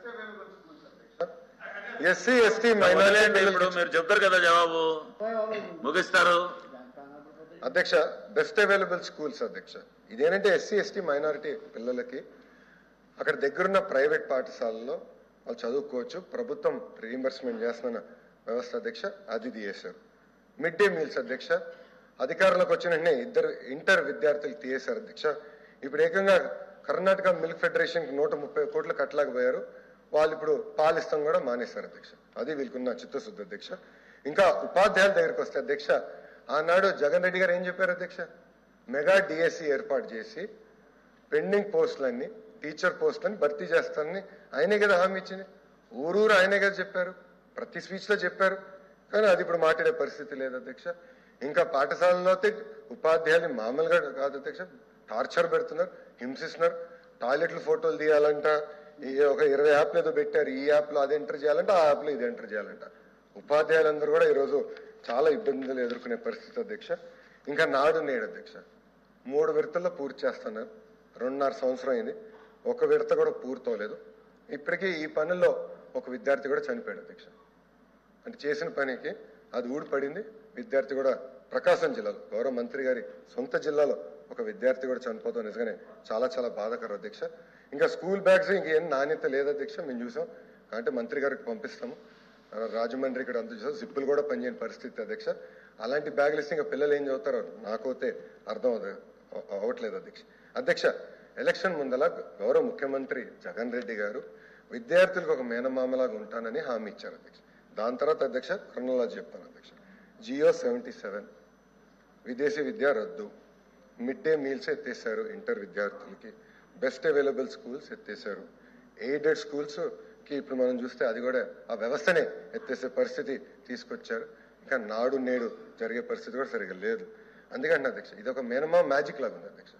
ఎస్సీ ఎస్టీ వదిలేయండి మైనారిటీ ఇప్పుడు మీరు చెప్తారు కదా జవాబు ముగిస్తారు అధ్యక్ష బెస్ట్ అవైలబుల్ స్కూల్స్ అధ్యక్ష ఇదేంటంటే ఎస్సీ ఎస్టీ మైనారిటీ పిల్లలకి అక్కడ దగ్గరున్న ప్రైవేట్ పాఠశాలలో వాళ్ళు చదువుకోవచ్చు ప్రభుత్వం రీఎంబర్స్మెంట్ చేస్తున్న వ్యవస్థ అధ్యక్ష అది తీయేశారు మిడ్ డే మీల్స్ అధ్యక్ష అధికారంలోకి వచ్చిన వెంటనే ఇద్దరు ఇంటర్ విద్యార్థులు తీయేశారు అధ్యక్ష ఇప్పుడు ఏకంగా కర్ణాటక మిల్క్ ఫెడరేషన్కి నూట ముప్పై కోట్లు కట్టలేకపోయారు వాళ్ళు ఇప్పుడు పాలిస్తాం కూడా మానేశారు అధ్యక్ష అది వీళ్ళకున్న చిత్తశుద్ధి అధ్యక్ష ఇంకా ఉపాధ్యాయుల దగ్గరికి వస్తే అధ్యక్ష ఆనాడు జగన్ రెడ్డి గారు ఏం చెప్పారు అధ్యక్ష మెగా డిఎస్సి ఏర్పాటు చేసి పెండింగ్ పోస్టులన్నీ టీచర్ పోస్టులని భర్తీ చేస్తానని ఆయనే కదా హామీ ఇచ్చింది ఊరూరు ఆయనే కదా చెప్పారు ప్రతి స్పీచ్ లో చెప్పారు కానీ అది ఇప్పుడు మాట్లాడే పరిస్థితి లేదు అధ్యక్ష ఇంకా పాఠశాలలో అయితే ఉపాధ్యాయులు మామూలుగా కాదు అధ్యక్ష టార్చర్ పెడుతున్నారు హింసిస్తున్నారు టాయిలెట్లు ఫోటోలు తీయాలంట ఈ ఒక ఇరవై యాప్లు ఏదో పెట్టారు ఈ యాప్ లో అది ఎంటర్ చేయాలంట ఆ యాప్ లో ఇది ఎంటర్ చేయాలంట ఉపాధ్యాయులందరూ కూడా ఈరోజు చాలా ఇబ్బందులు ఎదుర్కొనే పరిస్థితి అధ్యక్ష ఇంకా నాడు నేడు అధ్యక్ష మూడు విడతల్లో పూర్తి చేస్తున్నారు రెండున్నర సంవత్సరం అయింది ఒక విడత కూడా పూర్తవలేదు ఇప్పటికీ ఈ పనుల్లో ఒక విద్యార్థి కూడా చనిపోయాడు అధ్యక్ష అంటే చేసిన పనికి అది ఊడిపడింది విద్యార్థి కూడా ప్రకాశం జిల్లాలో గౌరవ మంత్రి గారి సొంత జిల్లాలో ఒక విద్యార్థి కూడా చనిపోతాం నిజంగానే చాలా చాలా బాధాకరం అధ్యక్ష ఇంకా స్కూల్ బ్యాగ్స్ ఇంకేం నాణ్యత లేదు అధ్యక్ష మేము చూసాం అంటే మంత్రి గారికి పంపిస్తాము ఆ, రాజమండ్రి ఇక్కడ అంత చూసాం జిప్పులు కూడా పనిచేయని పరిస్థితి అధ్యక్ష అలాంటి బ్యాగులు ఇస్తే ఇంకా పిల్లలు ఏం చదువుతారో నాకైతే అర్థం అవ- అవ్వట్లేదు అధ్యక్ష అధ్యక్ష ఎలక్షన్ ముందల గౌరవ ముఖ్యమంత్రి జగన్ రెడ్డి గారు విద్యార్థులకు ఒక మేనమామలాగా ఉంటానని హామీ ఇచ్చారు అధ్యక్ష దాని తర్వాత అధ్యక్ష క్రొనాలజీ చెప్తాను అధ్యక్ష జియో సెవెంటీ సెవెన్ విదేశీ విద్య రద్దు మిడ్ డే మీల్స్ ఎత్తేసారు ఇంటర్ విద్యార్థులకి బెస్ట్ అవైలబుల్ స్కూల్స్ ఎత్తేసారు ఎయిడెడ్ స్కూల్స్ కి ఇప్పుడు మనం చూస్తే అది కూడా ఆ వ్యవస్థనే ఎత్తేసే పరిస్థితి తీసుకొచ్చారు ఇంకా నాడు నేడు జరిగే పరిస్థితి కూడా సరిగా లేదు అందుకంటే అధ్యక్ష ఇది ఒక మేనమా మ్యాజిక్ లాగా ఉంది అధ్యక్ష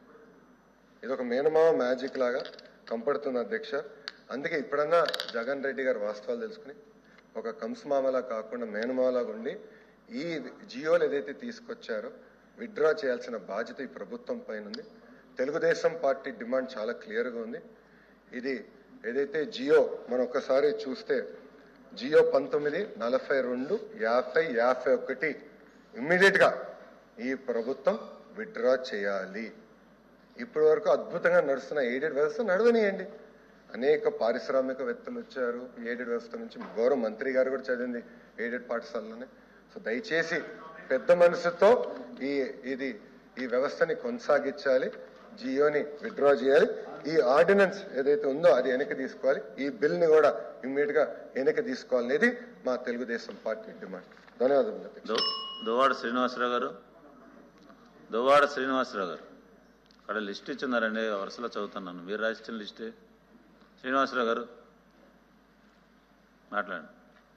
ఇది ఒక మేనమావ మ్యాజిక్ లాగా కంపడుతుంది అధ్యక్ష అందుకే ఇప్పుడన్నా జగన్ రెడ్డి గారు వాస్తవాలు తెలుసుకుని ఒక కంసమామలా కాకుండా మేనమావలాగా ఉండి ఈ జియోలు ఏదైతే తీసుకొచ్చారో విత్డ్రా చేయాల్సిన బాధ్యత ఈ ప్రభుత్వం పైన ఉంది తెలుగుదేశం పార్టీ డిమాండ్ చాలా క్లియర్గా ఉంది ఇది ఏదైతే జియో మనం ఒక్కసారి చూస్తే జియో పంతొమ్మిది నలభై రెండు యాభై యాభై ఒకటి ఇమ్మీడియట్ గా ఈ ప్రభుత్వం విత్డ్రా చేయాలి ఇప్పటి వరకు అద్భుతంగా నడుస్తున్న ఎయిడెడ్ వ్యవస్థ నడవనియండి అనేక పారిశ్రామికవేత్తలు వచ్చారు ఎయిడెడ్ వ్యవస్థ నుంచి గౌరవ మంత్రి గారు కూడా చదివింది ఎయిడెడ్ పాఠశాలలోనే సో దయచేసి పెద్ద మనసుతో ఈ ఇది ఈ వ్యవస్థని కొనసాగించాలి జియోని విత్డ్రా చేయాలి ఈ ఆర్డినెన్స్ ఏదైతే ఉందో అది వెనక్కి తీసుకోవాలి ఈ బిల్ ని కూడా ఇమ్మీడియట్ గా వెనక్కి తీసుకోవాలనేది మా తెలుగుదేశం పార్టీ డిమాండ్ ధన్యవాదాలు అధ్యక్ష. దో- దువ్వాడ శ్రీనివాసరావు గారు దువ్వాడ శ్రీనివాసరావు గారు అక్కడ లిస్ట్ ఇచ్చిందారండి వరుసలో చదువుతున్నాను మీరు రాసిన లిస్టే శ్రీనివాసరావు గారు మాట్లాడండి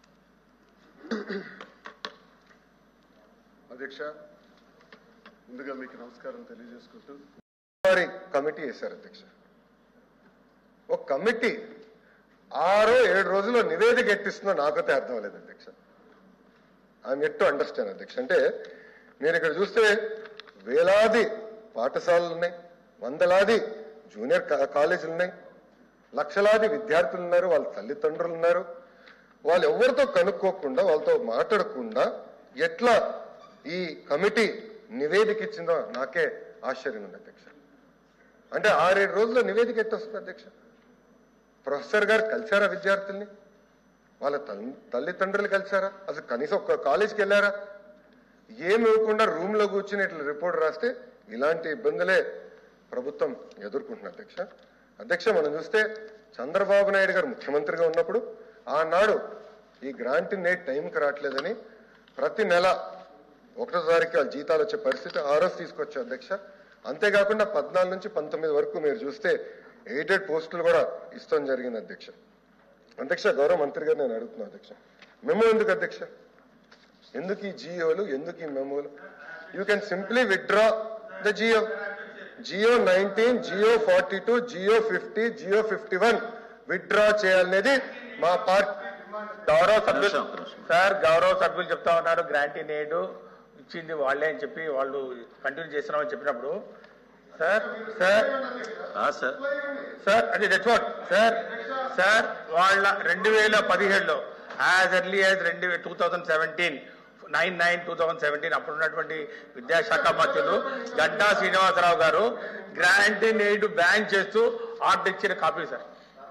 అధ్యక్ష ముందుగా మీకు నమస్కారం తెలియజేసుకుంటూ వారి కమిటీ వేశారు అధ్యక్ష ఒక కమిటీ ఆరో ఏడు రోజుల్లో నివేదిక ఎట్టిస్తుందో నాకైతే అర్థం లేదు అధ్యక్ష ఐఎమ్ ఎట్ టు అండర్స్టాండ్ అధ్యక్ష అంటే మీరు ఇక్కడ చూస్తే వేలాది పాఠశాలలు ఉన్నాయి వందలాది జూనియర్ కా- కాలేజీలు ఉన్నాయి లక్షలాది విద్యార్థులు ఉన్నారు వాళ్ళ తల్లిదండ్రులు ఉన్నారు వాళ్ళు ఎవరితో కనుక్కోకుండా వాళ్ళతో మాట్లాడకుండా ఎట్లా ఈ కమిటీ నివేదిక ఇచ్చిందో నాకే ఆశ్చర్యం ఉంది అధ్యక్ష అంటే ఆరేడు రోజుల్లో నివేదిక ఎట్టొస్తుంది అధ్యక్ష ప్రొఫెసర్ గారు కలిశారా విద్యార్థుల్ని వాళ్ళ తల్లి తల్లిదండ్రులు కలిశారా అసలు కనీసం ఒక్క కాలేజీకి వెళ్ళారా ఏమి ఇవ్వకుండా రూమ్ లో కూర్చుని ఇట్లా రిపోర్ట్ రాస్తే ఇలాంటి ఇబ్బందులే ప్రభుత్వం ఎదుర్కొంటుంది అధ్యక్ష అధ్యక్ష మనం చూస్తే చంద్రబాబు నాయుడు గారు ముఖ్యమంత్రిగా ఉన్నప్పుడు ఆనాడు ఈ గ్రాంట్ నేట్ టైంకి రావట్లేదని ప్రతి నెల ఒకటో తారీఖు వాళ్ళ జీతాలు వచ్చే పరిస్థితి ఆ రోజు తీసుకొచ్చా అధ్యక్ష అంతేకాకుండా పద్నాలుగు నుంచి పంతొమ్మిది వరకు మీరు చూస్తే ఎయిడెడ్ పోస్టులు కూడా ఇస్తాం జరిగింది అధ్యక్ష అధ్యక్ష గౌరవ మంత్రి గారు నేను అడుగుతున్నాను అధ్యక్ష మేము ఎందుకు అధ్యక్ష ఎందుకు ఈ జియోలు ఎందుకు ఈ మెమోలు you can simply withdraw the GO GO nineteen GO forty two GO fifty GO fifty one withdraw చేయాలనేది మా పార్టీ గౌరవ సభ్యులు నిమిషం, ఒక్క నిమిషం. సార్ గౌరవ సభ్యులు చెప్తా ఉన్నారు గ్రాంటీ నేడు ఇచ్చింది వాళ్ళే అని చెప్పి వాళ్ళు కంటిన్యూ చేస్తున్నామని చెప్పినప్పుడు సార్ సార్ ఆ సార్ సార్ అది దట్స్ వాట్ సార్ సార్ వాళ్ళ రెండు వేల పదిహేడులో యాజ్ ఎర్లీ యాజ్ రెండు two thousand seventeen nine nine two thousand seventeen అప్పుడు ఉన్నటువంటి విద్యాశాఖ మంత్రులు గడ్డా శ్రీనివాసరావు గారు గ్రాంట్ ఇన్ ఎయిడ్ బ్యాన్ చేస్తూ ఆర్డర్ ఇచ్చిన కాపీ సార్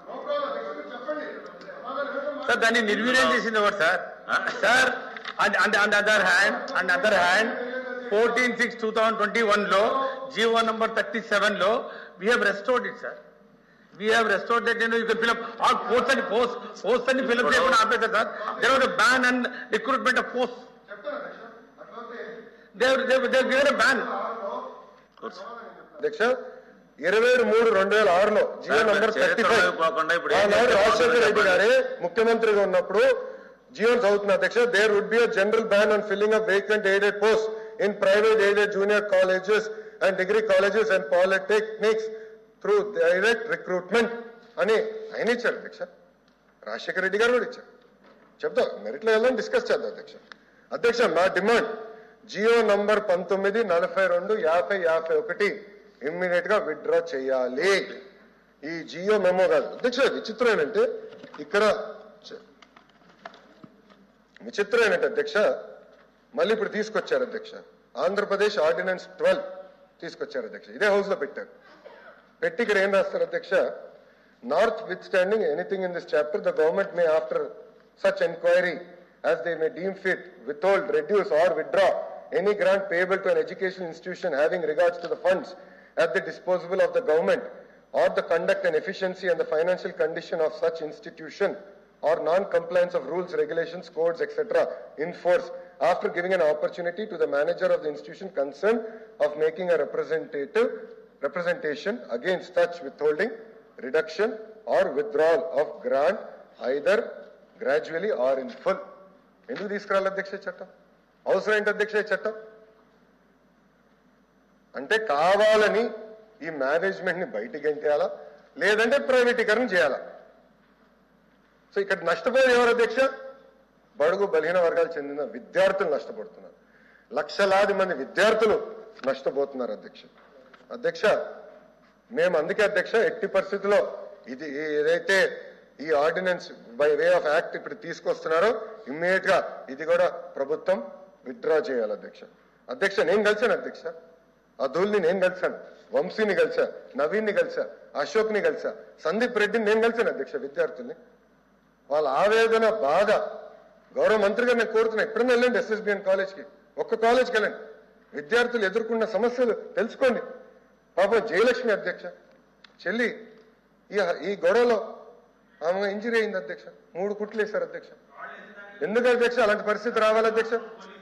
సార్ దాన్ని నిర్వీర్యం చేసింది ఎవరు sir sir and and and other hand and other hand fourteen six two thousand twenty one లో జీవో నంబర్ థర్టీ సెవెన్ లో we have restored it sir we have restored that you can fill up all post అని post post అని fill up చేయకుండా ఆపేశారు sir there was ban and recruitment of post Dev Dev Dev given ban అధ్యక్ష ఇరవై మూడు రెండు వేల ఆరులో జియో సార్, నంబర్ థర్టీ చరిత్రలోకి పోకుండా ఇప్పుడు ఏం ఆనాడు చేస్తే రాజశేఖర రెడ్డి బాగుంటుందో గారే ముఖ్యమంత్రిగా ఉన్నప్పుడు జియో చదువుతున్న అధ్యక్ష there would be a general ban on filling up vacant aided post in private aided junior colleges and degree colleges and polytechnics through direct recruitment అని ఆయన ఇచ్చారు అధ్యక్ష రాజశేఖర రెడ్డి గారు కూడా ఇచ్చారు చెప్తా మెరిట్లో వెళ్దాం డిస్కస్ చేద్దాం అధ్యక్ష అధ్యక్ష నా డిమాండ్ జియో నంబర్ పంతొమ్మిది నలభై రెండు యాభై యాభై ఒకటి ఇమ్మీడియట్ గా విత్డ్రా చేయాలి ఈ జియో మెమో కాదు అధ్యక్ష విచిత్రం ఏంటంటే ఇక్కడ చ- విచిత్రం ఏంటంటే అధ్యక్ష మళ్ళీ ఇప్పుడు తీసుకొచ్చారు అధ్యక్ష ఆంధ్రప్రదేశ్ ఆర్డినెన్స్ ట్వెల్వ్ తీసుకొచ్చారు అధ్యక్ష ఇదే హౌస్ లో పెట్టారు పెట్టి ఇక్కడ ఏం రాస్తారు అధ్యక్ష notwithstanding anything in this chapter the government may after such enquiry as they may deem fit withhold reduce or withdraw any grant payable to an educational institution having regards to the funds at the disposal of the government or the conduct and efficiency and the financial condition of such institution or non-compliance of rules, regulations, codes, etc. in force after giving an opportunity to the manager of the institution concerned of making a representative representation against such withholding, reduction or withdrawal of grant either gradually or in full. ఎందుకు తీసుకురాలి అధ్యక్ష ఈ చట్టం అవసరం ఏంటి అధ్యక్ష ఈ చట్టం అంటే కావాలని ఈ మేనేజ్మెంట్ ని బయటికి గంటేయాలా లేదంటే ప్రైవేటీకరణ చేయాలా సో ఇక్కడ నష్టపోయేది ఎవరు అధ్యక్ష బడుగు బలహీన వర్గాలకు చెందిన విద్యార్థులు నష్టపోతున్నారు లక్షలాది మంది విద్యార్థులు నష్టపోతున్నారు అధ్యక్ష అధ్యక్ష మేము అందుకే అధ్యక్ష ఎట్టి పరిస్థితుల్లో ఇది ఏదైతే ఈ ordinance by way of act ఇప్పుడు తీసుకొస్తున్నారో ఇమ్మీడియట్ గా ఇది కూడా ప్రభుత్వం విత్డ్రా చేయాలి అధ్యక్ష అధ్యక్ష నేను కలిశాను అధ్యక్ష అదుల్ని నేను కలిశాను వంశీని కలిసా నవీన్ని కలిసా అశోక్ ని కలిసా సందీప్ రెడ్డిని నేను కలిశాను అధ్యక్ష విద్యార్థుల్ని వాళ్ళ ఆవేదన బాధ గౌరవ మంత్రి గారు నేను కోరుతున్నా ఎప్పుడైనా వెళ్ళండి ఎస్ఎస్బిఎన్ కాలేజ్కి ఒక్క కాలేజ్కి వెళ్ళండి విద్యార్థులు ఎదుర్కొన్న సమస్యలు తెలుసుకోండి పాపం జయలక్ష్మి అధ్యక్ష చెల్లి ఈ ఈ గొడవలో ఆమె ఇంజరీ అయింది అధ్యక్ష మూడు కుట్లు వేశారు అధ్యక్ష ఎందుకు అధ్యక్ష అలాంటి పరిస్థితి రావాలి అధ్యక్ష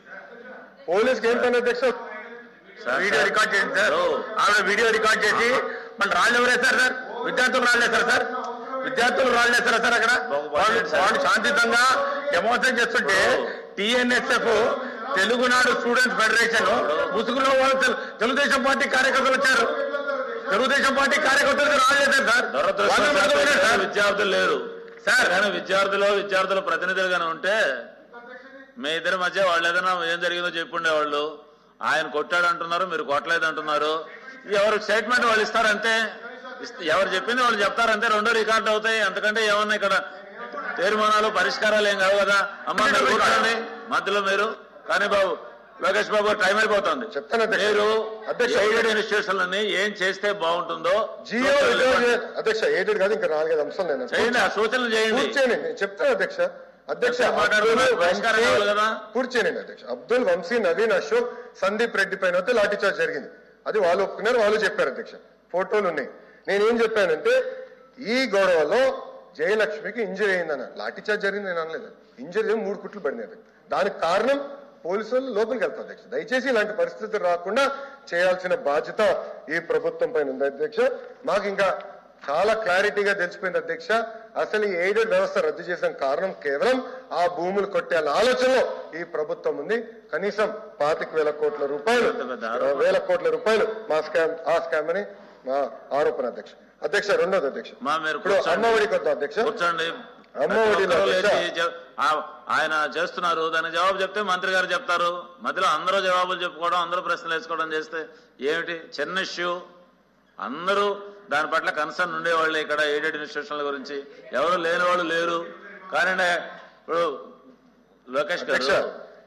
పోలీస్కి ఏం పని అధ్యక్ష సార్, వీడియో సార్. రికార్డ్ చేయండి సార్ ఓ. ఆవిడ వీడియో రికార్డ్ చేసి మన రాళ్ళు ఎవరేస్తారు సార్ విద్యార్థులు రాళ్ళేస్తారు సార్ విద్యార్థులు రాళ్ళేస్తారా సార్ అక్కడ బాగు- వాళ్ళు బాగుంది సార్. వాళ్ళు శాంతియుతంగా డెమోన్స్ట్రేట్ చేస్తుంటే టిఎన్ఎస్ఎఫ్ తెలుగునాడు స్టూడెంట్స్ ఫెడరేషన్ ముసుగులో వాళ్ళు తెలు- తెలుగుదేశం పార్టీ కార్యకర్తలు వచ్చారు తెలుగుదేశం పార్టీ కార్యకర్తలకు రాళ్ళేశారు సార్ వాళ్ళు దురదృష్టవశాత్తు పట్టుకున్నారు ఇక్కడ సార్ విద్యార్థులు లేరు సార్ కానీ విద్యార్థులు విద్యార్థుల ప్రతినిధులుగానే ఉంటే మీ ఇద్దరి మధ్య వాళ్ళు ఏదైనా ఏం జరిగిందో చెప్పుండే వాళ్ళు ఆయన కొట్టాడు అంటున్నారు మీరు కొట్టలేదు అంటున్నారు ఎవరు స్టేట్మెంట్ వాళ్ళు ఇస్తారంతే ఇస్త- ఎవరు చెప్పింది వాళ్ళు చెప్తారంతే రెండో రికార్డు అవుతాయి అంతకంటే ఏమన్నా ఇక్కడ తీర్మానాలు పరిష్కారాలు ఏం కావు కదా అమ్మ మీరు కూర్చోండి మధ్యలో మీరు కానీ బాబు లోకేష్ బాబు టైం అయిపోతుంది చెప్తాను అధ్యక్ష. మీరు అధ్యక్ష. ఎయిడెడ్ ఇన్స్టిట్యూషన్లని ఏం చేస్తే బాగుంటుందో జియో సూచనలు ఇవ్వండి. అధ్యక్ష ఏడెడ్ కాదు ఇంకా నాలుగైదు అంశాలు నేను చేయండి ఆ సూచనలు చేయండి పూర్తి చేయండి నేను చెప్తాను అధ్యక్ష అధ్యక్ష ఎంత మాట్లాడుతున్నారు? అబ్దుల్ పరిష్కారం వంశీ- కావాలి కదా? పూర్తి చేయండి అధ్యక్ష అబ్దుల్ వంశీ నవీన్ అశోక్ సందీప్ రెడ్డి పైన అయితే లాఠీ చార్జ్ జరిగింది అది వాళ్ళు ఒప్పుకున్నారు వాళ్ళు చెప్పారు అధ్యక్ష ఫోటోలు ఉన్నాయి నేనేం చెప్పానంటే ఈ గొడవలో జయలక్ష్మికి ఇంజరీ అయిందన్న లాఠీ చార్జ్ జరిగింది నేను అనలేదు ఇంజరీ మూడు కుట్లు పడినాయి అధ్యక్ష. దానికి కారణం పోలీసు వాళ్ళు లోపలికి వెళ్తారు అధ్యక్ష దయచేసి ఇలాంటి పరిస్థితులు రాకుండా చేయాల్సిన బాధ్యత ఈ ప్రభుత్వం పైన ఉంది అధ్యక్ష మాకు ఇంకా చాలా క్లారిటీగా తెలిసిపోయింది అధ్యక్ష అసలు ఈ ఎయిడెడ్ వ్యవస్థ రద్దు చేసిన కారణం కేవలం ఆ భూములు కొట్టాల ఆలోచనలో ఈ ప్రభుత్వం ఉంది కనీసం పాతిక వేల కోట్ల రూపాయలు పెద్ద పెద్ద ఆరోపణలు. వేల కోట్ల రూపాయలు మా స్కామ్ ఆ స్కామ్ అని మా ఆరోపణ అధ్యక్ష అధ్యక్ష రెండోది అధ్యక్ష మా మీరు ఇప్పుడు కూర్చోండి. అమ్మఒడికి వద్దాం అధ్యక్ష కూర్చోండి అమ్మఒడిలో ప్రతి ఒక్కరూ అధ్యక్ష. లేచి చె- ఆ- ఆయన చేస్తున్నారు దానికి జవాబు చెప్తే మంత్రి గారు చెప్తారు మధ్యలో అందరూ జవాబులు చెప్పుకోవడం అందరూ ప్రశ్నలు వేసుకోవడం చేస్తే ఏమిటి చిన్న ఇష్యూ అందరూ దాని పట్ల కన్సర్న్ ఉండేవాళ్ళు ఇక్కడ ఎయిడెడ్ ఇన్స్టిట్యూషన్ల గురించి ఎవరు లేని వాళ్ళు లేరు కానీ ఇప్పుడు లోకేష్ అధ్యక్ష గారు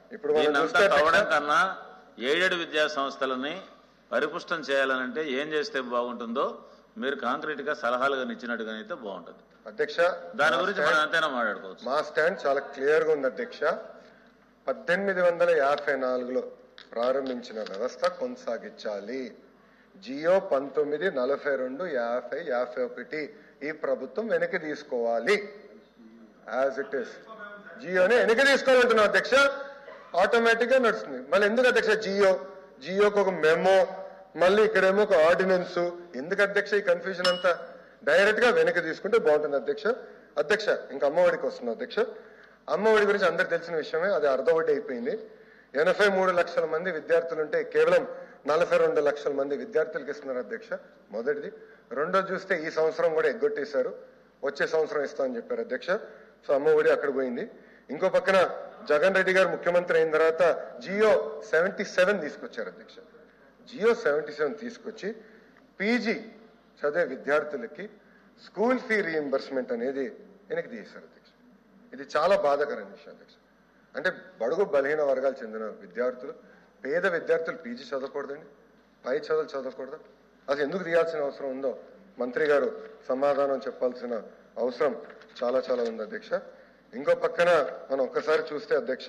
ఇప్పుడు మనం దీన్నంతా చూస్తే తవ్వడం అధ్యక్ష, కన్నా ఏడేడు విద్యా సంస్థలని పరిపుష్టం చేయాలనంటే ఏం చేస్తే బాగుంటుందో మీరు కాంక్రీట్ గా సలహాలుగా ఇచ్చినట్టుగా అయితే బాగుంటుంది అధ్యక్ష దాని మా గురించి స్టాండ్- మనం అంతేనా మాట్లాడుకోవచ్చు మా స్టాండ్ చాలా క్లియర్ గా ఉంది అధ్యక్ష పద్దెనిమిది వందల యాభై నాలుగులో ప్రారంభించిన వ్యవస్థ కొనసాగించాలి జియో పంతొమ్మిది నలభై రెండు యాభై యాభై ఒకటి ఈ ప్రభుత్వం వెనక్కి తీసుకోవాలి యాజ్ ఇట్ ఇస్ జియోని వెనక్కి తీసుకోవాలంటున్నాం అధ్యక్ష ఆటోమేటిక్ గా నడుస్తుంది మళ్ళీ ఎందుకు అధ్యక్ష జియో జియోకి ఒక మెమో మళ్ళీ ఇక్కడేమో ఒక ఆర్డినెన్స్ ఎందుకు అధ్యక్ష ఈ కన్ఫ్యూజన్ అంతా డైరెక్ట్ గా వెనక్కి తీసుకుంటే బాగుంటుంది అధ్యక్ష అధ్యక్ష ఇంకా అమ్మఒడికి వస్తుంది అధ్యక్ష అమ్మఒడి గురించి అందరికి తెలిసిన విషయమే అది అర్ధవడ్డీ అయిపోయింది ఎనభై మూడు లక్షల మంది విద్యార్థులు ఉంటే కేవలం నలభై రెండు లక్షల మంది విద్యార్థులకు ఇస్తున్నారు అధ్యక్ష మొదటిది రెండోది చూస్తే ఈ సంవత్సరం కూడా ఎగ్గొట్టేశారు వచ్చే సంవత్సరం ఇస్తామని చెప్పారు అధ్యక్ష సో అమ్మఒడి అక్కడ పోయింది ఇంకో పక్కన జగన్ రెడ్డి గారు ముఖ్యమంత్రి అయిన తర్వాత జియో సెవెంటీ సెవెన్ తీసుకొచ్చారు అధ్యక్ష జియో సెవెంటీ సెవెన్ తీసుకొచ్చి పీజీ చదివే విద్యార్థులకి స్కూల్ ఫీ రీఎంబర్స్మెంట్ అనేది వెనక్కి తీశారు అధ్యక్ష ఇది చాలా బాధాకరమైన విషయం అధ్యక్ష అంటే బడుగు బలహీన వర్గాలు చెందిన విద్యార్థులు పేద విద్యార్థులు పీజీ చదవకూడదండి పై చదువులు చదవకూడదా అది ఎందుకు తీయాల్సిన అవసరం ఉందో మంత్రి గారు సమాధానం చెప్పాల్సిన అవసరం చాలా చాలా ఉంది అధ్యక్ష ఇంకో పక్కన మనం ఒక్కసారి చూస్తే అధ్యక్ష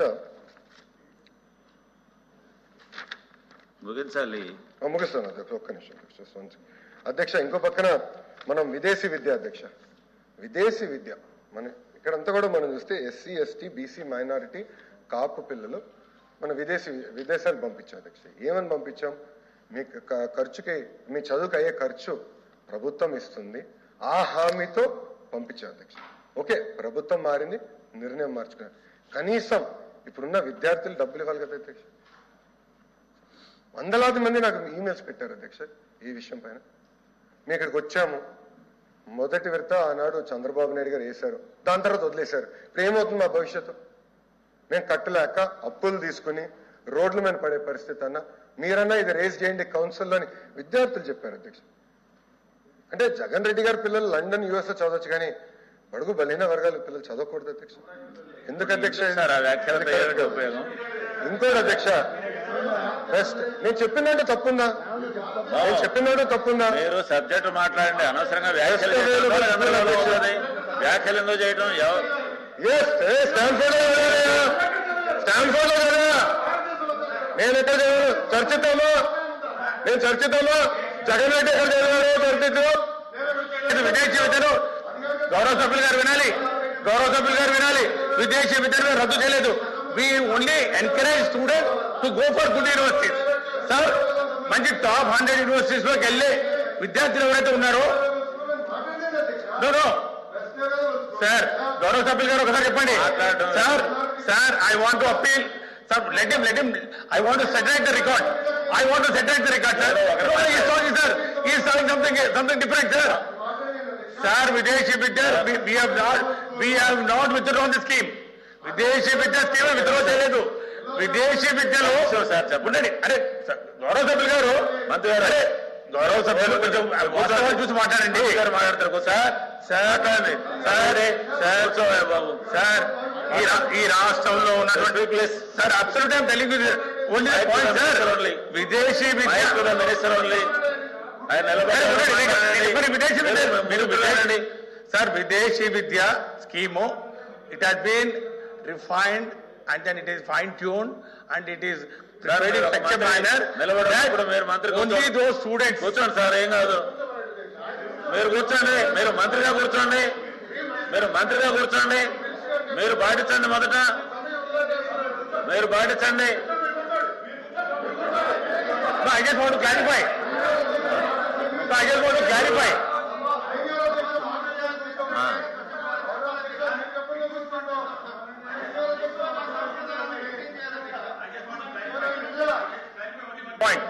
ముగించాలి ఆ, ముగిస్తాను అధ్యక్ష ఒక్క నిమిషం అధ్యక్ష just one second. అధ్యక్ష ఇంకో పక్కన మనం విదేశీ విద్య అధ్యక్ష విదేశీ విద్య మన ఇక్కడంతా కూడా మనం చూస్తే SC ST BC minority Kapu పిల్లలు మన విదేశీ విదేశాలు పంపించాం అధ్యక్ష ఏమని పంపించాం మీ క- ఖర్చుకి మీ చదువుకి అయ్యే ఖర్చు ప్రభుత్వం ఇస్తుంది ఆ హామీతో పంపించాం అధ్యక్ష ఓకే ప్రభుత్వం మారింది నిర్ణయం మార్చుకున్నారు కనీసం ఇప్పుడున్న విద్యార్థులు డబ్బులు ఇవ్వాలి కదా అధ్యక్ష వందలాది మంది నాకు ఈమెయిల్స్ పెట్టారు అధ్యక్ష ఈ విషయం పైన మేము ఇక్కడికి వచ్చాము మొదటి విడత ఆనాడు చంద్రబాబు నాయుడు గారు వేశారు దాని తర్వాత వదిలేశారు ఇప్పుడు ఏమవుతుంది మా భవిష్యత్తు మేము కట్టలేక అప్పులు తీసుకుని రోడ్ల మీద పడే పరిస్థితి అన్న మీరన్నా ఇది రేస్ చేయండి కౌన్సిల్లో అని విద్యార్థులు చెప్పారు అధ్యక్ష అంటే జగన్ రెడ్డి గారి పిల్లలు లండన్ యుఎస్ చదవచ్చు కానీ బడుగు బలహీన వర్గాల పిల్లలు చదవకూడదు అధ్యక్ష ఎందుకు అధ్యక్ష సార్ ఆ వ్యాఖ్యలతో ఏమిటి ఉపయోగం ఇంకోటి అధ్యక్ష బెస్ట్ నేను చెప్పిందంటే తప్పుందా నేను చెప్పినాడు తప్పుందా మీరు సబ్జెక్ట్ మాట్లాడండి అనవసరంగా వ్యాఖ్యలు Yes, చేయడం available, ఎందుకు available. వస్తుంది? వ్యాఖ్యలు ఎందుకు చేయడం ఎవ- ఎస్ స్టాన్ఫోర్డ్ లో కదా స్టాన్ఫోర్డ్ లో కదా నేను ఎక్కడ చదివాను చర్చిద్దామా నేను చర్చిద్దామా జగన్ రెడ్డి ఎక్కడ చదివాను చర్చిద్దాం ఇది విదేశీ విద్యను గౌరవ సభ్యులు గారు వినాలి గౌరవ సభ్యులు గారు వినాలి విదేశీ విద్యను రద్దు చేయలేదు we only encourage student to go for good universities sir మంచి టాప్ హండ్రెడ్ యూనివర్సిటీస్ లోకి వెళ్ళి విద్యార్థులు ఎవరైతే ఉన్నారో No, no. సార్ గౌరవ సభ్యులు గారు ఒకసారి చెప్పండి మాట్లాడడం. Sir sir I want to appeal sir let him let him I want to సెటరేట్ the record I want to సెటరేట్ the record sir ఈ సారీ సార్ ఈ sorry something something different sir sir విదేశీ విద్య we have not we have not withdrawn the scheme విదేశీ విద్య scheme withdraw చేయలేదు విదేశీ విద్యలో sir, చెప్పండి. ఉండండి అరే సార్, గౌరవ సభ్యులు గారు మంత్రి గారు. అరే, గౌరవ సభ్యులు కొంచెం వాస్తవాలు చూసి మాట్లాడండి మంత్రి గారు మాట్లాడతారు సార్ సార్ మాట్లాడండి. సార్ సార్ కూర్చోవయ్యా బాబు సార్ ఈ రా- ఈ రాష్ట్రంలో ఉన్నటువంటి sir absolute I'm telling only Right to the point sir minister only. విదేశీ విద్య mike to the minister only ఆయన నిలబడి సార్, ఉండండి, మాట్లాడండి. మరి విదేశీ విద్య మీరు- మీరు మీరు విదేశీ సార్ విదేశీ విద్య scheme it has been refined and then it is fine tune and it is sir, మీరు ఒక మంత్రి నిలబడి ఇప్పుడు మీరు మంత్రి ఓన్లీ కూర్చో- దోస్ స్టూడెంట్స్ కూర్చోండి సార్ ఏం కాదు మీరు కూర్చోండి మీరు మంత్రిగా కూర్చోండి మీరు మంత్రిగా కూర్చోండి మీరు పాటించండి మొదట మీరు పాటించండి I just want clarify I just want clarify ఆ. పాయింట్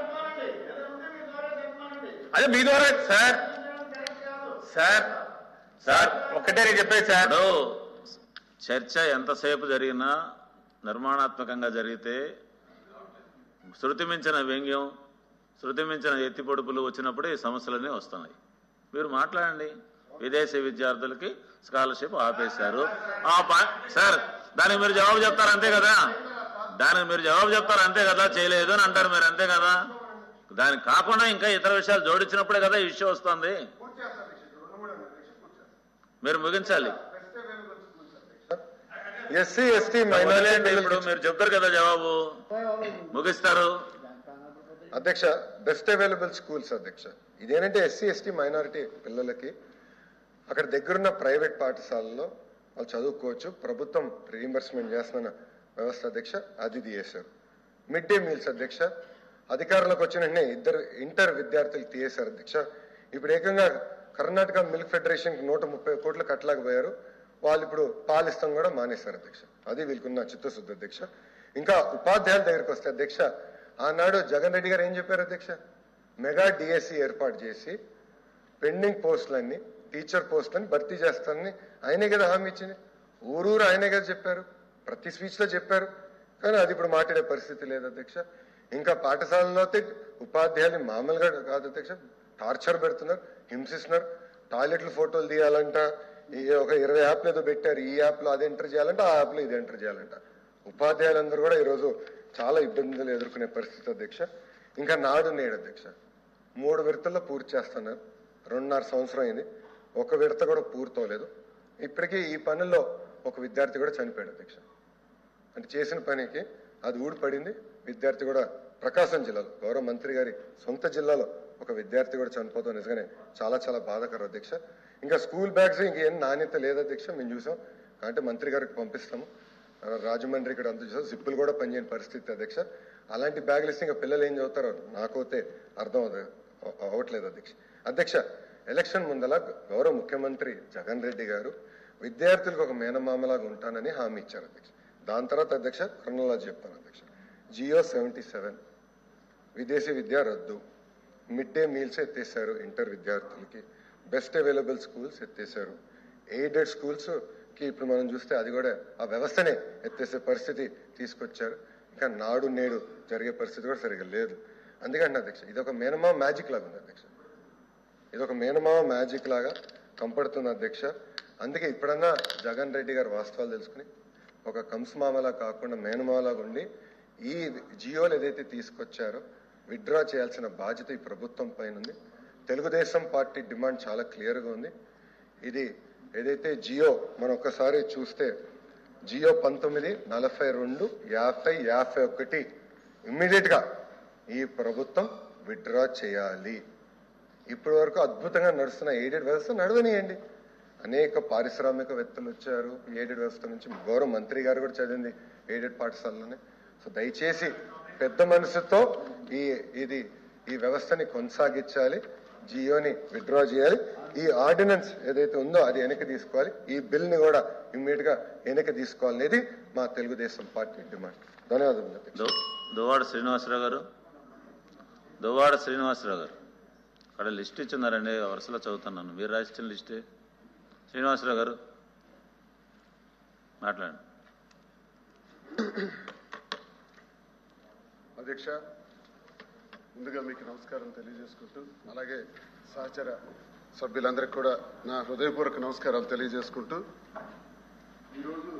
అదే మీ ద్వారా సార్ సార్ సార్ ఒక్కటే నేను చెప్పేది సార్ ఇప్పుడు చర్చ ఎంతసేపు జరిగినా నిర్మాణాత్మకంగా జరిగితే శృతి మించిన వ్యంగ్యం శృతి మించిన ఎత్తి పొడుపులు వచ్చినప్పుడే ఈ సమస్యలన్నీ వస్తున్నాయి మీరు మాట్లాడండి విదేశీ విద్యార్థులకి స్కాలర్షిప్ ఆపేశారు ఆ పా- సార్ దానికి మీరు జవాబు చెప్తారు అంతే కదా దానికి మీరు జవాబు చెప్తారు అంతే కదా చేయలేదు అని అంటారు మీరు అంతే కదా దానికి కాకుండా ఇంకా ఇతర విషయాలు జోడించినప్పుడే కదా ఈ విషయం వస్తుంది మీరు ముగించాలి ఎస్సీ ఎస్టీ వదిలేయండి ఇప్పుడు మైనారిటీ మీరు చెప్తారు కదా జవాబు ముగిస్తారు అధ్యక్ష బెస్ట్ అవైలబుల్ స్కూల్స్ అధ్యక్ష ఇదేంటంటే ఎస్సీ ఎస్టీ మైనారిటీ పిల్లలకి అక్కడ దగ్గరున్న ప్రైవేట్ పాఠశాలలో వాళ్ళు చదువుకోవచ్చు ప్రభుత్వం రీఎంబర్స్మెంట్ చేస్తున్న వ్యవస్థ అధ్యక్ష అది తీయేశారు మిడ్ డే మీల్స్ అధ్యక్ష అధికారంలోకి వచ్చిన వెంటనే ఇద్దరు ఇంటర్ విద్యార్థులు తీయేశారు అధ్యక్ష ఇప్పుడు ఏకంగా కర్ణాటక మిల్క్ ఫెడరేషన్ నూట ముప్పై కోట్లు కట్టలేకపోయారు వాళ్ళు ఇప్పుడు పాలిస్తాం కూడా మానేశారు అధ్యక్ష అది వీళ్ళకున్న చిత్తశుద్ధి అధ్యక్ష ఇంకా ఉపాధ్యాయుల దగ్గరికి వస్తే అధ్యక్ష ఆనాడు జగన్ రెడ్డి గారు ఏం చెప్పారు అధ్యక్ష మెగా డిఎస్సి ఏర్పాటు చేసి పెండింగ్ పోస్టులన్నీ టీచర్ పోస్టులని భర్తీ చేస్తానని ఆయనే కదా హామీ ఇచ్చింది ఊరూరు ఆయనే కదా చెప్పారు ప్రతి స్పీచ్ లో చెప్పారు కానీ అది ఇప్పుడు మాట్లాడే పరిస్థితి లేదు అధ్యక్ష ఇంకా పాఠశాలలో అయితే ఉపాధ్యాయులు మామూలుగా కాదు అధ్యక్ష టార్చర్ పెడుతున్నారు హింసిస్తున్నారు టాయిలెట్లు ఫోటోలు తీయాలంట ఈ ఒక ఇరవై యాప్లు ఏదో పెట్టారు ఈ యాప్ లో అది ఎంటర్ చేయాలంట ఆ యాప్ లో ఇది ఎంటర్ చేయాలంట ఉపాధ్యాయులందరూ కూడా ఈరోజు చాలా ఇబ్బందులు ఎదుర్కొనే పరిస్థితి అధ్యక్ష ఇంకా నాడు నేడు అధ్యక్ష మూడు విడతల్లో పూర్తి చేస్తున్నారు రెండున్నర సంవత్సరం అయింది ఒక విడత కూడా పూర్తవలేదు ఇప్పటికీ ఈ పనుల్లో ఒక విద్యార్థి కూడా చనిపోయాడు అధ్యక్ష అంటే చేసిన పనికి అది ఊడిపడింది విద్యార్థి కూడా ప్రకాశం జిల్లాలో గౌరవ మంత్రి గారి సొంత జిల్లాలో ఒక విద్యార్థి కూడా చనిపోతాం నిజంగానే చాలా చాలా బాధాకరం అధ్యక్ష ఇంకా స్కూల్ బ్యాగ్స్ ఇంకేం నాణ్యత లేదు అధ్యక్ష మేము చూసాం అంటే మంత్రి గారికి పంపిస్తాము ఆ, రాజమండ్రి ఇక్కడ అంత చూసాం జిప్పులు కూడా పనిచేయని పరిస్థితి అధ్యక్ష అలాంటి బ్యాగులు ఇస్తే ఇంకా పిల్లలు ఏం చదువుతారో నాకైతే అర్థం అవ- అవ్వట్లేదు అధ్యక్ష అధ్యక్ష ఎలక్షన్ ముందల గౌరవ ముఖ్యమంత్రి జగన్ రెడ్డి గారు విద్యార్థులకు ఒక మేనమామలాగా ఉంటానని హామీ ఇచ్చారు అధ్యక్ష దాని తర్వాత అధ్యక్ష క్రొనలాజీ చెప్తాను అధ్యక్ష జియో సెవెంటీ సెవెన్ విదేశీ విద్య రద్దు మిడ్ డే మీల్స్ ఎత్తేసారు ఇంటర్ విద్యార్థులకి బెస్ట్ అవైలబుల్ స్కూల్స్ ఎత్తేసారు ఎయిడెడ్ స్కూల్స్ కి ఇప్పుడు మనం చూస్తే అది కూడా ఆ వ్యవస్థనే ఎత్తేసే పరిస్థితి తీసుకొచ్చారు ఇంకా నాడు నేడు జరిగే పరిస్థితి కూడా సరిగా లేదు అందుకంటే అధ్యక్ష ఇది ఒక మేనమా మ్యాజిక్ లాగా ఉంది అధ్యక్ష ఇది ఒక మేనమావ మ్యాజిక్ లాగా కంపడుతుంది అధ్యక్ష అందుకే ఇప్పుడన్నా జగన్ రెడ్డి గారు వాస్తవాలు తెలుసుకుని ఒక కంసమామలా కాకుండా మేనమావలాగా ఉండి ఈ జియోలు ఏదైతే తీసుకొచ్చారో విత్డ్రా చేయాల్సిన బాధ్యత ఈ ప్రభుత్వం పైన ఉంది తెలుగుదేశం పార్టీ డిమాండ్ చాలా క్లియర్గా ఉంది ఇది ఏదైతే జియో మనం ఒక్కసారి చూస్తే జియో పంతొమ్మిది నలభై రెండు యాభై యాభై ఒకటి ఇమ్మీడియట్ గా ఈ ప్రభుత్వం విత్డ్రా చేయాలి ఇప్పటి వరకు అద్భుతంగా నడుస్తున్న ఎయిడెడ్ వ్యవస్థ నడవనియండి అనేక పారిశ్రామికవేత్తలు వచ్చారు ఎయిడెడ్ వ్యవస్థ నుంచి గౌరవ మంత్రి గారు కూడా చదివింది ఎయిడెడ్ పాఠశాలలోనే సో దయచేసి పెద్ద మనసుతో ఈ ఇది ఈ వ్యవస్థని కొనసాగించాలి జియోని విత్డ్రా చేయాలి ఈ ఆర్డినెన్స్ ఏదైతే ఉందో అది వెనక్కి తీసుకోవాలి ఈ బిల్ ని కూడా ఇమ్మీడియట్ గా వెనక్కి తీసుకోవాలనేది మా తెలుగుదేశం పార్టీ డిమాండ్ ధన్యవాదాలు అధ్యక్ష. దు- దువ్వాడ శ్రీనివాసరావు గారు దువ్వాడ శ్రీనివాసరావు గారు అక్కడ లిస్ట్ ఇచ్చున్నారండి వరుసలో చదువుతున్నాను మీరు రాసిన లిస్టే శ్రీనివాసరావు గారు మాట్లాడండి అధ్యక్ష ముందుగా మీకు నమస్కారం తెలియజేసుకుంటూ అలాగే సహచర సభ్యులందరికీ కూడా నా హృదయపూర్వక నమస్కారాలు తెలియజేసుకుంటూ ఈరోజు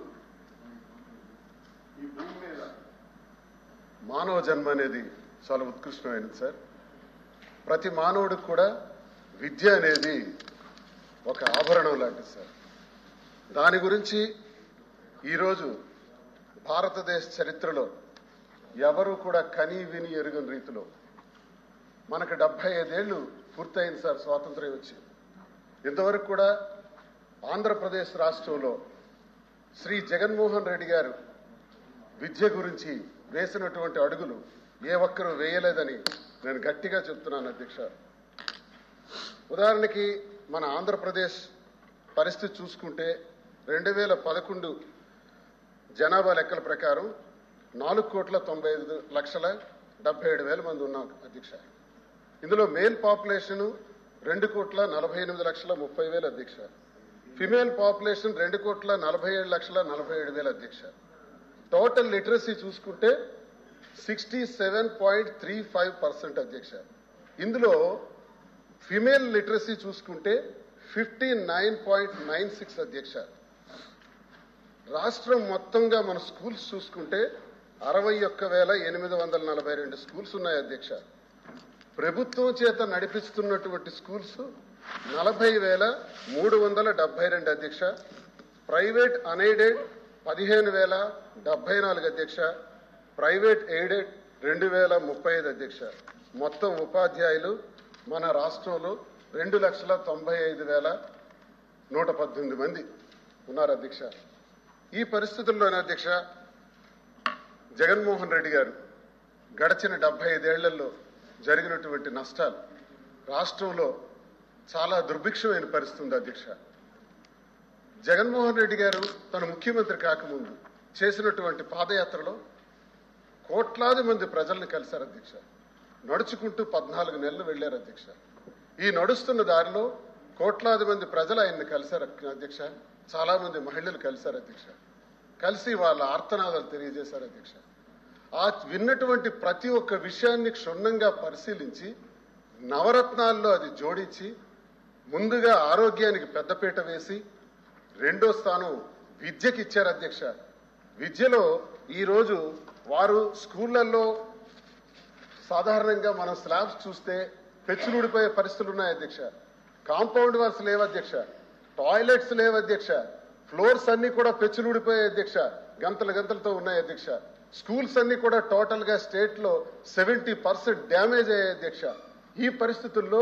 ఈ భూమి మీద మానవ జన్మ అనేది చాలా ఉత్కృష్టమైనది సార్ ప్రతి మానవుడికి కూడా విద్య అనేది ఒక ఆభరణం లాంటిది సార్ దాని గురించి ఈరోజు భారతదేశ చరిత్రలో ఎవరు కూడా కని విని ఎరుగని రీతిలో మనకు డెబ్బై ఐదేళ్లు పూర్తయింది సార్ స్వాతంత్ర్యం వచ్చి ఇంతవరకు కూడా ఆంధ్రప్రదేశ్ రాష్ట్రంలో శ్రీ జగన్మోహన్ రెడ్డి గారు విద్య గురించి వేసినటువంటి అడుగులు ఏ ఒక్కరూ వేయలేదని నేను గట్టిగా చెప్తున్నాను అధ్యక్ష ఉదాహరణకి మన ఆంధ్రప్రదేశ్ పరిస్థితి చూసుకుంటే రెండు వేల పదకొండు జనాభా లెక్కల ప్రకారం నాలుగు కోట్ల తొంభై ఐదు లక్షల డెబ్బై ఏడు వేల మంది ఉన్నాం అధ్యక్ష ఇందులో మేల్ పాపులేషన్ రెండు కోట్ల నలభై ఎనిమిది లక్షల ముప్పై వేల అధ్యక్ష ఫిమేల్ పాపులేషన్ రెండు కోట్ల నలభై ఏడు లక్షల నలభై ఏడు వేల అధ్యక్ష టోటల్ లిటరసీ చూసుకుంటే sixty seven point three five percent అధ్యక్ష ఇందులో ఫిమేల్ లిటరసీ చూసుకుంటే fifty nine point nine six అధ్యక్ష రాష్ట్రం మొత్తంగా మన స్కూల్స్ చూసుకుంటే అరవై ఒక్క వేల ఎనిమిది వందల నలభై రెండు స్కూల్స్ ఉన్నాయి అధ్యక్ష ప్రభుత్వం చేత నడిపిస్తున్నటువంటి స్కూల్స్ నలభై వేల మూడు వందల డెబ్బై రెండు అధ్యక్ష ప్రైవేట్ అన్ఎయిడెడ్ పదిహేను వేల డెబ్బై నాలుగు అధ్యక్ష ప్రైవేట్ ఎయిడెడ్ రెండు వేల ముప్పై ఐదు అధ్యక్ష మొత్తం ఉపాధ్యాయులు మన రాష్ట్రంలో రెండు లక్షల తొంభై ఐదు వేల నూట పద్దెనిమిది మంది ఉన్నారు అధ్యక్ష ఈ పరిస్థితుల్లోనే అధ్యక్ష జగన్మోహన్ రెడ్డి గారు గడిచిన డెబ్బై ఐదేళ్లలో జరిగినటువంటి నష్టాలు రాష్ట్రంలో చాలా దుర్భిక్షమైన పరిస్థితి ఉంది అధ్యక్ష జగన్మోహన్ రెడ్డి గారు తన ముఖ్యమంత్రి కాకముందు చేసినటువంటి పాదయాత్రలో కోట్లాది మంది ప్రజల్ని కలిశారు అధ్యక్ష నడుచుకుంటూ పద్నాలుగు నెలలు వెళ్లారు అధ్యక్ష ఈ నడుస్తున్న దారిలో కోట్లాది మంది ప్రజలు ఆయన్ని కలిశారు అధ్యక్ష చాలా మంది మహిళలు కలిశారు అధ్యక్ష కలిసి వాళ్ళ ఆర్తనాదాలు తెలియజేశారు అధ్యక్ష ఆ విన్నటువంటి ప్రతి ఒక్క విషయాన్ని క్షుణ్ణంగా పరిశీలించి నవరత్నాల్లో అది జోడించి ముందుగా ఆరోగ్యానికి పెద్దపీట వేసి రెండో స్థానం విద్యకి ఇచ్చారు అధ్యక్ష విద్యలో ఈరోజు వారు స్కూళ్లలో సాధారణంగా మనం స్లాబ్స్ చూస్తే పెచ్చులుడిపోయే పరిస్థితులు ఉన్నాయి అధ్యక్ష కాంపౌండ్ వాల్స్ లేవు అధ్యక్ష టాయిలెట్స్ లేవు అధ్యక్ష ఫ్లోర్స్ అన్ని కూడా పెచ్చులుడిపోయే అధ్యక్ష గంతల గంతలతో ఉన్నాయి అధ్యక్ష స్కూల్స్ అన్ని కూడా టోటల్ గా స్టేట్ లో సెవెంటీ పర్సెంట్ డ్యామేజ్ అయ్యాయి అధ్యక్ష ఈ పరిస్థితుల్లో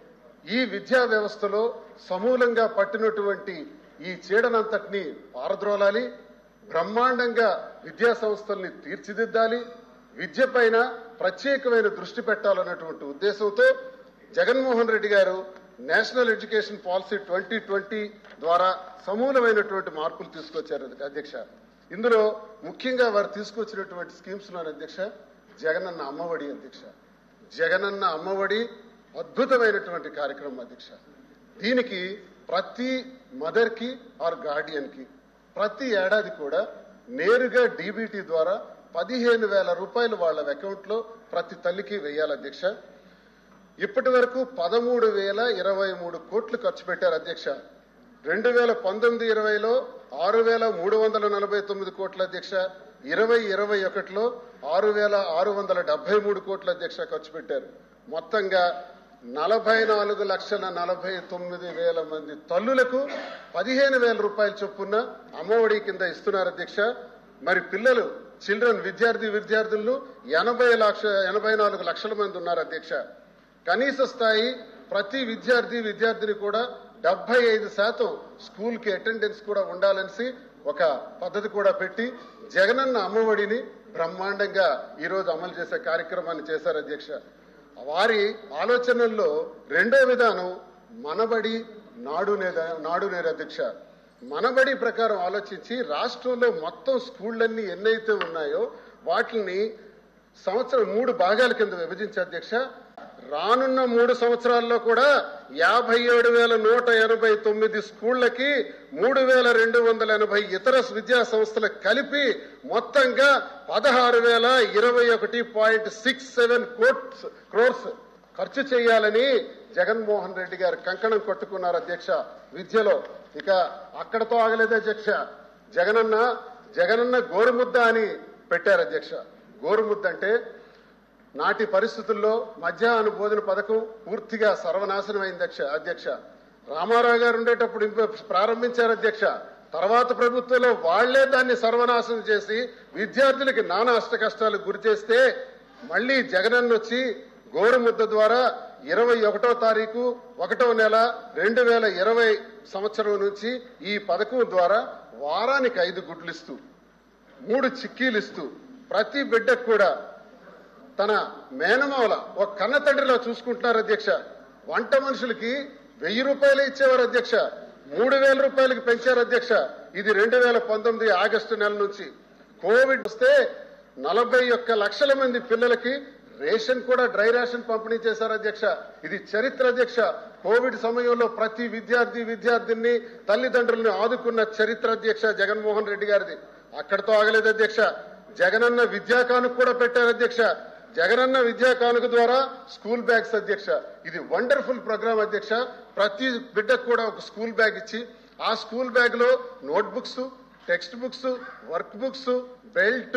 ఈ విద్యా వ్యవస్థలో సమూలంగా పట్టినటువంటి ఈ చీడనంతటిని పారద్రోలాలి బ్రహ్మాండంగా విద్యా సంస్థల్ని తీర్చిదిద్దాలి విద్య పైన ప్రత్యేకమైన దృష్టి పెట్టాలన్నటువంటి ఉద్దేశంతో జగన్మోహన్ రెడ్డి గారు national education policy twenty twenty ద్వారా సమూలమైనటువంటి మార్పులు తీసుకొచ్చారు అధ్యక్ష ఇందులో ముఖ్యంగా వారు తీసుకొచ్చినటువంటి స్కీమ్స్ ఉన్నారు అధ్యక్ష జగనన్న అమ్మఒడి అధ్యక్ష జగనన్న అమ్మఒడి అద్భుతమైనటువంటి కార్యక్రమం అధ్యక్ష దీనికి ప్రతి మదర్ కి ఆర్ గార్డియన్ కి ప్రతి ఏడాది కూడా నేరుగా డీబీటీ ద్వారా పదిహేను వేల రూపాయలు వాళ్ళ అకౌంట్ లో ప్రతి తల్లికి వేయాలి అధ్యక్ష ఇప్పటి వరకు పదమూడు వేల ఇరవై మూడు కోట్లు ఖర్చు పెట్టారు అధ్యక్ష రెండు వేల పంతొమ్మిది ఇరవైలో ఆరు వేల మూడు వందల నలభై తొమ్మిది కోట్ల అధ్యక్ష ఇరవై ఇరవై ఒకటిలో ఆరు వేల ఆరు వందల డెబ్బై మూడు కోట్ల అధ్యక్ష ఖర్చు పెట్టారు మొత్తంగా నలభై నాలుగు లక్షల నలభై తొమ్మిది వేల మంది తల్లులకు పదిహేను వేల రూపాయల చొప్పున అమ్మఒడి కింద ఇస్తున్నారు అధ్యక్ష మరి పిల్లలు చిల్డ్రన్ విద్యార్థి విద్యార్థులు ఎనభై లక్ష ఎనభై నాలుగు లక్షల మంది ఉన్నారు అధ్యక్ష కనీస స్థాయి ప్రతి విద్యార్థి విద్యార్థిని కూడా డెబ్బై ఐదు శాతం స్కూల్ కి అటెండెన్స్ కూడా ఉండాలనేసి ఒక పద్ధతి కూడా పెట్టి జగనన్న అమ్మఒడిని బ్రహ్మాండంగా ఈ రోజు అమలు చేసే కార్యక్రమాన్ని చేశారు అధ్యక్ష వారి ఆలోచనల్లో రెండో విధానం మనబడి నాడు నేద నాడు నేర అధ్యక్ష మనబడి ప్రకారం ఆలోచించి రాష్ట్రంలో మొత్తం స్కూళ్ళన్నీ ఎన్నైతే ఉన్నాయో వాటిని సంవత్సరం మూడు భాగాల కింద విభజించి అధ్యక్ష రానున్న మూడు సంవత్సరాల్లో కూడా యాభై ఏడు వేల నూట ఎనభై తొమ్మిది స్కూళ్లకి మూడు వేల రెండు వందల ఎనభై ఇతర విద్యా సంస్థలకు కలిపి మొత్తంగా పదహారు వేల ఇరవై ఒకటి పాయింట్ సిక్స్ సెవెన్ కోట్స్ క్రోర్స్ ఖర్చు చేయాలని జగన్మోహన్ రెడ్డి గారు కంకణం కొట్టుకున్నారు అధ్యక్ష విద్యలో ఇక అక్కడతో ఆగలేదు అధ్యక్ష జగనన్న జగనన్న గోరుముద్ద అని పెట్టారు అధ్యక్ష గోరుముద్ద అంటే నాటి పరిస్థితుల్లో మధ్యాహ్న భోజన పథకం పూర్తిగా సర్వనాశనం అయింది అధ్యక్ష అధ్యక్ష రామారావు గారు ఉండేటప్పుడు ఇంప- ప్రారంభించారు అధ్యక్ష తర్వాత ప్రభుత్వంలో వాళ్లే దాన్ని సర్వనాశనం చేసి విద్యార్థులకి నానా అష్ట కష్టాలకు గురి చేస్తే మళ్లీ జగనన్న వచ్చి గోరుముద్ద ద్వారా ఇరవై ఒకటో తారీఖు ఒకటో నెల రెండు వేల ఇరవై సంవత్సరం నుంచి ఈ పథకం ద్వారా వారానికి ఐదు గుడ్లు ఇస్తూ మూడు చిక్కీలు ఇస్తూ ప్రతి బిడ్డకు కూడా తన మేనమావల ఒక కన్న తండ్రిలో చూసుకుంటున్నారు అధ్యక్ష వంట మనుషులకి వెయ్యి రూపాయలు ఇచ్చేవారు అధ్యక్ష మూడు వేల రూపాయలకి పెంచారు అధ్యక్ష ఇది రెండు వేల పంతొమ్మిది ఆగస్టు నెల నుంచి కోవిడ్ వస్తే నలభై ఒక్క లక్షల మంది పిల్లలకి రేషన్ కూడా డ్రై రేషన్ పంపిణీ చేశారు అధ్యక్ష ఇది చరిత్ర అధ్యక్ష కోవిడ్ సమయంలో ప్రతి విద్యార్థి విద్యార్థిని తల్లిదండ్రుల్ని ఆదుకున్న చరిత్ర అధ్యక్ష జగన్మోహన్ రెడ్డి గారిది అక్కడితో ఆగలేదు అధ్యక్ష జగనన్న విద్యా కానుక కూడా పెట్టారు అధ్యక్ష జగనన్న విద్యా కానుక ద్వారా స్కూల్ బ్యాగ్స్ అధ్యక్ష ఇది వండర్ఫుల్ ప్రోగ్రామ్ అధ్యక్ష ప్రతి బిడ్డకు కూడా ఒక స్కూల్ బ్యాగ్ ఇచ్చి ఆ స్కూల్ బ్యాగ్ లో note books text books work books belt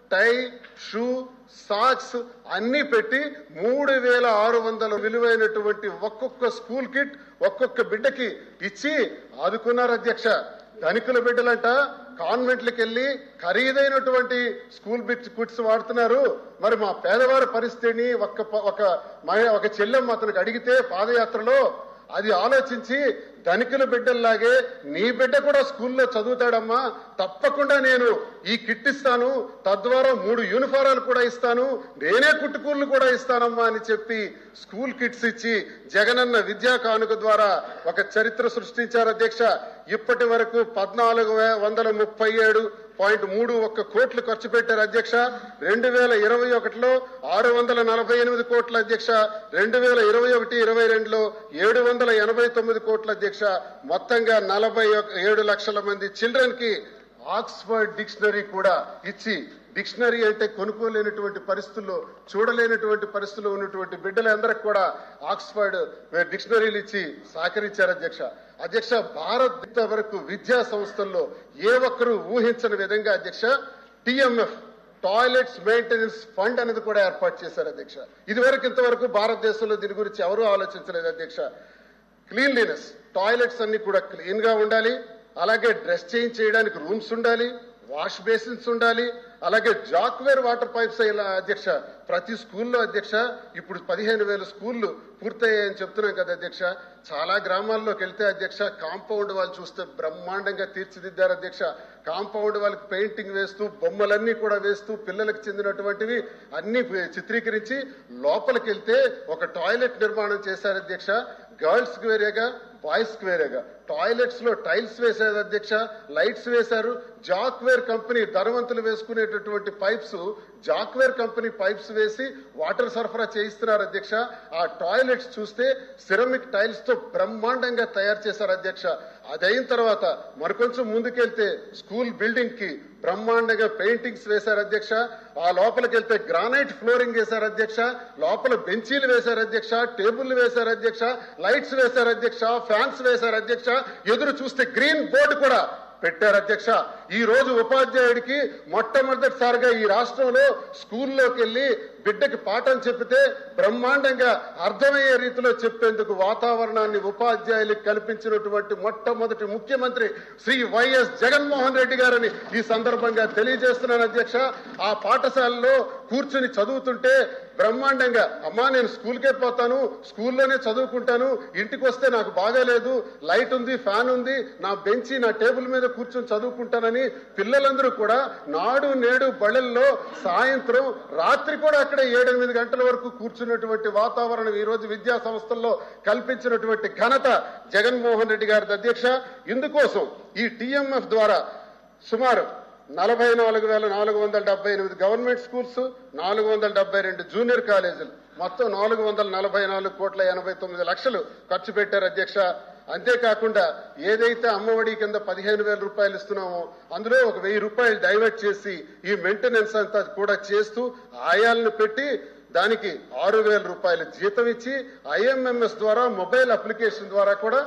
tie shoe socks అన్ని పెట్టి మూడు వేల ఆరు వందల విలువైనటువంటి ఒక్కొక్క స్కూల్ కిట్ ఒక్కొక్క బిడ్డకి ఇచ్చి ఆదుకున్నారు అధ్యక్ష ధనికుల బిడ్డలంట కాన్వెంట్లకు వెళ్ళి ఖరీదైనటువంటి స్కూల్ బిట్ కిట్స్ వాడుతున్నారు మరి మా పేదవారి పరిస్థితిని ఒక ప- ఒక మహి- ఒక చెల్లెమ్మ అతనికి అడిగితే పాదయాత్రలో అది ఆలోచించి ధనికుల బిడ్డల్లాగే నీ బిడ్డ కూడా స్కూల్లో చదువుతాడమ్మా తప్పకుండా నేను ఈ కిట్ ఇస్తాను తద్వారా మూడు యూనిఫారాలు కూడా ఇస్తాను నేనే కుట్టుకూళ్ళు కూడా ఇస్తానమ్మా అని చెప్పి స్కూల్ కిట్స్ ఇచ్చి జగనన్న విద్యా కానుక ద్వారా ఒక చరిత్ర సృష్టించారు అధ్యక్ష ఇప్పటి వరకు పద్నాలుగు వే- వందల ముప్పై ఏడు పాయింట్ మూడు ఒక్క కోట్లు ఖర్చు పెట్టారు అధ్యక్ష రెండు వేల ఇరవై ఒకటిలో ఆరు వందల నలభై ఎనిమిది కోట్ల అధ్యక్ష రెండు వేల ఇరవై ఒకటి ఇరవై రెండులో ఏడు వందల ఎనభై తొమ్మిది కోట్ల అధ్యక్ష మొత్తంగా నలభై ఏడు లక్షల మంది చిల్డ్రన్ కి ఆక్స్ఫర్డ్ డిక్షనరీ కూడా ఇచ్చి డిక్షనరీ అంటే కొనుక్కోలేనటువంటి పరిస్థితుల్లో చూడలేనటువంటి పరిస్థితుల్లో ఉన్నటువంటి బిడ్డలందరికి కూడా ఆక్స్ఫర్డ్ డిక్షనరీలు ఇచ్చి సహకరించారు అధ్యక్ష అధ్యక్ష భారత్ వరకు విద్యా సంస్థల్లో ఏ ఒక్కరూ ఊహించని విధంగా అధ్యక్ష టిఎంఎఫ్ టాయిలెట్స్ మెయింటెనెన్స్ ఫండ్ అనేది కూడా ఏర్పాటు చేశారు అధ్యక్ష ఇదివరకు ఇంతవరకు భారతదేశంలో దీని గురించి ఎవరూ ఆలోచించలేదు అధ్యక్ష క్లీన్లీనెస్ టాయిలెట్స్ అన్ని కూడా క్లీన్ గా ఉండాలి అలాగే డ్రెస్ చేంజ్ చేయడానికి రూమ్స్ ఉండాలి వాష్ బేసిన్స్ ఉండాలి అలాగే జాక్వేర్ వాటర్ పైప్స్ ఇలా అధ్యక్ష ప్రతి స్కూల్లో అధ్యక్ష ఇప్పుడు పదిహేను వేల స్కూళ్ళు పూర్తయ్యాయని చెప్తున్నాం కదా అధ్యక్ష చాలా గ్రామాల్లోకి వెళ్తే అధ్యక్ష కాంపౌండ్ వాళ్ళు చూస్తే బ్రహ్మాండంగా తీర్చిదిద్దారు అధ్యక్ష కాంపౌండ్ వాళ్ళకి పెయింటింగ్ వేస్తూ బొమ్మలన్నీ కూడా వేస్తూ పిల్లలకు చెందినటువంటివి అన్ని చిత్రీకరించి లోపలికి వెళ్తే ఒక టాయిలెట్ నిర్మాణం చేశారు అధ్యక్ష గర్ల్స్ కి వేరేగా బాయ్స్ కి వేరేగా టాయిలెట్స్ లో టైల్స్ వేశారు అధ్యక్ష లైట్స్ వేశారు జాక్వేర్ కంపెనీ ధనవంతులు వేసుకునేటటువంటి పైప్స్ జాక్వేర్ కంపెనీ పైప్స్ వేసి వాటర్ సరఫరా చేయిస్తున్నారు అధ్యక్ష ఆ టాయిలెట్స్ చూస్తే సిరమిక్ టైల్స్ తో బ్రహ్మాండంగా తయారు చేశారు అధ్యక్ష అదైన తర్వాత మరికొంచెం ముందుకెళ్తే స్కూల్ బిల్డింగ్ కి బ్రహ్మాండంగా పెయింటింగ్స్ వేశారు అధ్యక్ష ఆ లోపలికి వెళ్తే గ్రానైట్ ఫ్లోరింగ్ వేశారు అధ్యక్ష లోపల బెంచీలు వేశారు అధ్యక్ష టేబుల్ వేశారు అధ్యక్ష లైట్స్ వేశారు అధ్యక్ష ఫ్యాన్స్ వేశారు అధ్యక్ష ఎదురు చూస్తే గ్రీన్ బోర్డు కూడా పెట్టారు అధ్యక్ష ఈ రోజు ఉపాధ్యాయుడికి మొట్టమొదటిసారిగా ఈ రాష్ట్రంలో స్కూల్లోకి వెళ్లి బిడ్డకి పాఠం చెప్పితే బ్రహ్మాండంగా అర్థమయ్యే రీతిలో చెప్పేందుకు వాతావరణాన్ని ఉపాధ్యాయులకు కల్పించినటువంటి మొట్టమొదటి ముఖ్యమంత్రి శ్రీ వైఎస్ జగన్మోహన్ రెడ్డి గారని ఈ సందర్భంగా తెలియజేస్తున్నాను అధ్యక్ష ఆ పాఠశాలలో కూర్చుని చదువుతుంటే బ్రహ్మాండంగా అమ్మా నేను స్కూల్కే పోతాను స్కూల్లోనే చదువుకుంటాను ఇంటికి వస్తే నాకు బాగాలేదు లైట్ ఉంది ఫ్యాన్ ఉంది నా బెంచి నా టేబుల్ మీద కూర్చొని చదువుకుంటానని పిల్లలందరూ కూడా నాడు నేడు బళ్ళల్లో సాయంత్రం రాత్రి కూడా అక్కడే ఏడెనిమిది గంటల వరకు కూర్చున్నటువంటి వాతావరణం ఈ రోజు విద్యా సంస్థల్లో కల్పించినటువంటి ఘనత జగన్మోహన్ రెడ్డి గారి అధ్యక్ష ఇందుకోసం ఈ టిఎంఎఫ్ ద్వారా సుమారు నలభై నాలుగు వేల నాలుగు వందల డెబ్బై ఎనిమిది గవర్నమెంట్ స్కూల్స్ నాలుగు వందల డెబ్బై రెండు జూనియర్ కాలేజీలు మొత్తం నాలుగు వందల నలభై నాలుగు కోట్ల ఎనభై తొమ్మిది లక్షలు ఖర్చు పెట్టారు అధ్యక్ష అంతేకాకుండా ఏదైతే అమ్మఒడి కింద పదిహేను వేల రూపాయలు ఇస్తున్నామో అందులో ఒక వెయ్యి రూపాయలు డైవర్ట్ చేసి ఈ మెయింటెనెన్స్ అంతా కూడా చేస్తూ ఆయాలను పెట్టి దానికి ఆరు వేల రూపాయలు జీతం ఇచ్చి ఐఎంఎంఎస్ ద్వారా మొబైల్ అప్లికేషన్ ద్వారా కూడా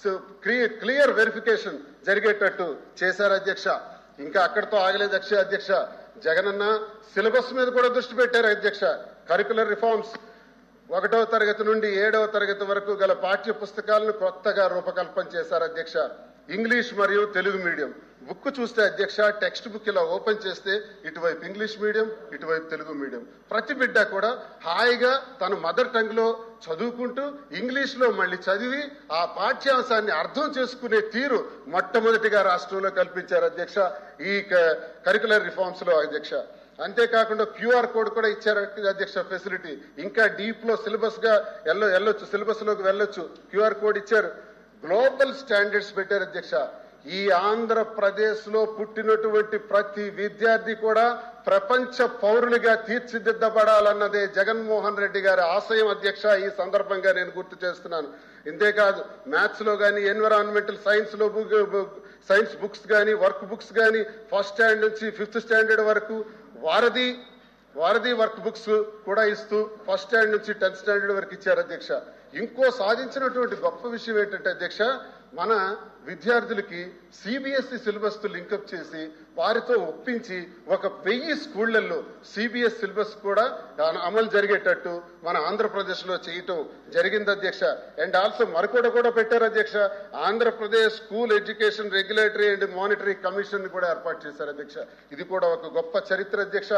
క్లియర్ వెరిఫికేషన్ జరిగేటట్టు చేశారు అధ్యక్ష ఇంకా అక్కడితో ఆగలేదు అక్ష అధ్యక్ష జగనన్న సిలబస్ మీద కూడా దృష్టి పెట్టారు అధ్యక్ష కరికులర్ రిఫార్మ్స్ ఒకటో తరగతి నుండి ఏడవ తరగతి వరకు గల పాఠ్య పుస్తకాలను కొత్తగా రూపకల్పన చేశారు అధ్యక్ష ఇంగ్లీష్ మరియు తెలుగు మీడియం బుక్ చూస్తే అధ్యక్ష టెక్స్ట్ బుక్ ఇలా ఓపెన్ చేస్తే ఇటువైపు ఇంగ్లీష్ మీడియం ఇటువైపు తెలుగు మీడియం ప్రతి బిడ్డ కూడా హాయిగా తన మదర్ టంగ్ లో చదువుకుంటూ ఇంగ్లీష్ లో మళ్ళీ చదివి ఆ పాఠ్యాంశాన్ని అర్థం చేసుకునే తీరు మొట్టమొదటిగా రాష్ట్రంలో కల్పించారు అధ్యక్ష ఈ కరికులర్ రిఫార్మ్స్ లో అధ్యక్ష అంతేకాకుండా క్యూఆర్ కోడ్ కూడా ఇచ్చారు అధ్యక్ష ఫెసిలిటీ ఇంకా డీప్ లో సిలబస్ గా ఎల్లో వెళ్ళొచ్చు సిలబస్ లోకి వెళ్ళొచ్చు క్యూఆర్ కోడ్ ఇచ్చారు గ్లోబల్ స్టాండర్డ్స్ పెట్టారు అధ్యక్ష ఈ ఆంధ్రప్రదేశ్ లో పుట్టినటువంటి ప్రతి విద్యార్థి కూడా ప్రపంచ పౌరులుగా తీర్చిదిద్దబడాలన్నదే జగన్మోహన్ రెడ్డి గారి ఆశయం అధ్యక్ష ఈ సందర్భంగా నేను గుర్తు చేస్తున్నాను ఇంతేకాదు మ్యాథ్స్ లో గానీ ఎన్విరాన్మెంటల్ సైన్స్ లో సైన్స్ బుక్స్ గానీ వర్క్ బుక్స్ గానీ ఫస్ట్ స్టాండర్డ్ నుంచి ఫిఫ్త్ స్టాండర్డ్ వరకు వారధి వారధి వర్క్ బుక్స్ కూడా ఇస్తూ ఫస్ట్ స్టాండర్డ్ నుంచి టెన్త్ స్టాండర్డ్ వరకు ఇచ్చారు అధ్యక్ష ఇంకో సాధించినటువంటి గొప్ప విషయం ఏంటంటే అధ్యక్ష మన విద్యార్థులకి సిబిఎస్ఈ సిలబస్ తో లింకప్ చేసి వారితో ఒప్పించి ఒక వెయ్యి స్కూళ్లలో సిబిఎస్ సిలబస్ కూడా అన- అమలు జరిగేటట్టు మన ఆంధ్రప్రదేశ్ లో చేయటం జరిగింది అధ్యక్ష అండ్ ఆల్సో మరొకటి కూడా పెట్టారు అధ్యక్ష Andhra Pradesh school education regulatory and monitory commission కూడా ఏర్పాటు చేశారు అధ్యక్ష ఇది కూడా ఒక గొప్ప చరిత్ర అధ్యక్ష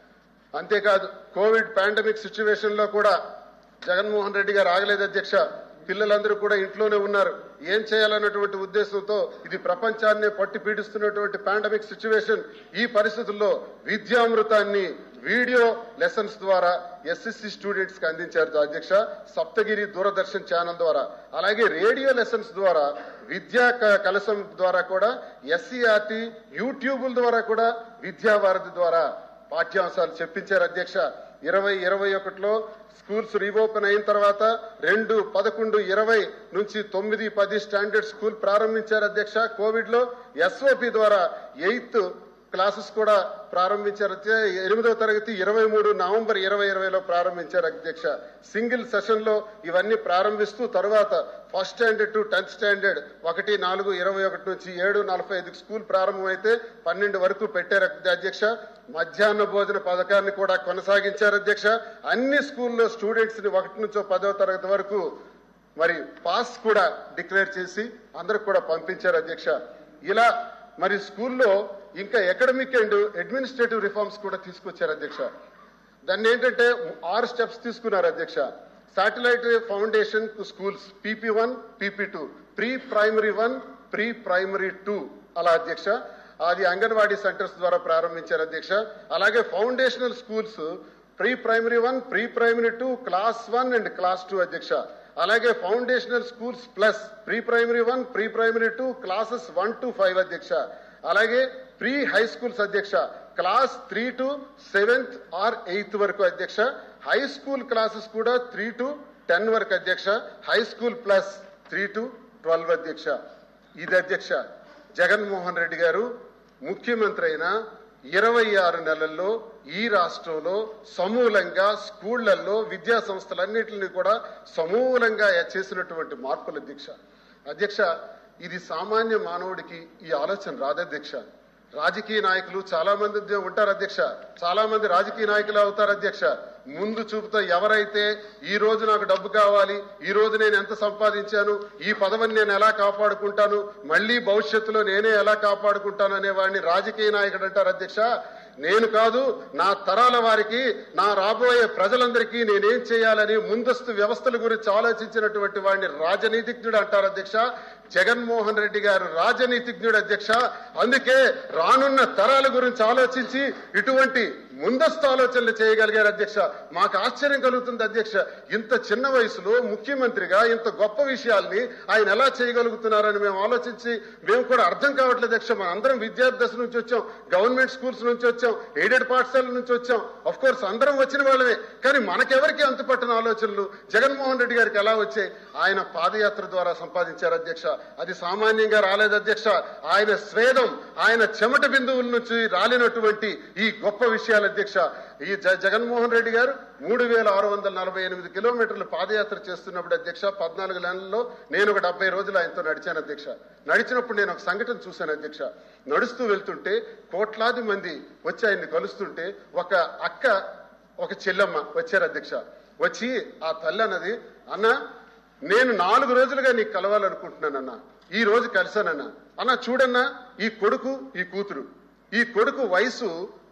అంతేకాదు కోవిడ్ పాండమిక్ సిచ్యువేషన్ లో కూడా జగన్మోహన్ రెడ్డి గారు ఆగలేదు అధ్యక్ష పిల్లలందరూ కూడా ఇంట్లోనే ఉన్నారు ఏం చేయాలన్నటువంటి ఉద్దేశంతో ఇది ప్రపంచాన్ని పట్టి పీడిస్తున్నటువంటి పాండమిక్ సిచ్యువేషన్ ఈ పరిస్థితుల్లో విద్యామృతాన్ని వీడియో లెసన్స్ ద్వారా ఎస్ఎస్సి స్టూడెంట్స్ కి అందించారు అధ్యక్ష సప్తగిరి దూరదర్శన్ ఛానల్ ద్వారా అలాగే రేడియో లెసన్స్ ద్వారా విద్యా క- కలశం ద్వారా కూడా ఎస్సీఆర్టీ యూట్యూబుల ద్వారా కూడా విద్యావారధి ద్వారా పాఠ్యాంశాలు చెప్పించారు అధ్యక్ష ఇరవై ఇరవై ఒకటిలో స్కూల్స్ రీఓపెన్ అయిన తర్వాత రెండు పదకొండు ఇరవై నుంచి తొమ్మిది పది స్టాండర్డ్ స్కూల్ ప్రారంభించారు అధ్యక్ష కోవిడ్ లో ఎస్ఓపి ద్వారా ఎయిత్ క్లాసెస్ కూడా ప్రారంభించారు అధ్యక్ష. ఎనిమిదవ తరగతి ఇరవై మూడు నవంబర్ ఇరవై ఇరవైలో ప్రారంభించారు అధ్యక్ష సింగిల్ సెషన్ లో ఇవన్నీ ప్రారంభిస్తూ తర్వాత first standard to tenth standard ఒకటి నాలుగు ఇరవై ఒకటి నుంచి ఏడు నలభై ఐదుకి స్కూల్ ప్రారంభమైతే పన్నెండు వరకు పెట్టారు అధ్యక్ష మధ్యాహ్న భోజన పథకాన్ని కూడా కొనసాగించారు అధ్యక్ష అన్ని స్కూల్లో స్టూడెంట్స్ ని ఒకటి నుంచో పదవ తరగతి వరకు మరి పాస్ కూడా డిక్లేర్ చేసి అందరికి కూడా పంపించారు అధ్యక్ష ఇలా మరి స్కూల్లో ఇంకా అకాడమిక్ అండ్ అడ్మినిస్ట్రేటివ్ రిఫార్మ్స్ కూడా తీసుకొచ్చారు అధ్యక్ష దాన్ని ఏంటంటే ఆరు స్టెప్స్ తీసుకున్నారు అధ్యక్ష satellite foundation schools PP one PP two pre primary one pre primary two అలా అధ్యక్ష అది అంగన్వాడీ సెంటర్స్ ద్వారా ప్రారంభించారు అధ్యక్ష అలాగే foundational schools pre primary one pre primary two class one and class two అధ్యక్ష అలాగే foundational schools plus pre primary one pre primary two classes one to five అధ్యక్ష అలాగే ప్రీ హై స్కూల్స్ అధ్యక్ష class three to seventh or eighth వరకు అధ్యక్ష high school classes కూడా three to ten వరకు అధ్యక్ష high school plus three to twelve అధ్యక్ష ఇది అధ్యక్ష జగన్మోహన్ రెడ్డి గారు ముఖ్యమంత్రి అయిన ఇరవై ఆరు నెలల్లో ఈ రాష్ట్రంలో సమూలంగా స్కూళ్లలో విద్యా సంస్థలన్నింటినీ కూడా సమూలంగా చేసినటువంటి మార్పుల అధ్యక్ష అధ్యక్ష ఇది సామాన్య మానవుడికి ఈ ఆలోచన రాదధ్యక్ష రాజకీయ నాయకులు చాలా మంది ఉద్య- ఉంటారు అధ్యక్ష చాలా మంది రాజకీయ నాయకులు అవుతారు అధ్యక్ష ముందు చూపుతో ఎవరైతే ఈ రోజు నాకు డబ్బు కావాలి ఈ రోజు నేను ఎంత సంపాదించాను ఈ పదవిని నేను ఎలా కాపాడుకుంటాను మళ్ళీ భవిష్యత్తులో నేనే ఎలా కాపాడుకుంటాను అనే వాడిని రాజకీయ నాయకుడు అంటారు అధ్యక్ష నేను కాదు నా తరాల వారికి నా రాబోయే ప్రజలందరికీ నేనేం చేయాలని ముందస్తు వ్యవస్థల గురించి ఆలోచించినటువంటి వాడిని రాజనీతిజ్ఞుడు అంటారు అధ్యక్ష జగన్మోహన్ రెడ్డి గారు రాజనీతిజ్ఞుడు అధ్యక్ష అందుకే రానున్న తరాల గురించి ఆలోచించి ఇటువంటి ముందస్తు ఆలోచనలు చేయగలిగారు అధ్యక్ష మాకు ఆశ్చర్యం కలుగుతుంది అధ్యక్ష ఇంత చిన్న వయసులో ముఖ్యమంత్రిగా ఇంత గొప్ప విషయాల్ని ఆయన ఎలా చేయగలుగుతున్నారని మేము ఆలోచించి మేము కూడా అర్థం కావట్లేదు అధ్యక్ష మన అందరం విద్యార్థి దశ నుంచి వచ్చాం గవర్నమెంట్ స్కూల్స్ నుంచి వచ్చాం ఎయిడెడ్ పాఠశాలల నుంచి వచ్చాం అఫ్ కోర్స్ అందరం వచ్చిన వాళ్ళమే కానీ మనకెవరికి అంతుపట్టిన ఆలోచనలు జగన్మోహన్ రెడ్డి గారికి ఎలా వచ్చాయి ఆయన పాదయాత్ర ద్వారా సంపాదించారు అధ్యక్ష అది సామాన్యంగా రాలేదు అధ్యక్ష ఆయన స్వేదం ఆయన చెమట బిందువుల నుంచి రాలినటువంటి ఈ గొప్ప విషయాలు అధ్యక్ష ఈ జ- జగన్మోహన్ రెడ్డి గారు మూడు వేల ఆరు వందల నలభై ఎనిమిది కిలోమీటర్లు పాదయాత్ర చేస్తున్నప్పుడు అధ్యక్ష పద్నాలుగు నెలల్లో నేను ఒక డెబ్బై రోజులు ఆయనతో నడిచాను అధ్యక్ష నడిచినప్పుడు నేను ఒక సంఘటన చూశాను అధ్యక్ష నడుస్తూ వెళ్తుంటే కోట్లాది మంది వచ్చి ఆయన్ని కలుస్తుంటే ఒక అక్క ఒక చెల్లెమ్మ వచ్చారు అధ్యక్ష వచ్చి ఆ తల్లి అన్నది అన్న నేను నాలుగు రోజులుగా నీకు కలవాలనుకుంటున్నానన్న ఈ రోజు కలిశానన్న అన్న చూడన్నా ఈ కొడుకు ఈ కూతురు ఈ కొడుకు వయసు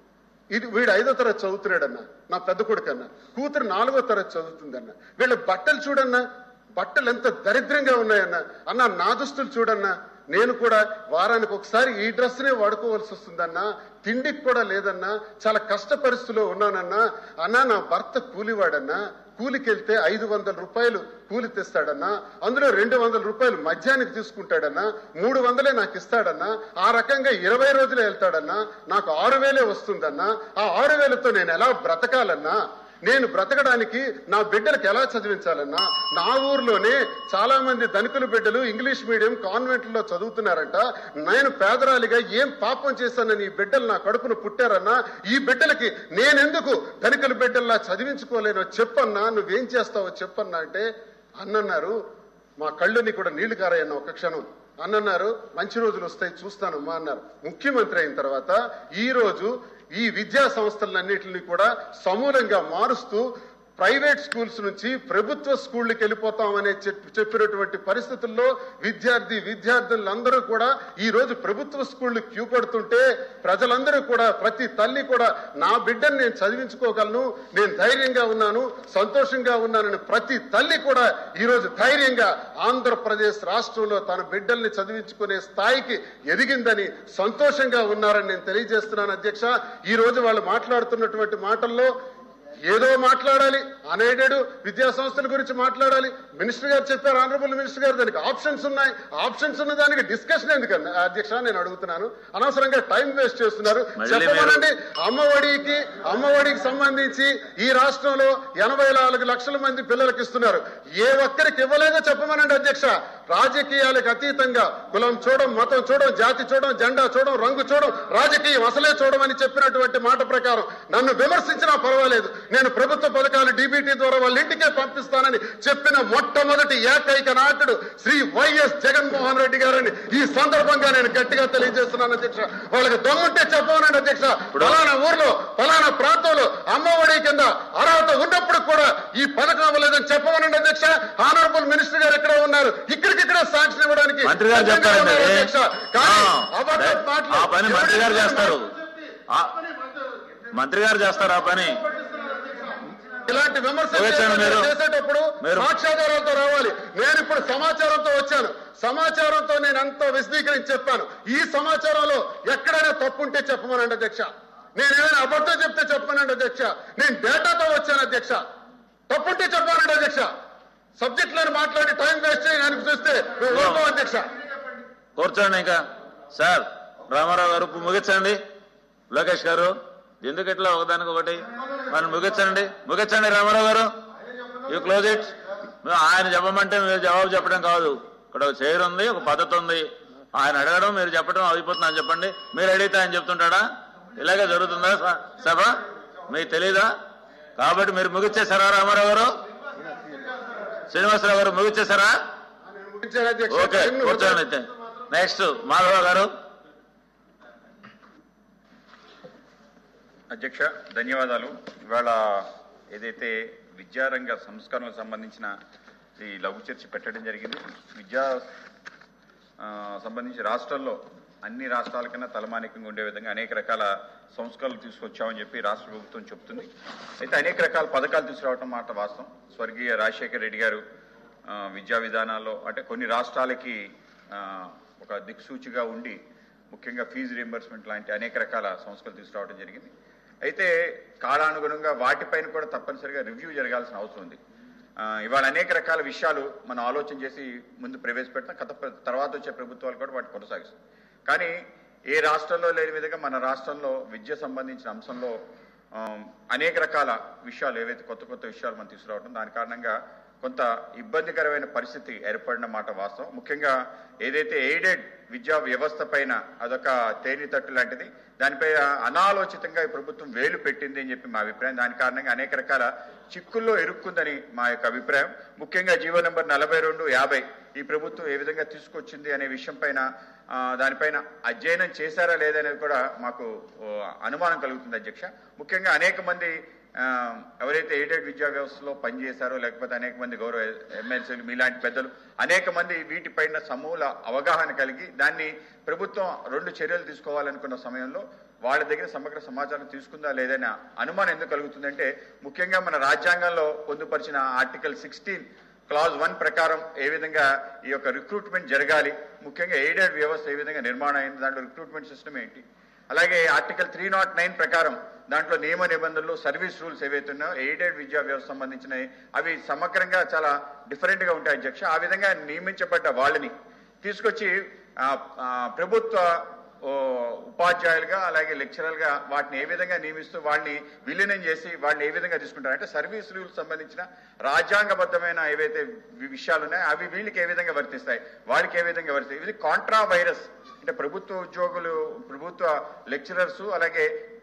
ఇది వీడు ఐదో తరగతి చదువుతున్నాడన్న నా పెద్ద కొడుకు అన్న కూతురు నాలుగో తరగతి చదువుతుందన్న వీళ్ళ బట్టలు చూడన్నా బట్టలు ఎంత దరిద్రంగా ఉన్నాయన్న అన్న నా దుస్తులు చూడన్నా నేను కూడా వారానికి ఒకసారి ఈ డ్రెస్ నే వాడుకోవాల్సి వస్తుందన్నా తిండికి కూడా లేదన్నా చాలా కష్ట పరిస్థితిలో ఉన్నానన్నా అన్నా నా భర్త కూలివాడన్నా కూలికి వెళ్తే ఐదు వందల రూపాయలు కూలి తెస్తాడన్నా అందులో రెండు వందల రూపాయలు మధ్యాహ్నానికి తీసుకుంటాడన్నా మూడు వందలే నాకు ఇస్తాడన్నా ఆ రకంగా ఇరవై రోజులే వెళ్తాడన్నా నాకు ఆరు వేలే వస్తుందన్నా ఆ ఆరు వేలతో నేను ఎలా బ్రతకాలన్నా నేను బ్రతకడానికి నా బిడ్డలకు ఎలా చదివించాలన్నా నా ఊర్లోనే చాలా మంది ధనికుల బిడ్డలు ఇంగ్లీష్ మీడియం కాన్వెంట్లో చదువుతున్నారంట నేను పేదరాలిగా ఏం పాపం చేశానని ఈ బిడ్డలు నా కడుపున పుట్టారన్నా ఈ బిడ్డలకి నేనెందుకు ధనికుల బిడ్డల్లా చదివించుకోలేనో చెప్పన్నా నువ్వేం చేస్తావో చెప్పన్నా అంటే అన్నన్నారు మా కళ్ళుని కూడా నీళ్లు కారాయన్న ఒక క్షణం అన్నన్నారు మంచి రోజులు వస్తాయి చూస్తానమ్మా అన్నారు ముఖ్యమంత్రి అయిన తర్వాత ఈ రోజు ఈ విద్యా సంస్థలన్నింటినీ కూడా సమూలంగా మారుస్తూ ప్రైవేట్ స్కూల్స్ నుంచి ప్రభుత్వ స్కూళ్ళకి వెళ్ళిపోతామనే చెప్- చెప్పినటువంటి పరిస్థితుల్లో విద్యార్థి విద్యార్థులందరూ కూడా ఈ రోజు ప్రభుత్వ స్కూళ్ళు క్యూ పడుతుంటే ప్రజలందరూ కూడా ప్రతి తల్లి కూడా నా బిడ్డను నేను చదివించుకోగలను నేను ధైర్యంగా ఉన్నాను సంతోషంగా ఉన్నానని ప్రతి తల్లి కూడా ఈ రోజు ధైర్యంగా ఆంధ్రప్రదేశ్ రాష్ట్రంలో తన బిడ్డల్ని చదివించుకునే స్థాయికి ఎదిగిందని సంతోషంగా ఉన్నారని నేను తెలియజేస్తున్నాను అధ్యక్ష ఈ రోజు వాళ్ళు మాట్లాడుతున్నటువంటి మాటల్లో ఏదో మాట్లాడాలి అనేడెడ్ విద్యా సంస్థల గురించి మాట్లాడాలి మినిస్టర్ గారు చెప్పారు ఆనరబుల్ మినిస్టర్ గారు దానికి ఆప్షన్స్ ఉన్నాయి ఆప్షన్స్ ఉన్న దానికి డిస్కషన్ ఎందుకన్నా అధ్యక్ష నేను అడుగుతున్నాను అనవసరంగా టైం వేస్ట్ చేస్తున్నారు మళ్ళీ మీరు- చెప్పమనండి అమ్మఒడికి అమ్మఒడికి సంబంధించి ఈ రాష్ట్రంలో ఎనభై నాలుగు లక్షల మంది పిల్లలకి ఇస్తున్నారు ఏ ఒక్కరికి ఇవ్వలేదో చెప్పమనండి అధ్యక్ష రాజకీయాలకు అతీతంగా కులం చూడం మతం చూడం జాతి చూడం జెండా చూడం రంగు చూడం రాజకీయం అసలే చూడమని చెప్పినటువంటి మాట ప్రకారం నన్ను విమర్శించినా పర్వాలేదు నేను ప్రభుత్వ పథకాలు డీబీటీ ద్వారా వాళ్ళ ఇంటికే పంపిస్తానని చెప్పిన మొట్టమొదటి ఏకైక నాయకుడు శ్రీ వైఎస్ జగన్మోహన్ రెడ్డి గారని ఈ సందర్భంగా నేను గట్టిగా తెలియజేస్తున్నాను అధ్యక్ష వాళ్ళకి దమ్ముంటే చెప్పమనండి అధ్యక్ష ఫలానా ఊర్లో ఫలానా ప్రాంతంలో అమ్మఒడి కింద అర్హత ఉన్నప్పుడు కూడా ఈ పథకం అవ్వలేదని చెప్పమనండి అధ్యక్ష ఆనరబుల్ మినిస్టర్ గారు ఇక్కడ ఉన్నారు ఇక్కడికిక్కడ సాక్ష్యం ఇవ్వడానికి మంత్రి గారు సిద్ధంగా చెప్తారండి ఉన్నారు అధ్యక్ష కానీ ఆ, అబద్ధం మాటలు ఆ పని మంత్రి గారు చేస్తారు ఆ, మంత్రి గారు చేస్తారు ఆ పని ఇలాంటి విమర్శలు వచ్చాను మీరు. చేసేటప్పుడు మీరు. సాక్ష్యాధారాలతో రావాలి నేను ఇప్పుడు సమాచారంతో వచ్చాను సమాచారంతో నేను అంత విశదీకరించి చెప్పాను ఈ సమాచారంలో ఎక్కడైనా తప్పు ఉంటే చెప్పమనండి అధ్యక్ష నేను ఏదైనా అబద్ధం చెప్తే చెప్పమనండి అధ్యక్ష నేను డేటాతో వచ్చాను అధ్యక్ష తప్పుంటే చెప్పానండి అధ్యక్ష సబ్జెక్టులను మాట్లాడి టైం వేస్ట్ చేయడానికి చూస్తే మేము ఊరుకోం అధ్యక్ష కూర్చోండి ఇంకా సార్ రామారావు గారు ఇప్పుడు ముగించండి లోకేష్ గారు ఎందుకు ఇట్లా ఒకదానికి ఒకటి మనం ముగించండి ముగించండి రామారావు గారు యూ క్లోజ్ ఇట్ ఆయన చెప్పమంటే మీరు జవాబు చెప్పడం కాదు ఇక్కడ ఒక చైర్ ఉంది ఒక పద్ధతి ఉంది ఆయన అడగడం మీరు చెప్పడం అయిపోతుంది అని చెప్పండి మీరు అడిగితే ఆయన చెప్తుంటాడా ఇలాగే జరుగుతుందా స- సభ మీకు తెలీదా కాబట్టి మీరు ముగిచ్చేసారా రామారావు గారు శ్రీనివాసరావు గారు ముగిచ్చేసారా ముగించాను అధ్యక్ష ఓకే టైంను కూర్చోండి అయితే నెక్స్ట్ మాధవ గారు అధ్యక్ష ధన్యవాదాలు ఇవాళ ఏదైతే విద్యారంగ సంస్కరణకు సంబంధించిన ఈ లఘు చర్చ పెట్టడం జరిగింది విద్యా ఆ, సంబంధించి రాష్ట్రాల్లో అన్ని రాష్ట్రాల కన్నా తలమానికంగా ఉండే విధంగా అనేక రకాల సంస్కరణలు తీసుకొచ్చామని చెప్పి రాష్ట్ర ప్రభుత్వం చెప్తుంది అయితే అనేక రకాల పథకాలు తీసుకురావటం మాట వాస్తవం స్వర్గీయ రాజశేఖర రెడ్డి గారు ఆ, విద్యా విధానాల్లో అంటే కొన్ని రాష్ట్రాలకి ఆ, ఒక దిక్సూచిగా ఉండి ముఖ్యంగా ఫీజు రియంబర్స్మెంట్ లాంటి అనేక రకాల సంస్కరణలు తీసుకురావడం జరిగింది అయితే కాలానుగుణంగా వాటిపైన కూడా తప్పనిసరిగా రివ్యూ జరగాల్సిన అవసరం ఉంది ఆ, ఇవాళ అనేక రకాల విషయాలు మనం ఆలోచన చేసి ముందు ప్రవేశపెడతాం కథ తర్వాత వచ్చే ప్రభుత్వాలు కూడా వాటిని కొనసాగిస్తాం కానీ ఏ రాష్ట్రంలో లేని విధంగా మన రాష్ట్రంలో విద్య సంబంధించిన అంశంలో ఆ, అనేక రకాల విషయాలు ఏవైతే కొత్త కొత్త విషయాలు మనం తీసుకురావడం దాని కారణంగా కొంత ఇబ్బందికరమైన పరిస్థితి ఏర్పడిన మాట వాస్తవం ముఖ్యంగా ఏదైతే ఎయిడెడ్ విద్యా వ్యవస్థ పైన అదొక తేని తట్టు లాంటిది దానిపై అనాలోచితంగా ఈ ప్రభుత్వం వేలు పెట్టింది అని చెప్పి మా అభిప్రాయం దాని కారణంగా అనేక రకాల చిక్కుల్లో ఇరుక్కుందని మా యొక్క అభిప్రాయం ముఖ్యంగా జీవో నెంబర్ నలభై రెండు యాభై ఈ ప్రభుత్వం ఏ విధంగా తీసుకొచ్చింది అనే విషయం పైన ఆ, దానిపైన అధ్యయనం చేశారా లేదనేది కూడా మాకు ఓ, అనుమానం కలుగుతుంది అధ్యక్ష ముఖ్యంగా అనేక మంది ఆ, ఎవరైతే ఎయిడెడ్ విద్యా వ్యవస్థలో పనిచేశారో లేకపోతే అనేక మంది గౌరవ ఎమ్మెల్సీలు మీలాంటి పెద్దలు అనేక మంది వీటిపైన సమూల అవగాహన కలిగి దాన్ని ప్రభుత్వం రెండు చర్యలు తీసుకోవాలనుకున్న సమయంలో వాళ్ళ దగ్గర సమగ్ర సమాచారం తీసుకుందా లేదనే అనుమానం ఎందుకు కలుగుతుందంటే ముఖ్యంగా మన రాజ్యాంగంలో పొందుపరిచిన ఆర్టికల్ సిక్స్టీన్ క్లాజ్ వన్ ప్రకారం ఏ విధంగా ఈ యొక్క రిక్రూట్మెంట్ జరగాలి ముఖ్యంగా ఎయిడెడ్ వ్యవస్థ ఏ విధంగా నిర్మాణం అయింది దాంట్లో రిక్రూట్మెంట్ సిస్టమ్ ఏంటి అలాగే ఆర్టికల్ త్రీ నాట్ నైన్ ప్రకారం దాంట్లో నియమ నిబంధనలు సర్వీస్ రూల్స్ ఏవైతే ఉన్నాయో ఎయిడెడ్ విద్యా వ్యవస్థ సంబంధించినవి అవి సమగ్రంగా చాలా డిఫరెంట్ గా ఉంటాయి అధ్యక్ష ఆ విధంగా నియమించబడ్డ వాళ్ళని తీసుకొచ్చి ఆ, ఆ, ప్రభుత్వ ఓ, ఉపాధ్యాయులుగా అలాగే లెక్చరర్గా వాటిని ఏ విధంగా నియమిస్తూ వాడిని విలీనం చేసి వాడిని ఏ విధంగా తీసుకుంటారు అంటే సర్వీస్ రూల్స్ సంబంధించిన రాజ్యాంగబద్ధమైన ఏవైతే వి- విషయాలు ఉన్నాయో అవి వీళ్ళకి ఏ విధంగా వర్తిస్తాయి వాళ్ళకి ఏ విధంగా వర్తిస్తాయి ఇది కాంట్రా వైరస్ అంటే ప్రభుత్వ ఉద్యోగులు ప్రభుత్వ లెక్చరర్స్ అలాగే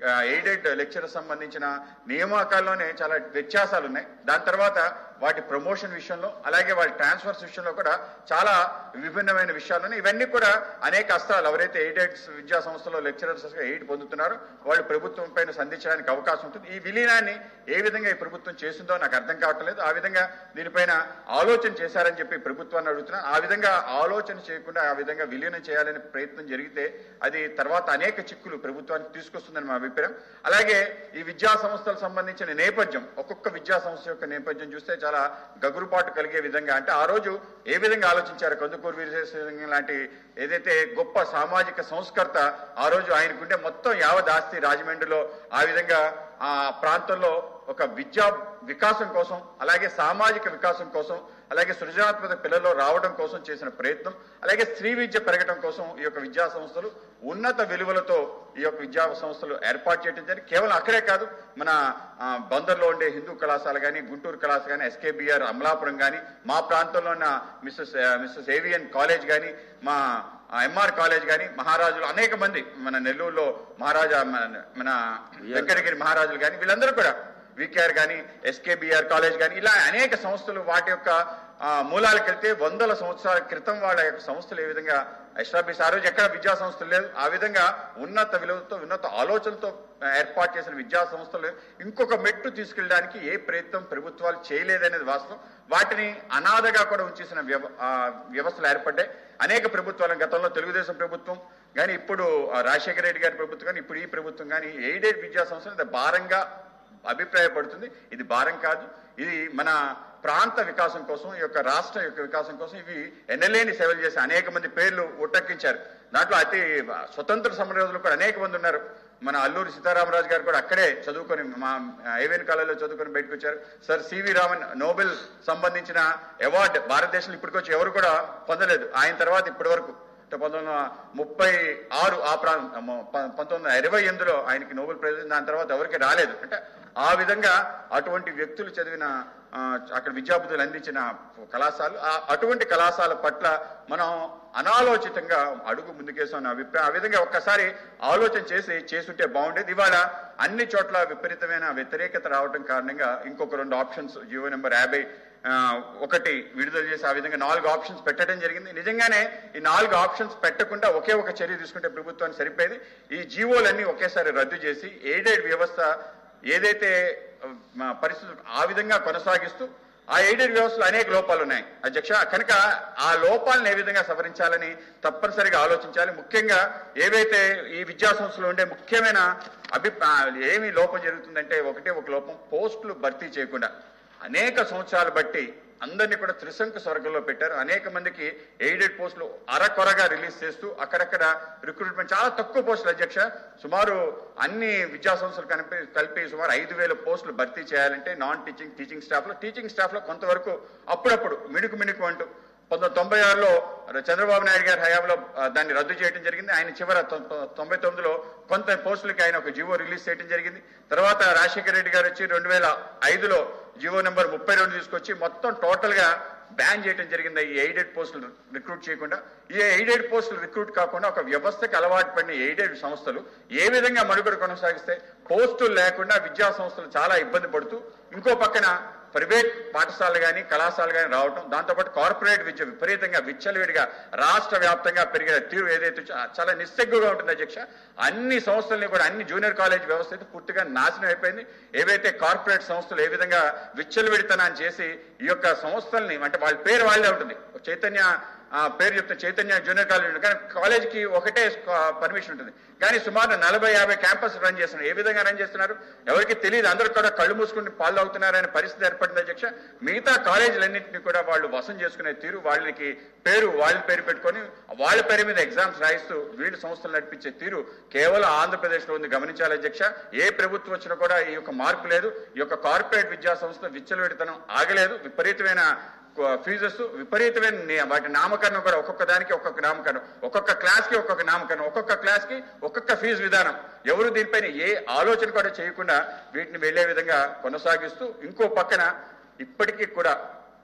ఎయిడెడ్ లెక్చర్ సంబంధించిన నియామకాల్లోనే చాలా వ్యత్యాసాలు ఉన్నాయి దాని తర్వాత వాటి ప్రమోషన్ విషయంలో అలాగే వాటి ట్రాన్స్ఫర్స్ విషయంలో కూడా చాలా విభిన్నమైన విషయాలు ఉన్నాయి ఇవన్నీ కూడా అనేక అస్త్రాలు ఎవరైతే ఎయిడెడ్ విద్యా సంస్థలో లెక్చరర్స్ ఎయిడ్ పొందుతున్నారో వాళ్ళు ప్రభుత్వం పైన సంధించడానికి అవకాశం ఉంటుంది ఈ విలీనాన్ని ఏ విధంగా ఈ ప్రభుత్వం చేసిందో నాకు అర్థం కావట్లేదు ఆ విధంగా దీనిపైన ఆలోచన చేశారని చెప్పి ప్రభుత్వాన్ని అడుగుతున్నా ఆ విధంగా ఆలోచన చేయకుండా ఆ విధంగా విలీనం చేయాలనే ప్రయత్నం జరిగితే అది తర్వాత అనేక చిక్కులు ప్రభుత్వానికి తీసుకొస్తుందని మా అభిప్రాయం అలాగే ఈ విద్యా సంస్థలకు సంబంధించిన నేపథ్యం ఒక్కొక్క విద్యా సంస్థ యొక్క నేపథ్యం చూస్తే చాలా గగురుపాటు కలిగే విధంగా అంటే ఆ రోజు ఏ విధంగా ఆలోచించారు కందుకూరు వీరశేషం లాంటి ఏదైతే గొప్ప సామాజిక సంస్కర్త ఆ రోజు ఆయనకుండే మొత్తం యావత్ ఆస్తి రాజమండ్రిలో ఆ విధంగా ఆ ప్రాంతంలో ఒక విద్యా వికాసం కోసం అలాగే సామాజిక వికాసం కోసం అలాగే సృజనాత్మక పిల్లల్లో రావడం కోసం చేసిన ప్రయత్నం అలాగే స్త్రీ విద్య పెరగడం కోసం ఈ యొక్క విద్యా సంస్థలు ఉన్నత విలువలతో ఈ యొక్క విద్యా సంస్థలు ఏర్పాటు చేయడం జరిగింది కేవలం అక్కడే కాదు మన ఆ, బందర్లో ఉండే హిందూ కళాశాల కానీ గుంటూరు కళాశాల కానీ ఎస్కేబిఆర్ అమలాపురం కానీ మా ప్రాంతంలో ఉన్న మిస్సెస్ ఆ, మిస్సెస్ ఏవియన్ కాలేజ్ కానీ మా ఎంఆర్ కాలేజ్ కానీ మహారాజులు అనేక మంది మన నెల్లూరులో మహారాజా మన- మన వెంకటగిరి మహారాజులు కానీ వీళ్ళందరూ కూడా వికేఆర్ కానీ ఎస్కేబిఆర్ కాలేజ్ కానీ ఇలా అనేక సంస్థలు వాటి యొక్క ఆ, మూలాలకు వెళ్తే వందల సంవత్సరాల క్రితం వాళ్ళ యొక్క సంస్థలు ఏ విధంగా ఎస్టాబ్లిష్ ఆ రోజు ఎక్కడ విద్యా సంస్థలు లేదు ఆ విధంగా ఉన్నత విలువలతో ఉన్నత ఆలోచనలతో ఏర్పాటు చేసిన విద్యా సంస్థలు ఇంకొక మెట్టు తీసుకెళ్ళడానికి ఏ ప్రయత్నం ప్రభుత్వాలు చేయలేదనేది వాస్తవం వాటిని అనాథగా కూడా ఉంచేసిన వ్యవ ఆ, వ్యవస్థలు ఏర్పడ్డాయి అనేక ప్రభుత్వాలు గతంలో తెలుగుదేశం ప్రభుత్వం కానీ ఇప్పుడు ఆ, రాజశేఖర రెడ్డి గారి ప్రభుత్వం కానీ ఇప్పుడు ఈ ప్రభుత్వం కానీ ఎయిడెడ్ విద్యా సంస్థలు ఇంత భారంగా అభిప్రాయపడుతుంది ఇది భారం కాదు ఇది మన ప్రాంత వికాసం కోసం ఈ యొక్క రాష్ట్ర యొక్క వికాసం కోసం ఇవి ఎన్నలేని సేవలు చేసి అనేక మంది పేర్లు ఉట్టక్కించారు దాంట్లో అతి స్వతంత్ర సమరయోధులు కూడా అనేక మంది ఉన్నారు మన అల్లూరి సీతారామరాజు గారు కూడా అక్కడే చదువుకొని మా ఏవేన్ కాలేజీలో చదువుకొని బయటకు వచ్చారు సార్ సివి రామన్ నోబెల్ సంబంధించిన అవార్డు భారతదేశంలో ఇప్పటికొచ్చి ఎవరు కూడా పొందలేదు ఆయన తర్వాత ఇప్పటి వరకు అంటే పంతొమ్మిది వందల ముప్పై ఆరు ఆ ప్రాంతం పంతొమ్మిది వందల ఇరవై ఎనిమిదిలో ఆయనకి నోబెల్ ప్రైజ్ దాని తర్వాత ఎవరికి రాలేదు అంటే ఆ విధంగా అటువంటి వ్యక్తులు చదివిన ఆ, అక్కడ విద్యాబుద్ధులు అందించిన కళాశాలలు ఆ- అటువంటి కళాశాల పట్ల మనం అనాలోచితంగా అడుగు ముందుకేసాం నా అభిప్రాయం ఆ విధంగా ఒక్కసారి ఆలోచన చేసి చేసుంటే బాగుండేది ఇవాళ అన్ని చోట్ల విపరీతమైన వ్యతిరేకత రావడం కారణంగా ఇంకొక రెండు ఆప్షన్స్ జియో నెంబర్ యాభై ఆ, ఒకటి విడుదల చేసి ఆ విధంగా నాలుగు ఆప్షన్స్ పెట్టడం జరిగింది నిజంగానే ఈ నాలుగు ఆప్షన్స్ పెట్టకుండా ఒకే ఒక చర్య తీసుకుంటే ప్రభుత్వానికి సరిపోయేది ఈ జీవోలన్నీ ఒకేసారి రద్దు చేసి ఎయిడెడ్ వ్యవస్థ ఏదైతే ఆ, మా పరిస్థితులు ఆ విధంగా కొనసాగిస్తూ ఆ ఎయిడెడ్ వ్యవస్థలో అనేక లోపాలు ఉన్నాయి అధ్యక్ష కనుక ఆ లోపాలను ఏ విధంగా సవరించాలని తప్పనిసరిగా ఆలోచించాలి ముఖ్యంగా ఏవైతే ఈ విద్యా సంస్థలో ఉండే ముఖ్యమైన అభి ఆ, ఏమి లోపం జరుగుతుందంటే ఒకటే ఒక లోపం పోస్టులు భర్తీ చేయకుండా అనేక సంవత్సరాలు బట్టి అందరినీ కూడా త్రిశంకు స్వర్గంలో పెట్టారు అనేక మందికి ఎయిడెడ్ పోస్టులు అరకొరగా రిలీజ్ చేస్తూ అక్కడక్కడ రిక్రూట్మెంట్ చాలా తక్కువ పోస్టులు అధ్యక్ష సుమారు అన్ని విద్యా సంస్థలు కలిపి కలిపి సుమారు ఐదు వేల పోస్టులు భర్తీ చేయాలంటే నాన్ టీచింగ్ టీచింగ్ స్టాఫ్ లో టీచింగ్ స్టాఫ్ లో కొంతవరకు అప్పుడప్పుడు మిణుకు మిణుకు అంటూ పంతొమ్మిది తొంభై ఆరులో చంద్రబాబు నాయుడు గారి హయాంలో ఆ, దాన్ని రద్దు చేయడం జరిగింది ఆయన చివర తొ- తొ- తొంభై తొమ్మిదిలో కొంత పోస్టులకి ఆయన ఒక జీవో రిలీజ్ చేయడం జరిగింది తర్వాత రాజశేఖర రెడ్డి గారు వచ్చి రెండు వేల ఐదులో జీవో నెంబర్ ముప్పై రెండు తీసుకొచ్చి మొత్తం టోటల్ గా బ్యాన్ చేయడం జరిగింది ఈ ఎయిడెడ్ పోస్టులు రిక్రూట్ చేయకుండా ఈ ఎయిడెడ్ పోస్టులు రిక్రూట్ కాకుండా ఒక వ్యవస్థకి అలవాటు పడిన ఎయిడెడ్ సంస్థలు ఏ విధంగా మనుగడ కొనసాగిస్తే పోస్టులు లేకుండా విద్యా సంస్థలు చాలా ఇబ్బంది పడుతూ ఇంకో పక్కన ప్రైవేట్ పాఠశాలలు కానీ కళాశాలలు కానీ రావటం దాంతోపాటు కార్పొరేట్ విద్య విపరీతంగా విచ్చలవిడిగా రాష్ట్ర వ్యాప్తంగా పెరిగిన తీరు ఏదైతే చా- చాలా నిస్సగ్గుగా ఉంటుంది అధ్యక్ష అన్ని సంస్థల్ని కూడా అన్ని జూనియర్ కాలేజ్ వ్యవస్థ అయితే పూర్తిగా నాశనం అయిపోయింది ఏవైతే కార్పొరేట్ సంస్థలు ఏ విధంగా విచ్చలవిడితనాన్ని చేసి ఈ యొక్క సంస్థల్ని అంటే వాళ్ళ పేరు వాళ్ళే ఉంటుంది చైతన్య ఆ, పేరు చెప్తే చైతన్య జూనియర్ కాలేజ్ ఉంటుంది కానీ కాలేజీకి ఒకటే పర్మిషన్ ఉంటుంది కానీ సుమారు నలభై యాభై క్యాంపస్ రన్ చేస్తున్నారు ఏ విధంగా రన్ చేస్తున్నారు ఎవరికి తెలియదు అందరూ కూడా కళ్ళు మూసుకుని పాలు అవుతున్నారనే పరిస్థితి ఏర్పడింది అధ్యక్ష మిగతా కాలేజీలన్నింటినీ కూడా వాళ్ళు వసం చేసుకునే తీరు వాళ్ళకి పేరు వాళ్ళ పేరు పెట్టుకొని వాళ్ళ పేరు మీద ఎగ్జామ్స్ రాయిస్తూ వీళ్ళు సంస్థలు నడిపించే తీరు కేవలం ఆంధ్రప్రదేశ్ లో ఉంది గమనించాలి అధ్యక్ష ఏ ప్రభుత్వం వచ్చినా కూడా ఈ యొక్క మార్పు లేదు ఈ యొక్క కార్పొరేట్ విద్యా సంస్థ విచ్చలవిడితనం ఆగలేదు విపరీతమైన ఫీజెస్ విపరీతమైన ని- వాటి నామకరణం కూడా ఒక్కొక్క దానికి ఒక్కొక్క నామకరణం ఒక్కొక్క క్లాస్ కి ఒక్కొక్క నామకరణం ఒక్కొక్క క్లాస్ కి ఒక్కొక్క ఫీజు విధానం ఎవరు దీనిపైన ఏ ఆలోచన కూడా చేయకుండా వీటిని వెళ్లే విధంగా కొనసాగిస్తూ ఇంకో పక్కన ఇప్పటికీ కూడా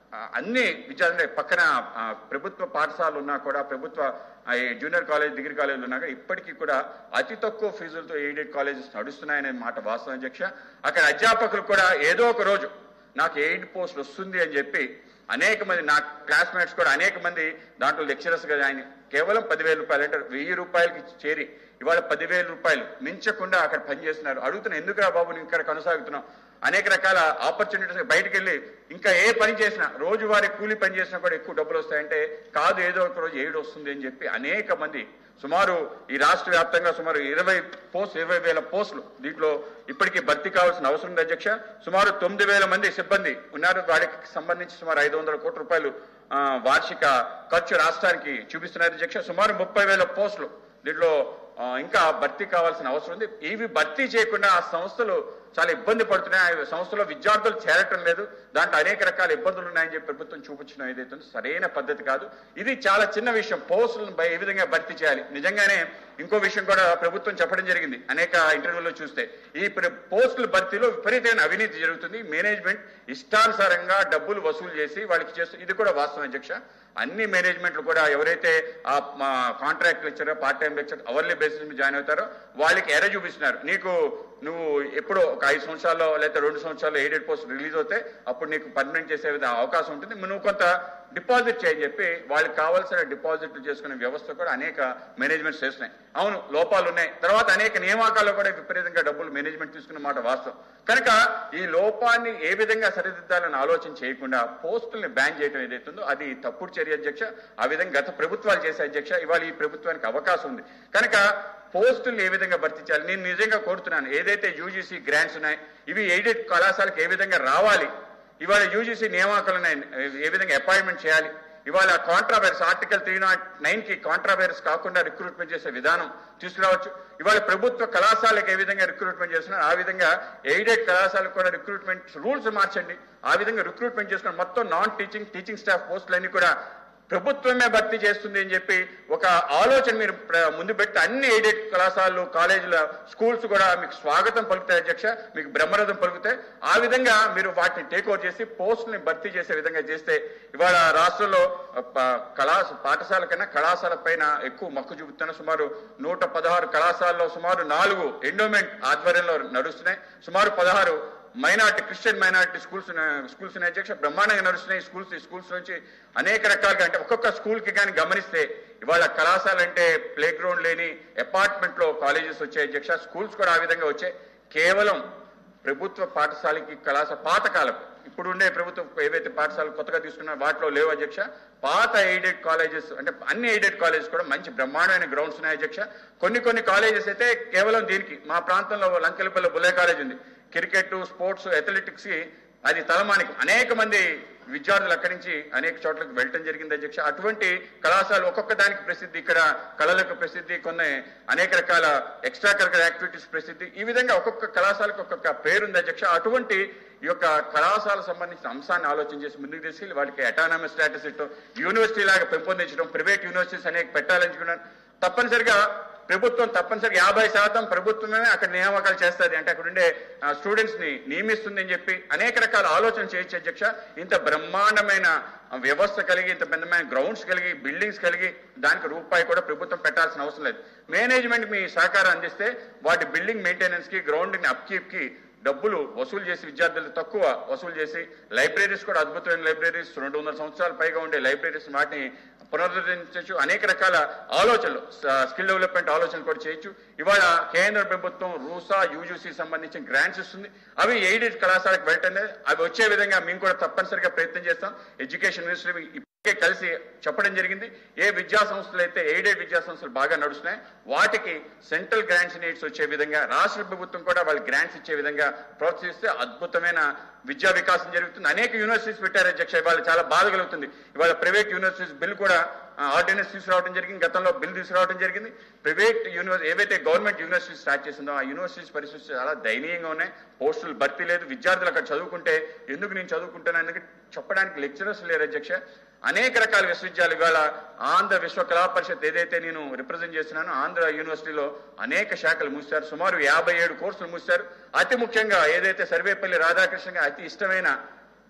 ఆ, అన్ని విద్యార్థులు పక్కన ఆ, ప్రభుత్వ పాఠశాలలు ఉన్నా కూడా ప్రభుత్వ ఆ, ఈ జూనియర్ కాలేజ్ డిగ్రీ కాలేజీలు ఉన్నా కూడా ఇప్పటికీ కూడా అతి తక్కువ ఫీజులతో ఎయిడెడ్ కాలేజెస్ నడుస్తున్నాయనే మాట వాస్తవం అధ్యక్ష అక్కడ అధ్యాపకులు కూడా ఏదో ఒక రోజు నాకు ఎయిడ్ పోస్ట్ వస్తుంది అని చెప్పి అనేక మంది నా క్లాస్మేట్స్ కూడా అనేక మంది దాంట్లో లెక్చరర్స్ గా ఆయన కేవలం పదివేల రూపాయలు అంటే వెయ్యి రూపాయలకి చేరి ఇవాళ పదివేల రూపాయలు మించకుండా అక్కడ పనిచేస్తున్నారు అడుగుతున్నా ఎందుకురా బాబు నువ్వు ఇక్కడ కొనసాగుతున్నావు అనేక రకాల ఆపర్చునిటీస్ బయటకు వెళ్ళి ఇంకా ఏ పని చేసినా రోజువారీ కూలి పని చేసినా కూడా ఎక్కువ డబ్బులు వస్తాయంటే కాదు ఏదో ఒక రోజు ఏడు వస్తుంది అని చెప్పి అనేక మంది సుమారు ఈ రాష్ట్ర వ్యాప్తంగా సుమారు ఇరవై పోస్ట్ ఇరవై వేల పోస్టులు దీంట్లో ఇప్పటికీ భర్తీ కావాల్సిన అవసరం ఉంది అధ్యక్ష సుమారు తొమ్మిది వేల మంది సిబ్బంది ఉన్నారు వారికి సంబంధించి సుమారు ఐదు వందల కోట్ల రూపాయలు ఆ, వార్షిక ఖర్చు రాష్ట్రానికి చూపిస్తున్నారు అధ్యక్ష సుమారు ముప్పై వేల పోస్టులు దీంట్లో ఆ, ఇంకా భర్తీ కావాల్సిన అవసరం ఉంది ఇవి భర్తీ చేయకుండా ఆ సంస్థలు చాలా ఇబ్బంది పడుతున్నాయి ఆ సంస్థలో విద్యార్థులు చేరటం లేదు దాంట్లో అనేక రకాల ఇబ్బందులు ఉన్నాయని చెప్పి ప్రభుత్వం చూపించడం ఏదైతే ఉందో సరైన పద్ధతి కాదు ఇది చాలా చిన్న విషయం పోస్టులను బై- ఏ విధంగా భర్తీ చేయాలి నిజంగానే ఇంకో విషయం కూడా ప్రభుత్వం చెప్పడం జరిగింది అనేక ఇంటర్వ్యూలో చూస్తే ఈ ప్ర- పోస్టుల భర్తీలో విపరీతమైన అవినీతి జరుగుతుంది మేనేజ్మెంట్ ఇష్టానుసారంగా డబ్బులు వసూలు చేసి వాళ్ళకి చేస్తూ ఇది కూడా వాస్తవం అధ్యక్ష అన్ని మేనేజ్మెంట్లు కూడా ఎవరైతే ఆ contract lecture part time lecture hourly basis మీద జాయిన్ అవుతారో వాళ్ళకి ఎర చూపిస్తున్నారు నీకు నువ్వు ఎప్పుడో ఒక ఐదు సంవత్సరాల్లో లేదా రెండు సంవత్సరాల్లో ఎయిడెడ్ పోస్ట్ రిలీజ్ అవుతే అప్పుడు నీకు పర్మనెంట్ చేసే విధంగా అవకాశం ఉంటుంది నువ్వు కొంత డిపాజిట్ చేయని చెప్పి వాళ్ళకి కావాల్సిన డిపాజిట్లు చేసుకునే వ్యవస్థ కూడా అనేక మేనేజ్మెంట్స్ చేస్తున్నాయి అవును లోపాలు ఉన్నాయి తర్వాత అనేక నియామకాల్లో కూడా విపరీతంగా డబ్బులు మేనేజ్మెంట్ తీసుకున్న మాట వాస్తవం కనుక ఈ లోపాన్ని ఏ విధంగా సరిదిద్దాలని ఆలోచన చేయకుండా పోస్టుల్ని బ్యాన్ చేయడం ఏదైతుందో అది తప్పుడు చర్య అధ్యక్ష ఆ విధంగా గత ప్రభుత్వాలు చేసే అధ్యక్ష ఇవాళ ఈ ప్రభుత్వానికి అవకాశం ఉంది కనుక పోస్టులు ఏ విధంగా భర్తీ చేయాలి నేను నిజంగా కోరుతున్నాను ఏదైతే యూజీసీ గ్రాంట్స్ ఉన్నాయి ఇవి ఎయిడెడ్ కళాశాలకు ఏ విధంగా రావాలి ఇవాళ యూజీసీ నియామకాలు ఉన్నాయి ఏ విధంగా అపాయింట్మెంట్ చేయాలి ఇవాళ కాంట్రావైరస్ ఆర్టికల్ త్రీ నాట్ నైన్ కి కాంట్రావైరస్ కాకుండా రిక్రూట్మెంట్ చేసే విధానం తీసుకురావచ్చు ఇవాళ ప్రభుత్వ కళాశాలకు ఏ విధంగా రిక్రూట్మెంట్ చేస్తున్నారు ఆ విధంగా ఎయిడెడ్ కళాశాలకు కూడా రిక్రూట్మెంట్ రూల్స్ మార్చండి ఆ విధంగా రిక్రూట్మెంట్ చేసుకుని మొత్తం నాన్ టీచింగ్ టీచింగ్ స్టాఫ్ పోస్టులన్నీ కూడా ప్రభుత్వమే భర్తీ చేస్తుంది అని చెప్పి ఒక ఆలోచన మీరు ప్ర- ముందు పెట్టి అన్ని ఎయిడెడ్ కళాశాలలు కాలేజీల స్కూల్స్ కూడా మీకు స్వాగతం పలుకుతాయి అధ్యక్ష మీకు బ్రహ్మరథం పలుకుతాయి ఆ విధంగా మీరు వాటిని టేక్ ఓవర్ చేసి పోస్టుల్ని భర్తీ చేసే విధంగా చేస్తే ఇవాళ రాష్ట్రంలో ఆ, ప- కళా పాఠశాల కన్నా కళాశాల పైన ఎక్కువ మక్కు చూపుతున్న సుమారు నూట పదహారు కళాశాలలో సుమారు నాలుగు ఎండోమెంట్ ఆధ్వర్యంలో నడుస్తున్నాయి సుమారు పదహారు minority Christian minority schools schools అధ్యక్ష బ్రహ్మాండంగా నడుస్తున్నాయి స్కూల్స్ ఈ స్కూల్స్ నుంచి అనేక రకాలుగా అంటే ఒక్కొక్క స్కూల్ కి కానీ గమనిస్తే ఇవాళ కళాశాల అంటే ప్లే గ్రౌండ్ లేని అపార్ట్మెంట్ లో కాలేజెస్ వచ్చాయి అధ్యక్ష స్కూల్స్ కూడా ఆ విధంగా వచ్చాయి కేవలం ప్రభుత్వ పాఠశాలకి కళాశాల పాతకాలం ఇప్పుడు ఉండే ప్రభుత్వ ఏవైతే పాఠశాలలు కొత్తగా తీసుకున్నారో వాటిలో లేవు అధ్యక్ష పాత ఎయిడెడ్ కాలేజెస్ అంటే అన్ని ఎయిడెడ్ కాలేజెస్ కూడా మంచి బ్రహ్మాండమైన గ్రౌండ్స్ ఉన్నాయి అధ్యక్ష కొన్ని కొన్ని కాలేజెస్ అయితే కేవలం దీనికి మా ప్రాంతంలో లంకెలపల్లి బుల్లే కాలేజ్ ఉంది క్రికెట్ స్పోర్ట్స్ అథ్లెటిక్స్ కి అది తలమానికి అనేక మంది విద్యార్థులు అక్కడి నుంచి అనేక చోట్లకి వెళ్ళటం జరిగింది అధ్యక్ష అటువంటి కళాశాలలు ఒక్కొక్క దానికి ప్రసిద్ధి ఇక్కడ కళలకు ప్రసిద్ధి కొన్ని అనేక రకాల ఎక్స్ట్రా కరికులర్ యాక్టివిటీస్ ప్రసిద్ధి ఈ విధంగా ఒక్కొక్క కళాశాలకు ఒక్కొక్క పేరుంది అధ్యక్ష అటువంటి ఈ యొక్క కళాశాల సంబంధించిన అంశాన్ని ఆలోచన చేసి ముందుకు తీసుకెళ్లి వాటికి అటానమస్ స్టేటస్ ఇవ్వడం యూనివర్సిటీ లాగా పెంపొందించడం ప్రైవేట్ యూనివర్సిటీస్ అనేక పెట్టాలనుకున్నాను తప్పనిసరిగా ప్రభుత్వం తప్పనిసరిగా యాభై శాతం ప్రభుత్వమే అక్కడ నియామకాలు చేస్తుంది అంటే అక్కడ ఉండే స్టూడెంట్స్ ని నియమిస్తుంది అని చెప్పి అనేక రకాల ఆలోచన చేయొచ్చు అధ్యక్ష ఇంత బ్రహ్మాండమైన ఆ, వ్యవస్థ కలిగి ఇంత పెద్దమైన గ్రౌండ్స్ కలిగి బిల్డింగ్స్ కలిగి దానికి రూపాయి కూడా ప్రభుత్వం పెట్టాల్సిన అవసరం లేదు మేనేజ్మెంట్ మీ సహకారం అందిస్తే వాటి బిల్డింగ్ మెయింటెనెన్స్ కి గ్రౌండ్ అప్కీప్ కి డబ్బులు వసూలు చేసి విద్యార్థులు తక్కువ వసూలు చేసి లైబ్రరీస్ కూడా అద్భుతమైన లైబ్రరీస్ రెండు వందల సంవత్సరాల పైగా ఉండే లైబ్రరీస్ వాటిని పునరుద్ధరించవచ్చు అనేక రకాల ఆలోచనలు స- స్కిల్ డెవలప్మెంట్ ఆలోచనలు కూడా చేయొచ్చు ఇవాళ కేంద్ర ప్రభుత్వం రూసా యూజీసీ సంబంధించిన గ్రాంట్స్ ఇస్తుంది అవి ఎయిడెడ్ కళాశాలకు వెళ్ళటం లేదు అవి వచ్చే విధంగా మేము కూడా తప్పనిసరిగా ప్రయత్నం చేస్తాం ఎడ్యుకేషన్ మినిస్ట్రీ ఇప్పటికే కలిసి చెప్పడం జరిగింది ఏ విద్యా సంస్థలు అయితే ఎయిడెడ్ విద్యా సంస్థలు బాగా నడుస్తున్నాయి వాటికి సెంట్రల్ గ్రాంట్స్ నీడ్స్ వచ్చే విధంగా రాష్ట్ర ప్రభుత్వం కూడా వాళ్ళ గ్రాంట్స్ ఇచ్చే విధంగా ప్రోత్సహిస్తే అద్భుతమైన విద్యా వికాసం జరుగుతుంది అనేక యూనివర్సిటీస్ పెట్టారు అధ్యక్ష ఇవాళ చాలా బాధ కలుగుతుంది ఇవాళ ప్రైవేట్ యూనివర్సిటీస్ బిల్ కూడా ఆర్డినెన్స్ తీసుకురావడం జరిగింది గతంలో బిల్ తీసుకురావడం జరిగింది ప్రైవేట్ యూనివర్సిటీ ఏవైతే గవర్నమెంట్ యూనివర్సిటీ స్టార్ట్ చేసిందో ఆ యూనివర్సిటీస్ పరిస్థితి చాలా దయనీయంగా ఉన్నాయి పోస్టులు భర్తీ లేదు విద్యార్థులు అక్కడ చదువుకుంటే ఎందుకు నేను చదువుకుంటాను ఎందుకు చెప్పడానికి లెక్చరర్స్ లేరు అధ్యక్ష అనేక రకాల విశ్వవిద్యాలయాలు ఇవాళ ఆంధ్ర విశ్వ కళా పరిషత్ ఏదైతే నేను రిప్రజెంట్ చేస్తున్నానో ఆంధ్ర యూనివర్సిటీలో అనేక శాఖలు మూసారు సుమారు యాభై ఏడు కోర్సులు మూసారు అతి ముఖ్యంగా ఏదైతే సర్వేపల్లి రాధాకృష్ణ గారి అతి ఇష్టమైన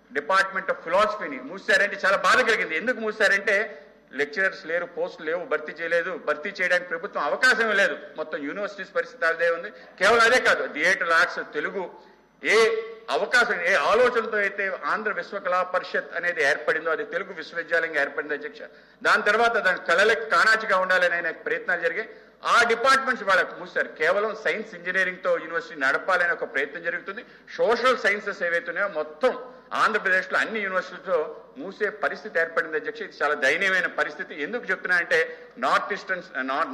డిపార్ట్మెంట్ ఆఫ్ ఫిలాసఫీని మూసారంటే చాలా బాధ కలిగింది ఎందుకు మూసారంటే లెక్చరర్స్ లేరు పోస్టులు లేవు భర్తీ చేయలేదు భర్తీ చేయడానికి ప్రభుత్వం అవకాశం లేదు మొత్తం యూనివర్సిటీస్ పరిస్థితి అదే ఉంది కేవలం అదే కాదు థియేటర్ ఆర్ట్స్ తెలుగు ఏ అవకాశం ఏ ఆలోచనతో అయితే ఆంధ్ర విశ్వకళా పరిషత్ అనేది ఏర్పడిందో అది తెలుగు విశ్వవిద్యాలయంగా ఏర్పడింది అధ్యక్ష దాని తర్వాత దాని కళలకు కాణాచిగా ఉండాలని ఆయన ప్రయత్నాలు జరిగాయి ఆ డిపార్ట్మెంట్స్ వాళ్ళకు మూసారు కేవలం సైన్స్ ఇంజనీరింగ్ తో యూనివర్సిటీ నడపాలని ఒక ప్రయత్నం జరుగుతుంది సోషల్ సైన్సెస్ ఏవైతున్నాయో మొత్తం ఆంధ్రప్రదేశ్ లో అన్ని యూనివర్సిటీలతో మూసే పరిస్థితి ఏర్పడింది అధ్యక్ష ఇది చాలా దయనీయమైన పరిస్థితి ఎందుకు చెప్తున్నా అంటే నార్త్ ఈస్టర్న్ నార్త్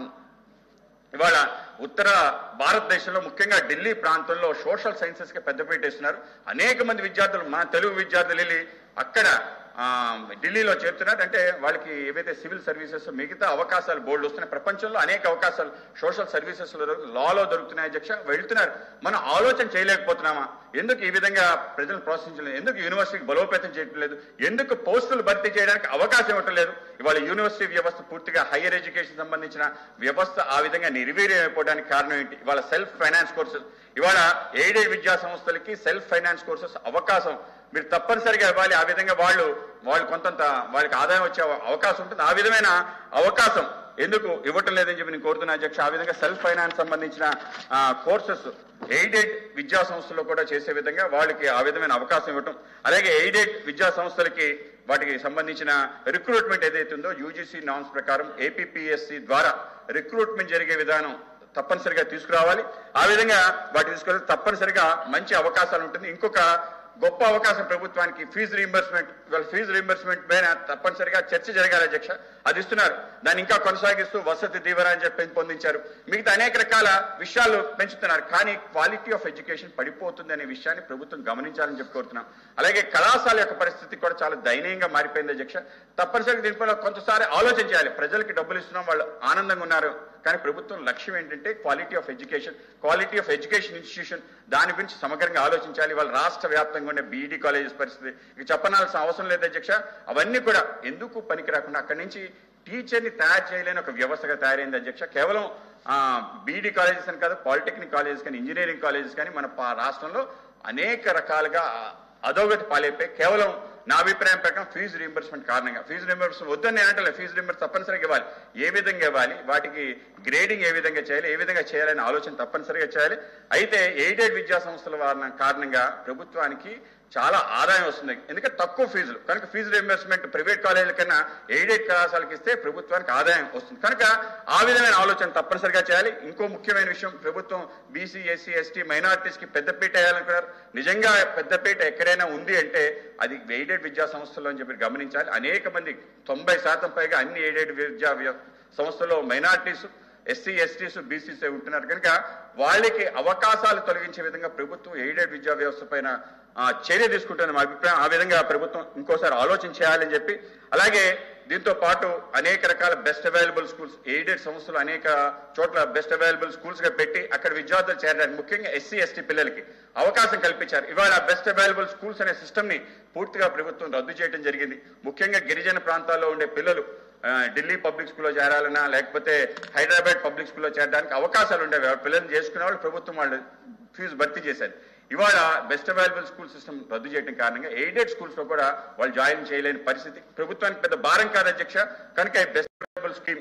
ఇవాళ ఉత్తర భారతదేశంలో ముఖ్యంగా ఢిల్లీ ప్రాంతంలో సోషల్ సైన్సెస్ కి పెద్దపీట వేస్తున్నారు అనేక మంది విద్యార్థులు మన తెలుగు విద్యార్థులు వెళ్ళి అక్కడ ఆ, ఢిల్లీలో చేరుతున్నారు అంటే వాళ్ళకి ఏవైతే సివిల్ సర్వీసెస్ మిగతా అవకాశాలు బోర్డు వస్తున్నాయి ప్రపంచంలో అనేక అవకాశాలు సోషల్ సర్వీసెస్ లాలో దొరుకుతున్నాయి అధ్యక్ష వెళ్తున్నారు మనం ఆలోచన చేయలేకపోతున్నామా ఎందుకు ఈ విధంగా ప్రజలను ప్రోత్సహించలేదు ఎందుకు యూనివర్సిటీకి బలోపేతం చేయడం లేదు ఎందుకు పోస్టులు భర్తీ చేయడానికి అవకాశం ఇవ్వటం లేదు ఇవాళ యూనివర్సిటీ వ్యవస్థ పూర్తిగా హైయర్ ఎడ్యుకేషన్ సంబంధించిన వ్యవస్థ ఆ విధంగా నిర్వీర్యం అయిపోవడానికి కారణం ఏంటి ఇవాళ సెల్ఫ్ ఫైనాన్స్ కోర్సెస్ ఇవాళ ఎయిడెడ్ విద్యా సంస్థలకి సెల్ఫ్ ఫైనాన్స్ కోర్సెస్ అవకాశం మీరు తప్పనిసరిగా ఇవ్వాలి ఆ విధంగా వాళ్ళు వాళ్ళు కొంతంత వాళ్ళకి ఆదాయం వచ్చే అవకాశం ఉంటుంది ఆ విధమైన అవకాశం ఎందుకు ఇవ్వటం లేదని చెప్పి నేను కోరుతున్నా అధ్యక్ష ఆ విధంగా సెల్ఫ్ ఫైనాన్స్ సంబంధించిన కోర్సెస్ ఎయిడెడ్ విద్యా సంస్థల్లో కూడా చేసే విధంగా వాళ్ళకి ఆ విధమైన అవకాశం ఇవ్వటం అలాగే ఎయిడెడ్ విద్యా సంస్థలకి వాటికి సంబంధించిన రిక్రూట్మెంట్ ఏదైతే ఉందో యూజీసీ నామ్స్ ప్రకారం ఏపీపీఎస్సి ద్వారా రిక్రూట్మెంట్ జరిగే విధానం తప్పనిసరిగా తీసుకురావాలి ఆ విధంగా వాటి తీసుకెళ్తే తప్పనిసరిగా మంచి అవకాశాలు ఉంటుంది ఇంకొక గొప్ప అవకాశం ప్రభుత్వానికి ఫీజు రీంబర్స్మెంట్ ఇవాళ ఫీజు రీంబర్స్మెంట్ పైన తప్పనిసరిగా చర్చ జరగాలి అధ్యక్ష అది ఇస్తున్నారు దాన్ని ఇంకా కొనసాగిస్తూ వసతి దీవెన అని చెప్పి పెంపొందించారు మిగతా అనేక రకాల విషయాలు పెంచుతున్నారు కానీ క్వాలిటీ ఆఫ్ ఎడ్యుకేషన్ పడిపోతుంది అనే విషయాన్ని ప్రభుత్వం గమనించాలని చెప్పి కోరుతున్నాం అలాగే కళాశాల యొక్క పరిస్థితి కూడా చాలా దయనీయంగా మారిపోయింది అధ్యక్ష తప్పనిసరిగా దీనిపైన కొంతసారి ఆలోచన చేయాలి ప్రజలకి డబ్బులు ఇస్తున్నాం వాళ్ళు ఆనందంగా ఉన్నారు కానీ ప్రభుత్వం లక్ష్యం ఏంటంటే quality of education quality of education institution దాని గురించి సమగ్రంగా ఆలోచించాలి వాళ్ళ రాష్ట్ర వ్యాప్తంగా ఉండే బీఈడీ కాలేజెస్ పరిస్థితి ఇక చెప్పనాల్సిన అవసరం లేదు అధ్యక్ష అవన్నీ కూడా ఎందుకు పనికి రాకుండా అక్కడి నుంచి టీచర్ని తయారు చేయలేని ఒక వ్యవస్థగా తయారైంది అధ్యక్ష కేవలం బీఈడీ కాలేజెస్ అని కాదు పాలిటెక్నిక్ కాలేజెస్ కానీ ఇంజనీరింగ్ కాలేజెస్ కానీ మన పా- రాష్ట్రంలో అనేక రకాలుగా అధోగతి పాలైపోయి కేవలం నా అభిప్రాయం ప్రకారం ఫీజు రీంబర్స్మెంట్ కారణంగా ఫీజు రీంబర్స్మెంట్ వద్దని నేను అంటే ఫీజు రీంబర్స్ తప్పనిసరిగా ఇవ్వాలి ఏ విధంగా ఇవ్వాలి వాటికి గ్రేడింగ్ ఏ విధంగా చేయాలి ఏ విధంగా చేయాలనే ఆలోచన తప్పనిసరిగా చేయాలి అయితే ఎయిడెడ్ విద్యా సంస్థల వారిన కారణంగా ప్రభుత్వానికి చాలా ఆదాయం వస్తుంది ఎందుకంటే తక్కువ ఫీజులు కనుక ఫీజు రీంబర్స్మెంట్ ప్రైవేట్ కాలేజీల కన్నా ఎయిడెడ్ కళాశాలకు ఇస్తే ప్రభుత్వానికి ఆదాయం వస్తుంది కనుక ఆ విధమైన ఆలోచన తప్పనిసరిగా చేయాలి ఇంకో ముఖ్యమైన విషయం ప్రభుత్వం బీసీ ఎస్సీ ఎస్టీ మైనారిటీస్ కి పెద్దపీట వేయాలనుకున్నారు నిజంగా పెద్దపీట ఎక్కడైనా ఉంది అంటే అది ఎయిడెడ్ విద్యా సంస్థల్లో అని చెప్పి గమనించాలి అనేక మంది తొంభై శాతం పైగా అన్ని ఎయిడెడ్ విద్యా వ్య- సంస్థల్లో మైనారిటీస్ ఎస్సీ ఎస్టీస్ బీసీస్ ఉంటున్నారు కనుక వాళ్ళకి అవకాశాలు తొలగించే విధంగా ప్రభుత్వం ఎయిడెడ్ విద్యా వ్యవస్థ పైన ఆ, చర్య తీసుకుంటున్న మా అభిప్రాయం ఆ విధంగా ప్రభుత్వం ఇంకోసారి ఆలోచన చేయాలని చెప్పి అలాగే దీంతో పాటు అనేక రకాల బెస్ట్ అవైలబుల్ స్కూల్స్ ఎయిడెడ్ సంస్థలు అనేక చోట్ల బెస్ట్ అవైలబుల్ స్కూల్స్ గా పెట్టి అక్కడ విద్యార్థులు చేరడానికి ముఖ్యంగా ఎస్సీ ఎస్టీ పిల్లలకి అవకాశం కల్పించారు ఇవాళ బెస్ట్ అవైలబుల్ స్కూల్స్ అనే సిస్టమ్ ని పూర్తిగా ప్రభుత్వం రద్దు చేయడం జరిగింది ముఖ్యంగా గిరిజన ప్రాంతాల్లో ఉండే పిల్లలు ఆ, ఢిల్లీ పబ్లిక్ స్కూల్లో చేరాలన్నా లేకపోతే హైదరాబాద్ పబ్లిక్ స్కూల్లో చేరడానికి అవకాశాలు ఉండేవి ఆ పిల్లల్ని చేసుకునే వాళ్ళు ప్రభుత్వం వాళ్ళు ఫీజు భర్తీ చేశారు ఇవాళ బెస్ట్ అవైలబుల్ స్కూల్ సిస్టమ్ రద్దు చేయడం కారణంగా ఎయిడెడ్ స్కూల్స్ లో కూడా వాళ్ళు జాయిన్ చేయలేని పరిస్థితి ప్రభుత్వానికి పెద్ద భారం కాదు అధ్యక్ష కనుక ఈ బెస్ట్ అవైలబుల్ స్కీమ్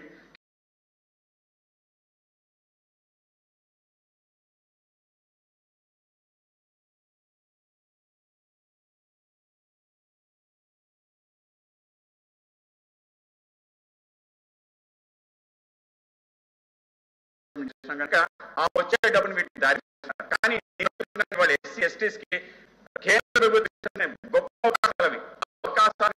కనుక ఆ వచ్చే డబ్బును వీటికి దారి తీస్తారు. కానీ వాళ్ళు ఎస్సీ ఎస్టీస్ కి కేంద్ర ప్రభుత్వం ఇస్తున్న గొప్ప అవకాశాలు అవి అవకాశాలు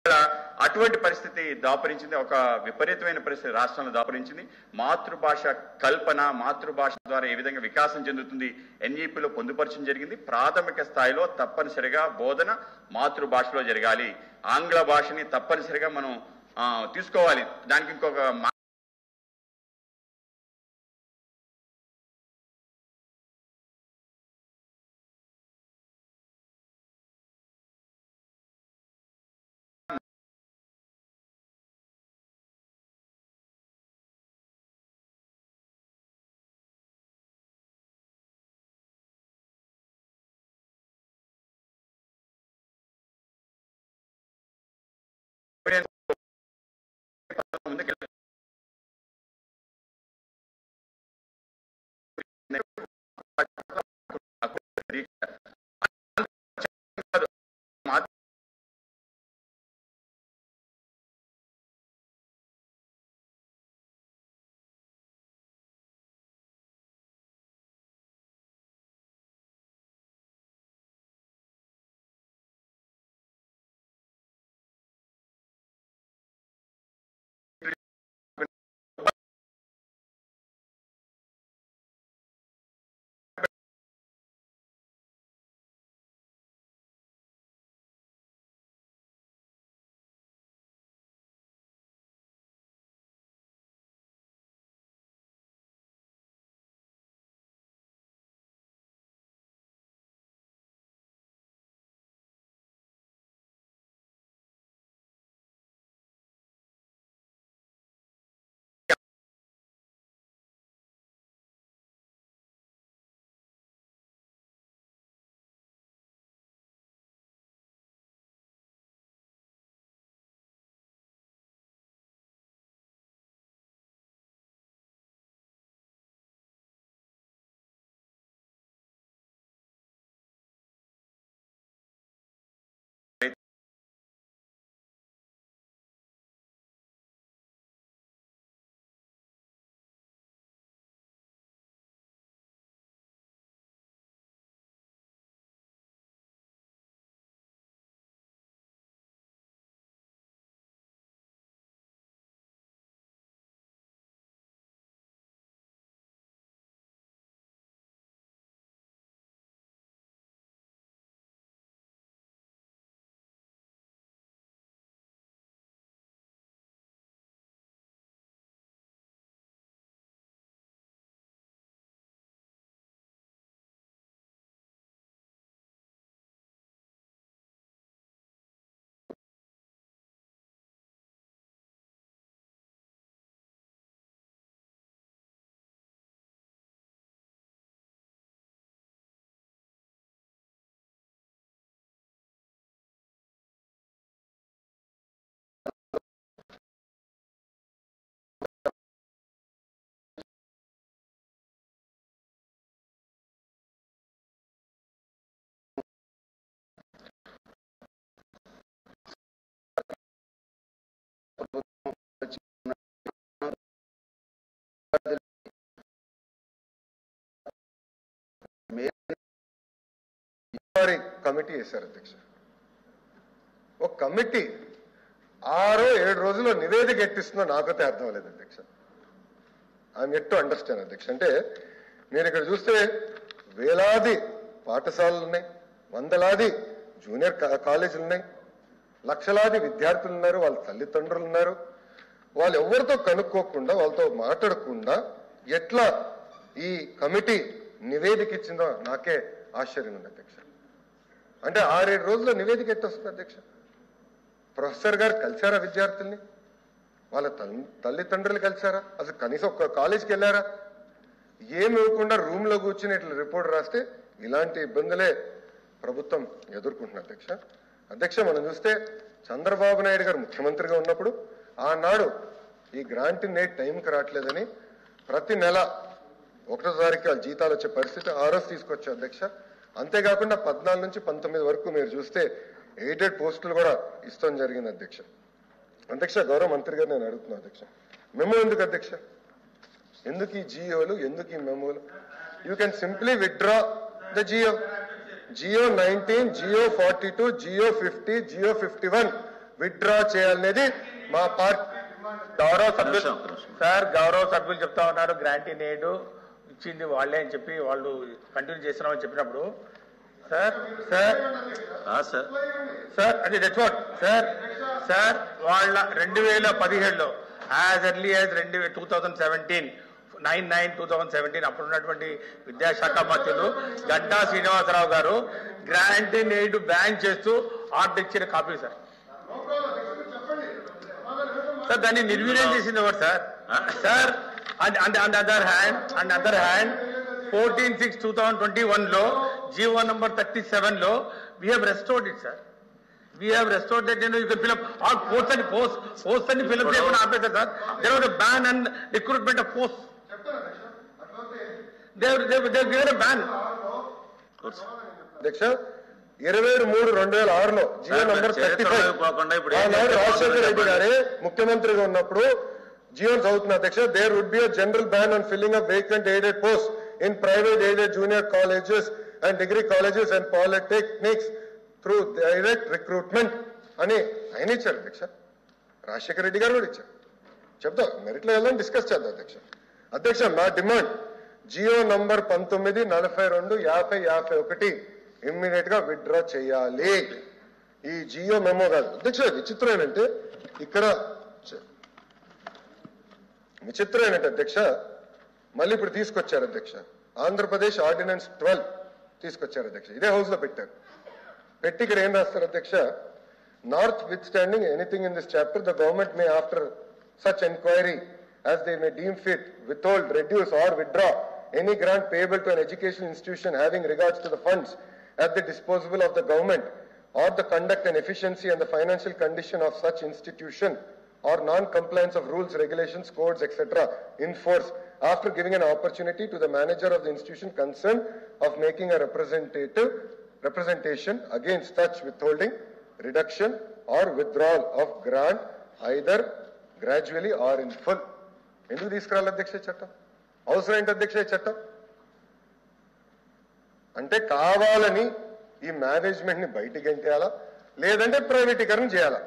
ఇవాళ అటువంటి పరిస్థితి దాపురించింది ఒక విపరీతమైన పరిస్థితి రాష్ట్రంలో దాపురించింది మాతృభాష కల్పన మాతృభాష ద్వారా ఏ విధంగా వికాసం చెందుతుంది ఎన్ఈపిలో పొందుపరచడం జరిగింది ప్రాథమిక స్థాయిలో తప్పనిసరిగా బోధన మాతృభాషలో జరగాలి ఆంగ్ల భాషని తప్పనిసరిగా మనం ఆ, తీసుకోవాలి దానికి ఇంకొక మా- ముందుకెళ్ళ వారి కమిటీ వేశారు అధ్యక్ష ఒక కమిటీ ఆరో ఏడు రోజుల్లో నివేదిక ఎట్టిస్తుందో నాకైతే అర్థం లేదు అధ్యక్ష ఐఎమ్ ఎట్ టు అండర్స్టాండ్ అధ్యక్ష అంటే మీరు ఇక్కడ చూస్తే వేలాది పాఠశాలలు ఉన్నాయి వందలాది జూనియర్ కా- కాలేజీలు ఉన్నాయి లక్షలాది విద్యార్థులు ఉన్నారు వాళ్ళ తల్లిదండ్రులు ఉన్నారు వాళ్ళు ఎవరితో కనుక్కోకుండా వాళ్ళతో మాట్లాడకుండా ఎట్లా ఈ కమిటీ నివేదిక ఇచ్చిందో నాకే ఆశ్చర్యం ఉంది అధ్యక్ష అంటే ఆరేడు రోజుల్లో నివేదిక ఎట్టు వస్తుంది అధ్యక్ష ప్రొఫెసర్ గారు కలిశారా విద్యార్థుల్ని వాళ్ళ తల్లి తల్లిదండ్రులు కలిశారా అసలు కనీసం ఒక కాలేజీకి వెళ్ళారా ఏమి ఇవ్వకుండా రూమ్ లో కూర్చుని ఇట్లా రిపోర్ట్ రాస్తే ఇలాంటి ఇబ్బందులే ప్రభుత్వం ఎదుర్కొంటుంది అధ్యక్ష అధ్యక్ష మనం చూస్తే చంద్రబాబు నాయుడు గారు ముఖ్యమంత్రిగా ఉన్నప్పుడు ఆనాడు ఈ గ్రాంట్ నేట్ టైంకి రావట్లేదని ప్రతి నెల ఒకటో తారీఖు వాళ్ళ జీతాలు వచ్చే పరిస్థితి ఆ రోజు తీసుకొచ్చా అధ్యక్ష అంతేకాకుండా పద్నాలుగు నుంచి పంతొమ్మిది వరకు మీరు చూస్తే ఎయిడెడ్ పోస్టులు కూడా ఇస్తాం జరిగింది అధ్యక్ష అధ్యక్ష గౌరవ మంత్రి గారు నేను అడుగుతున్నాను అధ్యక్ష మేము ఎందుకు అధ్యక్ష ఎందుకు ఈ జియోలు ఎందుకు ఈ మెమోలు you can simply withdraw the GO GO nineteen GO forty two GO fifty GO fifty one withdraw చేయాలనేది మా పార్టీ గౌరవ సభ్యులు నిమిషం, నిమిషం. సార్ గౌరవ సభ్యులు చెప్తా ఉన్నారు గ్రాంటీ నేడు ఇచ్చింది వాళ్ళే అని చెప్పి వాళ్ళు కంటిన్యూ చేస్తున్నామని చెప్పినప్పుడు సార్ సార్ ఆ, సార్ సార్ అది దట్స్ వాట్ సార్ సార్ వాళ్ళ రెండు వేల పదిహేడులో యాజ్ ఎర్లీ యాజ్ రెండు two thousand seventeen nine nine two thousand seventeen అప్పుడు ఉన్నటువంటి విద్యాశాఖ మంత్రులు గడ్డా శ్రీనివాసరావు గారు గ్రాంట్ ఎయిడ్ బ్యాన్ చేస్తూ ఆర్డర్ ఇచ్చిన కాపీ సార్ సార్ దాన్ని నిర్వీర్యం చేసింది ఎవరు sir sir and and and other hand and other hand fourteen six two thousand twenty one లో జీవో నంబర్ థర్టీ సెవెన్ లో we have restored it sir we have restored that you can fill up all post అని post post అని fill up చేయకుండా ఆపేశారు sir there was ban and recruitment of post Dev Dev Dev given ban కూర్చో. అధ్యక్ష ఇరవై మూడు రెండు వేల ఆరులో జియో సార్, నంబర్ థర్టీ చరిత్రలోకి పోకుండా ఇప్పుడు ఏం ఆనాడు చేస్తే రాజశేఖర రెడ్డి బాగుంటుందో గారే ముఖ్యమంత్రిగా ఉన్నప్పుడు జియో చదువుతున్న అధ్యక్ష there would be a general ban on filling up vacant aided post in private aided junior colleges and degree colleges and polytechnics through direct recruitment అని ఆయన ఇచ్చారు అధ్యక్ష రాజశేఖర రెడ్డి గారు కూడా ఇచ్చారు చెప్తా మెరిట్లో వెళ్ళాలని డిస్కస్ చేద్దాం అధ్యక్ష అధ్యక్ష నా డిమాండ్ జియో నంబర్ పంతొమ్మిది నలభై రెండు యాభై యాభై ఒకటి ఇమ్మీడియట్ గా విత్డ్రా చేయాలి ఈ జియో మెమో కాదు అధ్యక్ష విచిత్రం ఏంటంటే ఇక్కడ చ- విచిత్రం ఏంటంటే అధ్యక్ష మళ్ళీ ఇప్పుడు తీసుకొచ్చారు అధ్యక్ష ఆంధ్రప్రదేశ్ ఆర్డినెన్స్ ట్వెల్వ్ తీసుకొచ్చారు అధ్యక్ష ఇదే హౌస్ లో పెట్టారు పెట్టి ఇక్కడ ఏం రాస్తారు అధ్యక్ష notwithstanding anything in this chapter the government may after such enquiry as they may deem fit withhold reduce or withdraw any grant payable to an educational institution having regards to the funds at the disposal of the government or the conduct and efficiency and the financial condition of such institution or non-compliance of rules, regulations, codes, etc. in force after giving an opportunity to the manager of the institution concerned of making a representative representation against such withholding, reduction or withdrawal of grant either gradually or in full. ఎందుకు తీసుకురాలి అధ్యక్ష ఈ చట్టం అవసరం ఏంటి అధ్యక్ష ఈ చట్టం అంటే కావాలని ఈ మేనేజ్మెంట్ ని బయటికి గంటేయాలా లేదంటే ప్రైవేటీకరణ చేయాలా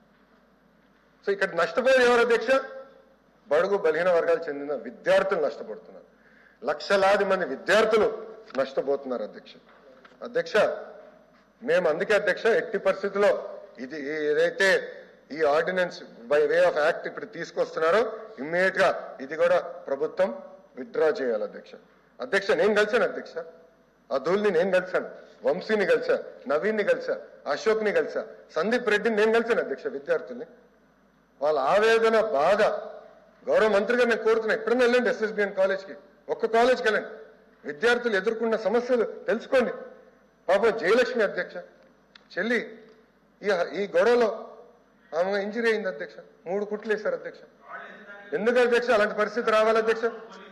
సో ఇక్కడ నష్టపోయేది ఎవరు అధ్యక్ష బడుగు బలహీన వర్గాలకు చెందిన విద్యార్థులు నష్టపోతున్నారు లక్షలాది మంది విద్యార్థులు నష్టపోతున్నారు అధ్యక్ష అధ్యక్ష మేము అందుకే అధ్యక్ష ఎట్టి పరిస్థితుల్లో ఇది ఏదైతే ఈ ordinance by way of act ఇప్పుడు తీసుకొస్తున్నారో ఇమ్మీడియట్ గా ఇది కూడా ప్రభుత్వం విత్డ్రా చేయాలి అధ్యక్ష అధ్యక్ష నేను కలిశాను అధ్యక్ష అదుల్ని నేను కలిశాను వంశీని కలిసా నవీన్ని కలిసా అశోక్ ని కలిసా సందీప్ రెడ్డిని నేను కలిశాను అధ్యక్ష విద్యార్థుల్ని వాళ్ళ ఆవేదన బాధ గౌరవ మంత్రి గారు నేను కోరుతున్నా ఎప్పుడైనా వెళ్ళండి ఎస్ఎస్బిఎన్ కాలేజ్కి ఒక్క కాలేజ్కి వెళ్ళండి విద్యార్థులు ఎదుర్కొన్న సమస్యలు తెలుసుకోండి పాపం జయలక్ష్మి అధ్యక్ష చెల్లి ఈ ఈ గొడవలో ఆమె ఇంజరీ అయింది అధ్యక్ష మూడు కుట్లు వేశారు అధ్యక్ష ఎందుకు అధ్యక్ష అలాంటి పరిస్థితి రావాలి అధ్యక్ష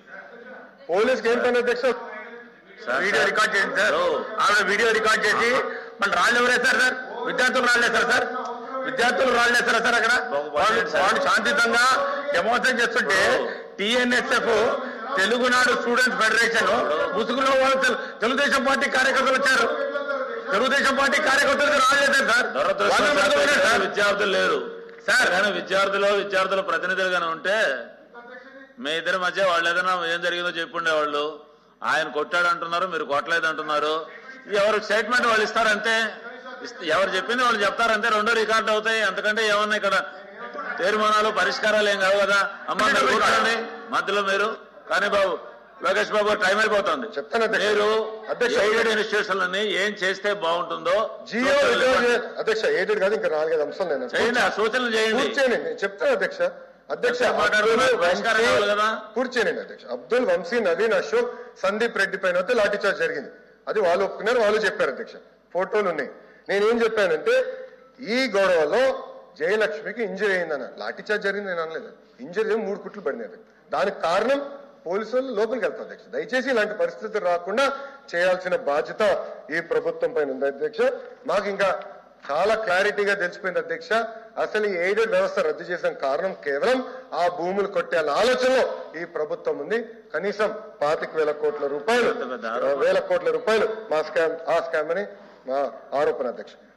పోలీస్కి ఏం పని అధ్యక్ష సార్, వీడియో సార్. రికార్డ్ చేయండి సార్ ఓ. ఆవిడ వీడియో రికార్డ్ చేసి మన రాళ్ళు ఎవరేస్తారు సార్ విద్యార్థులు రాళ్ళేస్తారు సార్ విద్యార్థులు రాళ్ళేస్తారా సార్ అక్కడ బాబు, వాళ్ళు సార్. వాళ్ళు శాంతియుతంగా డెమోన్స్ట్రేట్ చేస్తుంటే ఓ. టిఎన్ఎస్ఎఫ్ తెలుగునాడు స్టూడెంట్స్ ఫెడరేషన్ ముసుగులో వాళ్ళు తెలు- తెలుగుదేశం పార్టీ కార్యకర్తలు వచ్చారు తెలుగుదేశం పార్టీ కార్యకర్తలకు రాళ్ళేశారు సార్ వాళ్ళని దురదృష్టవశాత్తు పట్టుకోలేదు ఇక్కడ సార్ విద్యార్థులు లేరు సార్. కానీ విద్యార్థులు విద్యార్థుల ప్రతినిధులుగానే ఉంటే మీ ఇద్దరి మధ్య వాళ్ళు ఏదైనా ఏం జరిగిందో చెప్పుండే వాళ్ళు ఆయన కొట్టాడు అంటున్నారు మీరు కొట్టలేదు అంటున్నారు ఎవరు స్టేట్మెంట్ వాళ్ళు ఇస్తారంతే ఇస్త- ఎవరు చెప్పింది వాళ్ళు చెప్తారంతే రెండో రికార్డు అవుతాయి అంతకంటే ఏమన్నా ఇక్కడ తీర్మానాలు పరిష్కారాలు ఏం కావు కదా అమ్మ మీరు కూర్చోండి మధ్యలో మీరు కానీ బాబు లోకేష్ బాబు టైం అయిపోతుంది చెప్తాను అధ్యక్ష. మీరు అధ్యక్ష. ఎయిడెడ్ ఇన్స్టిట్యూషన్లని ఏం చేస్తే బాగుంటుందో జియో సూచనలు ఇవ్వండి. అధ్యక్ష ఏడెడ్ కాదు ఇంకా నాలుగైదు అంశాలు నేను చేయండి ఆ సూచనలు చేయండి కూర్చోండి నేను చెప్తాను అధ్యక్ష అధ్యక్ష ఎంత మాట్లాడుతున్నారు? అబ్దుల్ పరిష్కారం వంశీ- కావాలి కదా? కూర్చోనండి అధ్యక్ష అబ్దుల్ వంశీ నవీన్ అశోక్ సందీప్ రెడ్డి పైన అయితే లాఠీ చార్జ్ జరిగింది అది వాళ్ళు ఒప్పుకున్నారు వాళ్ళు చెప్పారు అధ్యక్ష ఫోటోలు ఉన్నాయి నేనేం చెప్పానంటే ఈ గొడవలో జయలక్ష్మికి ఇంజరీ అయిందన్న లాఠీ చార్జ్ జరిగింది నేను అనలేదు ఇంజరీ అయ్యి మూడు కుట్లు పడినాయి అధ్యక్ష. దానికి కారణం పోలీసు వాళ్ళు లోపలికి వెళ్తారు అధ్యక్ష దయచేసి ఇలాంటి పరిస్థితులు రాకుండా చేయాల్సిన బాధ్యత ఈ ప్రభుత్వం పైన ఉంది అధ్యక్ష మాకు ఇంకా చాలా క్లారిటీగా తెలిసిపోయింది అధ్యక్ష అసలు ఈ ఎయిడెడ్ వ్యవస్థ రద్దు చేసిన కారణం కేవలం ఆ భూములు కొట్టాల ఆలోచనలో ఈ ప్రభుత్వం ఉంది కనీసం పాతిక వేల కోట్ల రూపాయలు పెద్ద పెద్ద ఆరోపణలు. వేల కోట్ల రూపాయలు మా స్కామ్ ఆ స్కామ్ అని మా ఆరోపణ అధ్యక్ష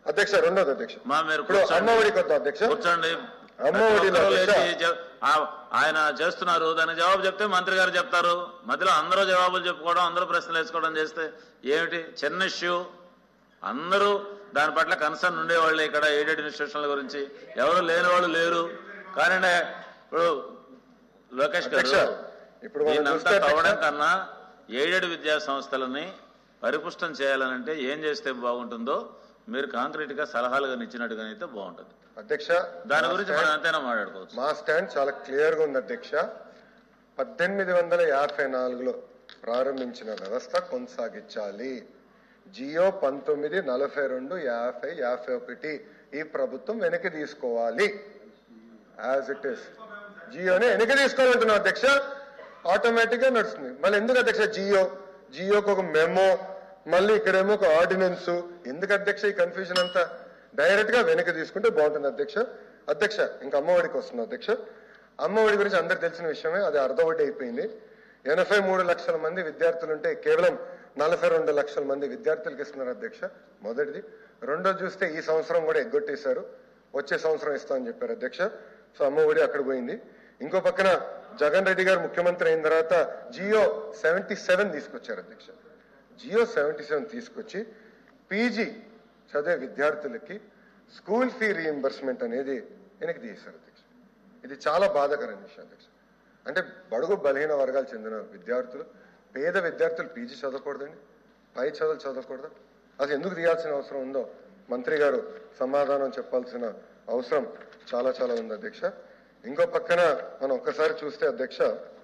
అధ్యక్ష రెండోది అధ్యక్ష మా మీరు ఇప్పుడు కూర్చోండి. అమ్మఒడికి వద్దాం అధ్యక్ష కూర్చోండి అమ్మ ప్రతి ఒడిలో ఒక్కరూ అధ్యక్ష. లేచి చె- ఆ- ఆయన చేస్తున్నారు దానికి జవాబు చెప్తే మంత్రి గారు చెప్తారు మధ్యలో అందరూ జవాబులు చెప్పుకోవడం అందరూ ప్రశ్నలు వేసుకోవడం చేస్తే ఏమిటి చిన్న ఇష్యూ అందరూ దాని పట్ల కన్సర్న్ ఉండేవాళ్ళు ఇక్కడ ఎయిడెడ్ ఇన్స్టిట్యూషన్ల గురించి ఎవరు లేని వాళ్ళు లేరు కానీ ఇప్పుడు లోకేష్ అధ్యక్ష గారు ఇప్పుడు మనం దీన్నంతా చూస్తే తవ్వడం అధ్యక్ష, కన్నా ఎయిడెడ్ విద్యా సంస్థలని పరిపుష్టం చేయాలనంటే ఏం చేస్తే బాగుంటుందో మీరు కాంక్రీట్ గా సలహాలుగా ఇచ్చినట్టుగా అయితే బాగుంటుంది అధ్యక్ష దాని మా గురించి స్టాండ్- మనం అంతేనా మాట్లాడుకోవచ్చు మా స్టాండ్ చాలా క్లియర్ గా ఉంది అధ్యక్ష పద్దెనిమిది వందల యాభై నాలుగులో ప్రారంభించిన వ్యవస్థ కొనసాగించాలి జియో పంతొమ్మిది నలభై రెండు యాభై యాభై ఒకటి ఈ ప్రభుత్వం వెనక్కి తీసుకోవాలి యాజ్ ఇట్ ఇస్ జియోని వెనక్కి తీసుకోవాలంటున్నాం అధ్యక్ష ఆటోమేటిక్ గా నడుస్తుంది మళ్ళీ ఎందుకు అధ్యక్ష జియో జియోకి ఒక మెమో మళ్ళీ ఇక్కడేమో ఒక ఆర్డినెన్స్ ఎందుకు అధ్యక్ష ఈ కన్ఫ్యూజన్ అంతా డైరెక్ట్ గా వెనక్కి తీసుకుంటే బాగుంటుంది అధ్యక్ష అధ్యక్ష ఇంకా అమ్మఒడికి వస్తుంది అధ్యక్ష అమ్మఒడి గురించి అందరికి తెలిసిన విషయమే అది అర్ధవడ్డీ అయిపోయింది ఎనభై మూడు లక్షల మంది విద్యార్థులు ఉంటే కేవలం నలభై రెండు లక్షల మంది విద్యార్థులకు ఇస్తున్నారు అధ్యక్ష మొదటిది రెండోది చూస్తే ఈ సంవత్సరం కూడా ఎగ్గొట్టేశారు వచ్చే సంవత్సరం ఇస్తామని చెప్పారు అధ్యక్ష సో అమ్మఒడి అక్కడ పోయింది ఇంకో పక్కన జగన్ రెడ్డి గారు ముఖ్యమంత్రి అయిన తర్వాత జియో సెవెంటీ సెవెన్ తీసుకొచ్చారు అధ్యక్ష జియో సెవెంటీ సెవెన్ తీసుకొచ్చి పీజీ చదివే విద్యార్థులకి స్కూల్ ఫీ రీఎంబర్స్మెంట్ అనేది వెనక్కి తీశారు అధ్యక్ష ఇది చాలా బాధాకరమైన విషయం అధ్యక్ష అంటే బడుగు బలహీన వర్గాలు చెందిన విద్యార్థులు పేద విద్యార్థులు పీజీ చదవకూడదండి పై చదువులు చదవకూడదు అది ఎందుకు తీయాల్సిన అవసరం ఉందో మంత్రి గారు సమాధానం చెప్పాల్సిన అవసరం చాలా చాలా ఉంది అధ్యక్ష ఇంకో పక్కన మనం ఒక్కసారి చూస్తే అధ్యక్ష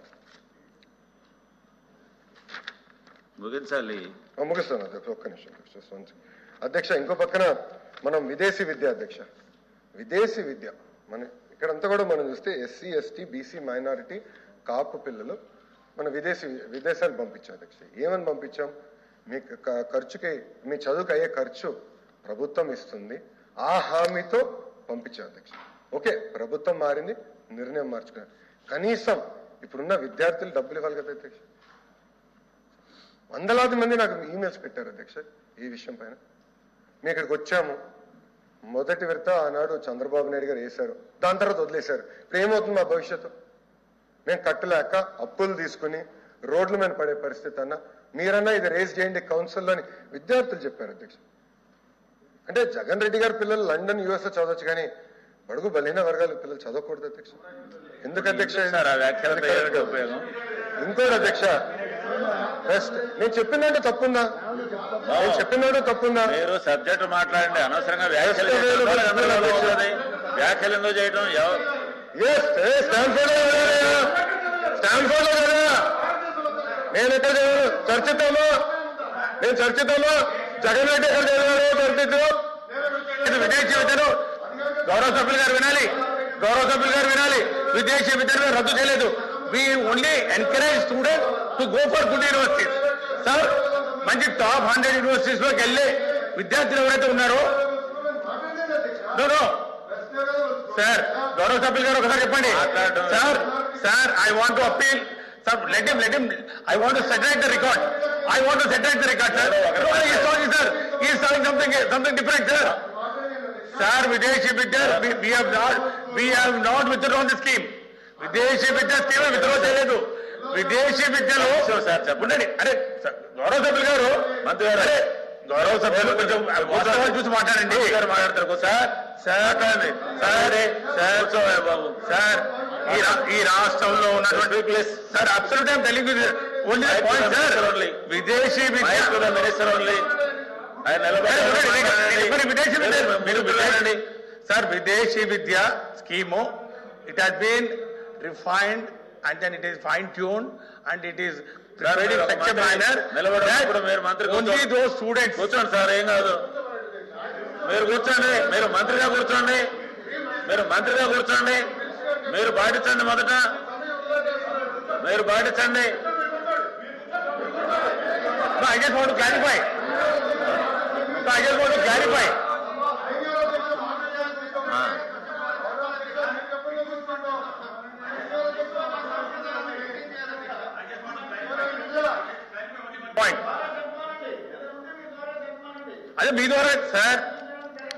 ముగించాలి ఆ, ముగిస్తాను అధ్యక్ష ఒక్క నిమిషం అధ్యక్ష just one second. అధ్యక్ష ఇంకో పక్కన మనం విదేశీ విద్య అధ్యక్ష విదేశీ విద్య మన ఇక్కడంతా కూడా మనం చూస్తే SC ST BC minority Kapu పిల్లలు మన విదేశీ విదేశాలు పంపించాం అధ్యక్ష ఏమని పంపించాం మీ క- ఖర్చుకి మీ చదువుకి అయ్యే ఖర్చు ప్రభుత్వం ఇస్తుంది ఆ హామీతో పంపించాం అధ్యక్ష ఓకే ప్రభుత్వం మారింది నిర్ణయం మార్చుకున్నారు కనీసం ఇప్పుడున్న విద్యార్థులు డబ్బులు ఇవ్వాలి కదా అధ్యక్ష వందలాది మంది నాకు ఈమెయిల్స్ పెట్టారు అధ్యక్ష ఈ విషయం పైన మేము ఇక్కడికి వచ్చాము మొదటి విడత ఆనాడు చంద్రబాబు నాయుడు గారు వేశారు దాని తర్వాత వదిలేశారు ఇప్పుడు ఏమవుతుంది మా భవిష్యత్తు మేము కట్టలేక అప్పులు తీసుకుని రోడ్ల మీద పడే పరిస్థితి అన్న మీరన్నా ఇది రేస్ చేయండి కౌన్సిల్లో అని విద్యార్థులు చెప్పారు అధ్యక్ష అంటే జగన్ రెడ్డి గారి పిల్లలు లండన్ యుఎస్ చదవచ్చు కానీ బడుగు బలహీన వర్గాల పిల్లలు చదవకూడదు అధ్యక్ష ఎందుకు అధ్యక్ష సార్ ఆ వ్యాఖ్యలతో ఏమిటి ఉపయోగం ఇంకోటి అధ్యక్ష బెస్ట్ నేను చెప్పిందంటే తప్పుందా నేను చెప్పినట్టు తప్పుందా మీరు సబ్జెక్ట్ మాట్లాడండి అనవసరంగా వ్యాఖ్యలు Yes, చేయడం available, అందరిలో available. ఉంటుంది. వ్యాఖ్యలు ఎందుకు చేయడం ఎవ- ఎస్ స్టాన్ఫోర్డ్ లో కదా స్టాన్ఫోర్డ్ లో కదా నేను ఎక్కడ చదివాను చర్చిద్దామా నేను చర్చిద్దామా జగన్ రెడ్డి ఎక్కడ చదివాను చర్చిద్దాం ఇది విదేశీ విద్యను గౌరవ సభ్యులు గారు వినాలి గౌరవ సభ్యులు గారు వినాలి విదేశీ విద్యను రద్దు చేయలేదు we only encourage student to go for good universities sir మంచి టాప్ హండ్రెడ్ యూనివర్సిటీస్ లోకి వెళ్ళి విద్యార్థులు ఎవరైతే ఉన్నారో No, no. సార్ గౌరవ సభ్యులు గారు ఒకసారి చెప్పండి మాట్లాడడం. Sir sir I want to appeal sir let him let him I want to సెటరేట్ the record I want to సెటరేట్ the record sir ఈ సారీ సార్ ఈ sorry something something different sir sir విదేశీ విద్య we have not we have not withdrawn the scheme విదేశీ విద్య scheme withdraw చేయలేదు విదేశీ విద్యలో sir, చెప్పండి. ఉండండి అరే సార్, గౌరవ సభ్యులు గారు మంత్రి గారు. అరే, గౌరవ సభ్యులు కొంచెం వాస్తవాలు చూసి మాట్లాడండి మంత్రి గారు మాట్లాడతారు సార్ సార్ మాట్లాడండి. సార్ సార్ కూర్చోవయ్య బాబు సార్ ఈ రా- ఈ రాష్ట్రంలో ఉన్నటువంటి sir absolute I'm telling only Right to the point sir minister only. విదేశీ విద్య mike to the minister only ఆయన నిలబడి సార్, వినండి, వినండి, మీరు విదేశీ విద్య మీరు- మీరు మీరు విదేశీ సార్ విదేశీ విద్య scheme it has been refined and then it is fine tune and it is sir, మీరు ఒక మంత్రి నిలబడి ఉన్నప్పుడు మీరు మంత్రి ఓన్లీ కూర్చో- దోస్ స్టూడెంట్స్ కూర్చోండి సార్ ఏం కాదు మీరు కూర్చోండి మీరు మంత్రిగా కూర్చోండి మీరు మంత్రిగా కూర్చోండి మీరు పాటించండి మొదట మీరు పాటించండి I just want clarify I just want clarify ఆ. పాయింట్ అదే మీ ద్వారా సార్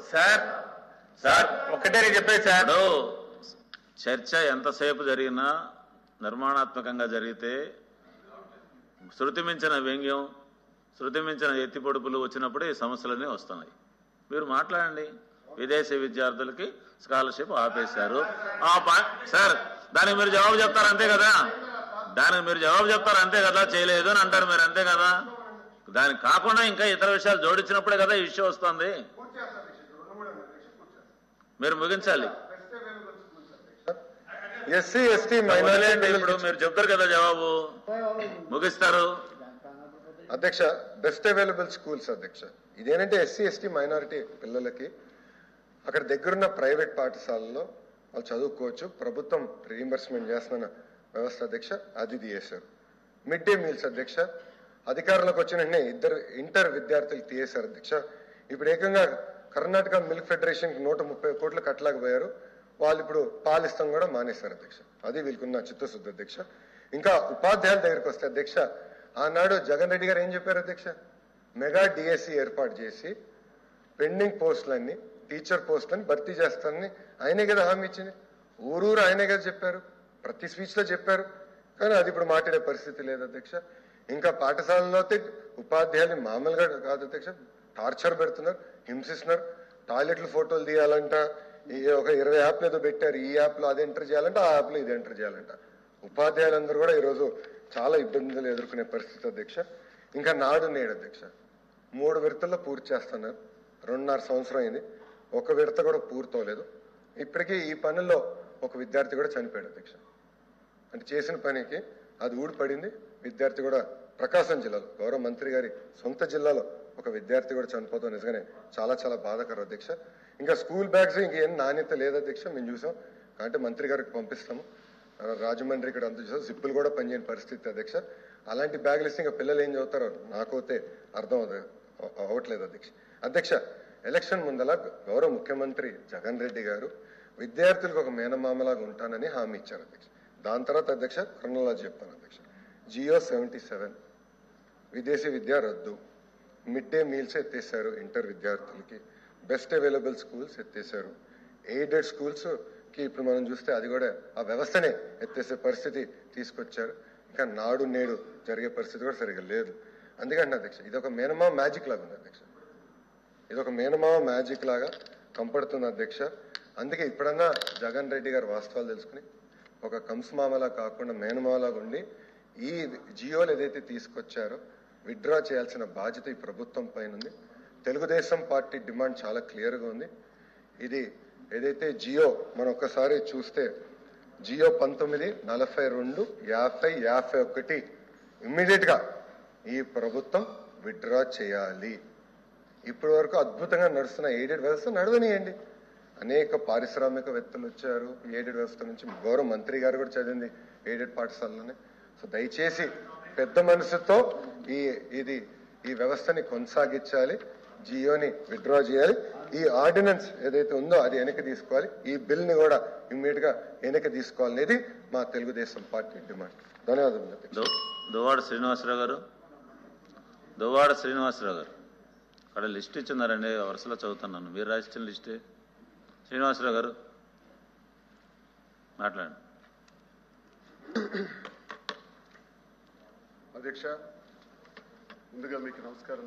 సార్ సార్ ఒక్కటే నేను చెప్పేది సార్ ఇప్పుడు చర్చ ఎంతసేపు జరిగినా నిర్మాణాత్మకంగా జరిగితే శృతి మించిన వ్యంగ్యం శృతి మించిన ఎత్తి పొడుపులు వచ్చినప్పుడే ఈ సమస్యలన్నీ వస్తున్నాయి మీరు మాట్లాడండి విదేశీ విద్యార్థులకి స్కాలర్షిప్ ఆపేశారు ఆ పా- సార్ దానికి మీరు జవాబు చెప్తారు అంతే కదా దానికి మీరు జవాబు చెప్తారు అంతే కదా చేయలేదు అని అంటారు మీరు అంతే కదా దానికి కాకుండా ఇంకా ఇతర విషయాలు జోడించినప్పుడే కదా ఈ విషయం వస్తుంది మీరు ముగించాలి ఎస్సీ ఎస్టీ వదిలేయండి ఇప్పుడు మైనారిటీ మీరు చెప్తారు కదా జవాబు ముగిస్తారు అధ్యక్ష బెస్ట్ అవైలబుల్ స్కూల్స్ అధ్యక్ష ఇదేంటంటే ఎస్సీ ఎస్టీ మైనారిటీ పిల్లలకి అక్కడ దగ్గరున్న ప్రైవేట్ పాఠశాలలో వాళ్ళు చదువుకోవచ్చు ప్రభుత్వం రీఎంబర్స్మెంట్ చేస్తున్న వ్యవస్థ అధ్యక్ష అది తీయేశారు మిడ్ డే మీల్స్ అధ్యక్ష అధికారంలోకి వచ్చిన వెంటనే ఇద్దరు ఇంటర్ విద్యార్థులు తీయేశారు అధ్యక్ష ఇప్పుడు ఏకంగా కర్ణాటక మిల్క్ ఫెడరేషన్ నూట ముప్పై కోట్లు కట్టలేకపోయారు వాళ్ళు ఇప్పుడు పాలిస్తాం కూడా మానేశారు అధ్యక్ష అది వీళ్ళకున్న చిత్తశుద్ధి అధ్యక్ష ఇంకా ఉపాధ్యాయుల దగ్గరికి వస్తే అధ్యక్ష ఆనాడు జగన్ రెడ్డి గారు ఏం చెప్పారు అధ్యక్ష మెగా డిఎస్సి ఏర్పాటు చేసి పెండింగ్ పోస్టులన్నీ టీచర్ పోస్టులని భర్తీ చేస్తానని ఆయనే కదా హామీ ఇచ్చింది ఊరూరు ఆయనే కదా చెప్పారు ప్రతి స్పీచ్ లో చెప్పారు కానీ అది ఇప్పుడు మాట్లాడే పరిస్థితి లేదు అధ్యక్ష ఇంకా పాఠశాలలో అయితే ఉపాధ్యాయులు మామూలుగా కాదు అధ్యక్ష టార్చర్ పెడుతున్నారు హింసిస్తున్నారు టాయిలెట్లు ఫోటోలు తీయాలంట ఈ ఒక ఇరవై యాప్లు ఏదో పెట్టారు ఈ యాప్ లో అది ఎంటర్ చేయాలంట ఆ యాప్ లో ఇది ఎంటర్ చేయాలంట ఉపాధ్యాయులందరూ కూడా ఈరోజు చాలా ఇబ్బందులు ఎదుర్కొనే పరిస్థితి అధ్యక్ష ఇంకా నాడు నేడు అధ్యక్ష మూడు విడతల్లో పూర్తి చేస్తున్నారు రెండున్నర సంవత్సరం అయింది ఒక విడత కూడా పూర్తవలేదు ఇప్పటికీ ఈ పనుల్లో ఒక విద్యార్థి కూడా చనిపోయాడు అధ్యక్ష అంటే చేసిన పనికి అది ఊడిపడింది విద్యార్థి కూడా ప్రకాశం జిల్లాలో గౌరవ మంత్రి గారి సొంత జిల్లాలో ఒక విద్యార్థి కూడా చనిపోతాం నిజంగానే చాలా చాలా బాధాకరం అధ్యక్ష ఇంకా స్కూల్ బ్యాగ్స్ ఇంకేం నాణ్యత లేదు అధ్యక్ష మేము చూసాం అంటే మంత్రి గారికి పంపిస్తాము ఆ, రాజమండ్రి ఇక్కడ అంత చూసాం సిప్పులు కూడా పనిచేయని పరిస్థితి అధ్యక్ష అలాంటి బ్యాగులు ఇస్తే ఇంకా పిల్లలు ఏం చదువుతారో నాకైతే అర్థం అవ- అవ్వట్లేదు అధ్యక్ష అధ్యక్ష ఎలక్షన్ ముందల గౌరవ ముఖ్యమంత్రి జగన్ రెడ్డి గారు విద్యార్థులకు ఒక మేనమామలాగా ఉంటానని హామీ ఇచ్చారు అధ్యక్ష దాని తర్వాత అధ్యక్ష క్రొనలాజీ చెప్తాను అధ్యక్ష జియో సెవెంటీ సెవెన్ విదేశీ విద్య రద్దు మిడ్ డే మీల్స్ ఎత్తేసారు ఇంటర్ విద్యార్థులకి బెస్ట్ అవైలబుల్ స్కూల్స్ ఎత్తేసారు ఎయిడెడ్ స్కూల్స్ కి ఇప్పుడు మనం చూస్తే అది కూడా ఆ వ్యవస్థనే ఎత్తేసే పరిస్థితి తీసుకొచ్చారు ఇంకా నాడు నేడు జరిగే పరిస్థితి కూడా సరిగా లేదు అందుకంటే అధ్యక్ష ఇది ఒక మేనమా మ్యాజిక్ లాగా ఉంది అధ్యక్ష ఇది ఒక మేనమావ మ్యాజిక్ లాగా కంపడుతుంది అధ్యక్ష అందుకే ఇప్పుడన్నా జగన్ రెడ్డి గారు వాస్తవాలు తెలుసుకుని ఒక కంసమామలా కాకుండా మేనమావలాగా ఉండి ఈ జియోలు ఏదైతే తీసుకొచ్చారో విత్డ్రా చేయాల్సిన బాధ్యత ఈ ప్రభుత్వం పైన ఉంది తెలుగుదేశం పార్టీ డిమాండ్ చాలా క్లియర్గా ఉంది ఇది ఏదైతే జియో మనం ఒక్కసారి చూస్తే జియో పంతొమ్మిది నలభై రెండు యాభై యాభై ఒకటి ఇమ్మీడియట్ గా ఈ ప్రభుత్వం విత్డ్రా చేయాలి ఇప్పటి వరకు అద్భుతంగా నడుస్తున్న ఎయిడెడ్ వ్యవస్థ నడవనియండి అనేక పారిశ్రామికవేత్తలు వచ్చారు ఎయిడెడ్ వ్యవస్థ నుంచి గౌరవ మంత్రి గారు కూడా చదివింది ఎయిడెడ్ పాఠశాలలోనే సో దయచేసి పెద్ద మనసుతో ఈ ఇది ఈ వ్యవస్థని కొనసాగించాలి జియోని విత్డ్రా చేయాలి ఈ ఆర్డినెన్స్ ఏదైతే ఉందో అది వెనక్కి తీసుకోవాలి ఈ బిల్ ని కూడా ఇమ్మీడియట్ గా వెనక్కి తీసుకోవాలనేది మా తెలుగుదేశం పార్టీ డిమాండ్ ధన్యవాదాలు అధ్యక్ష. దు- దువ్వాడ శ్రీనివాసరావు గారు దువ్వాడ శ్రీనివాసరావు గారు అక్కడ లిస్ట్ ఇచ్చినారండి వరుసలో చదువుతున్నాను మీరు రాసిన లిస్టే శ్రీనివాసరావు గారు మాట్లాడండి అధ్యక్ష ముందుగా మీకు నమస్కారం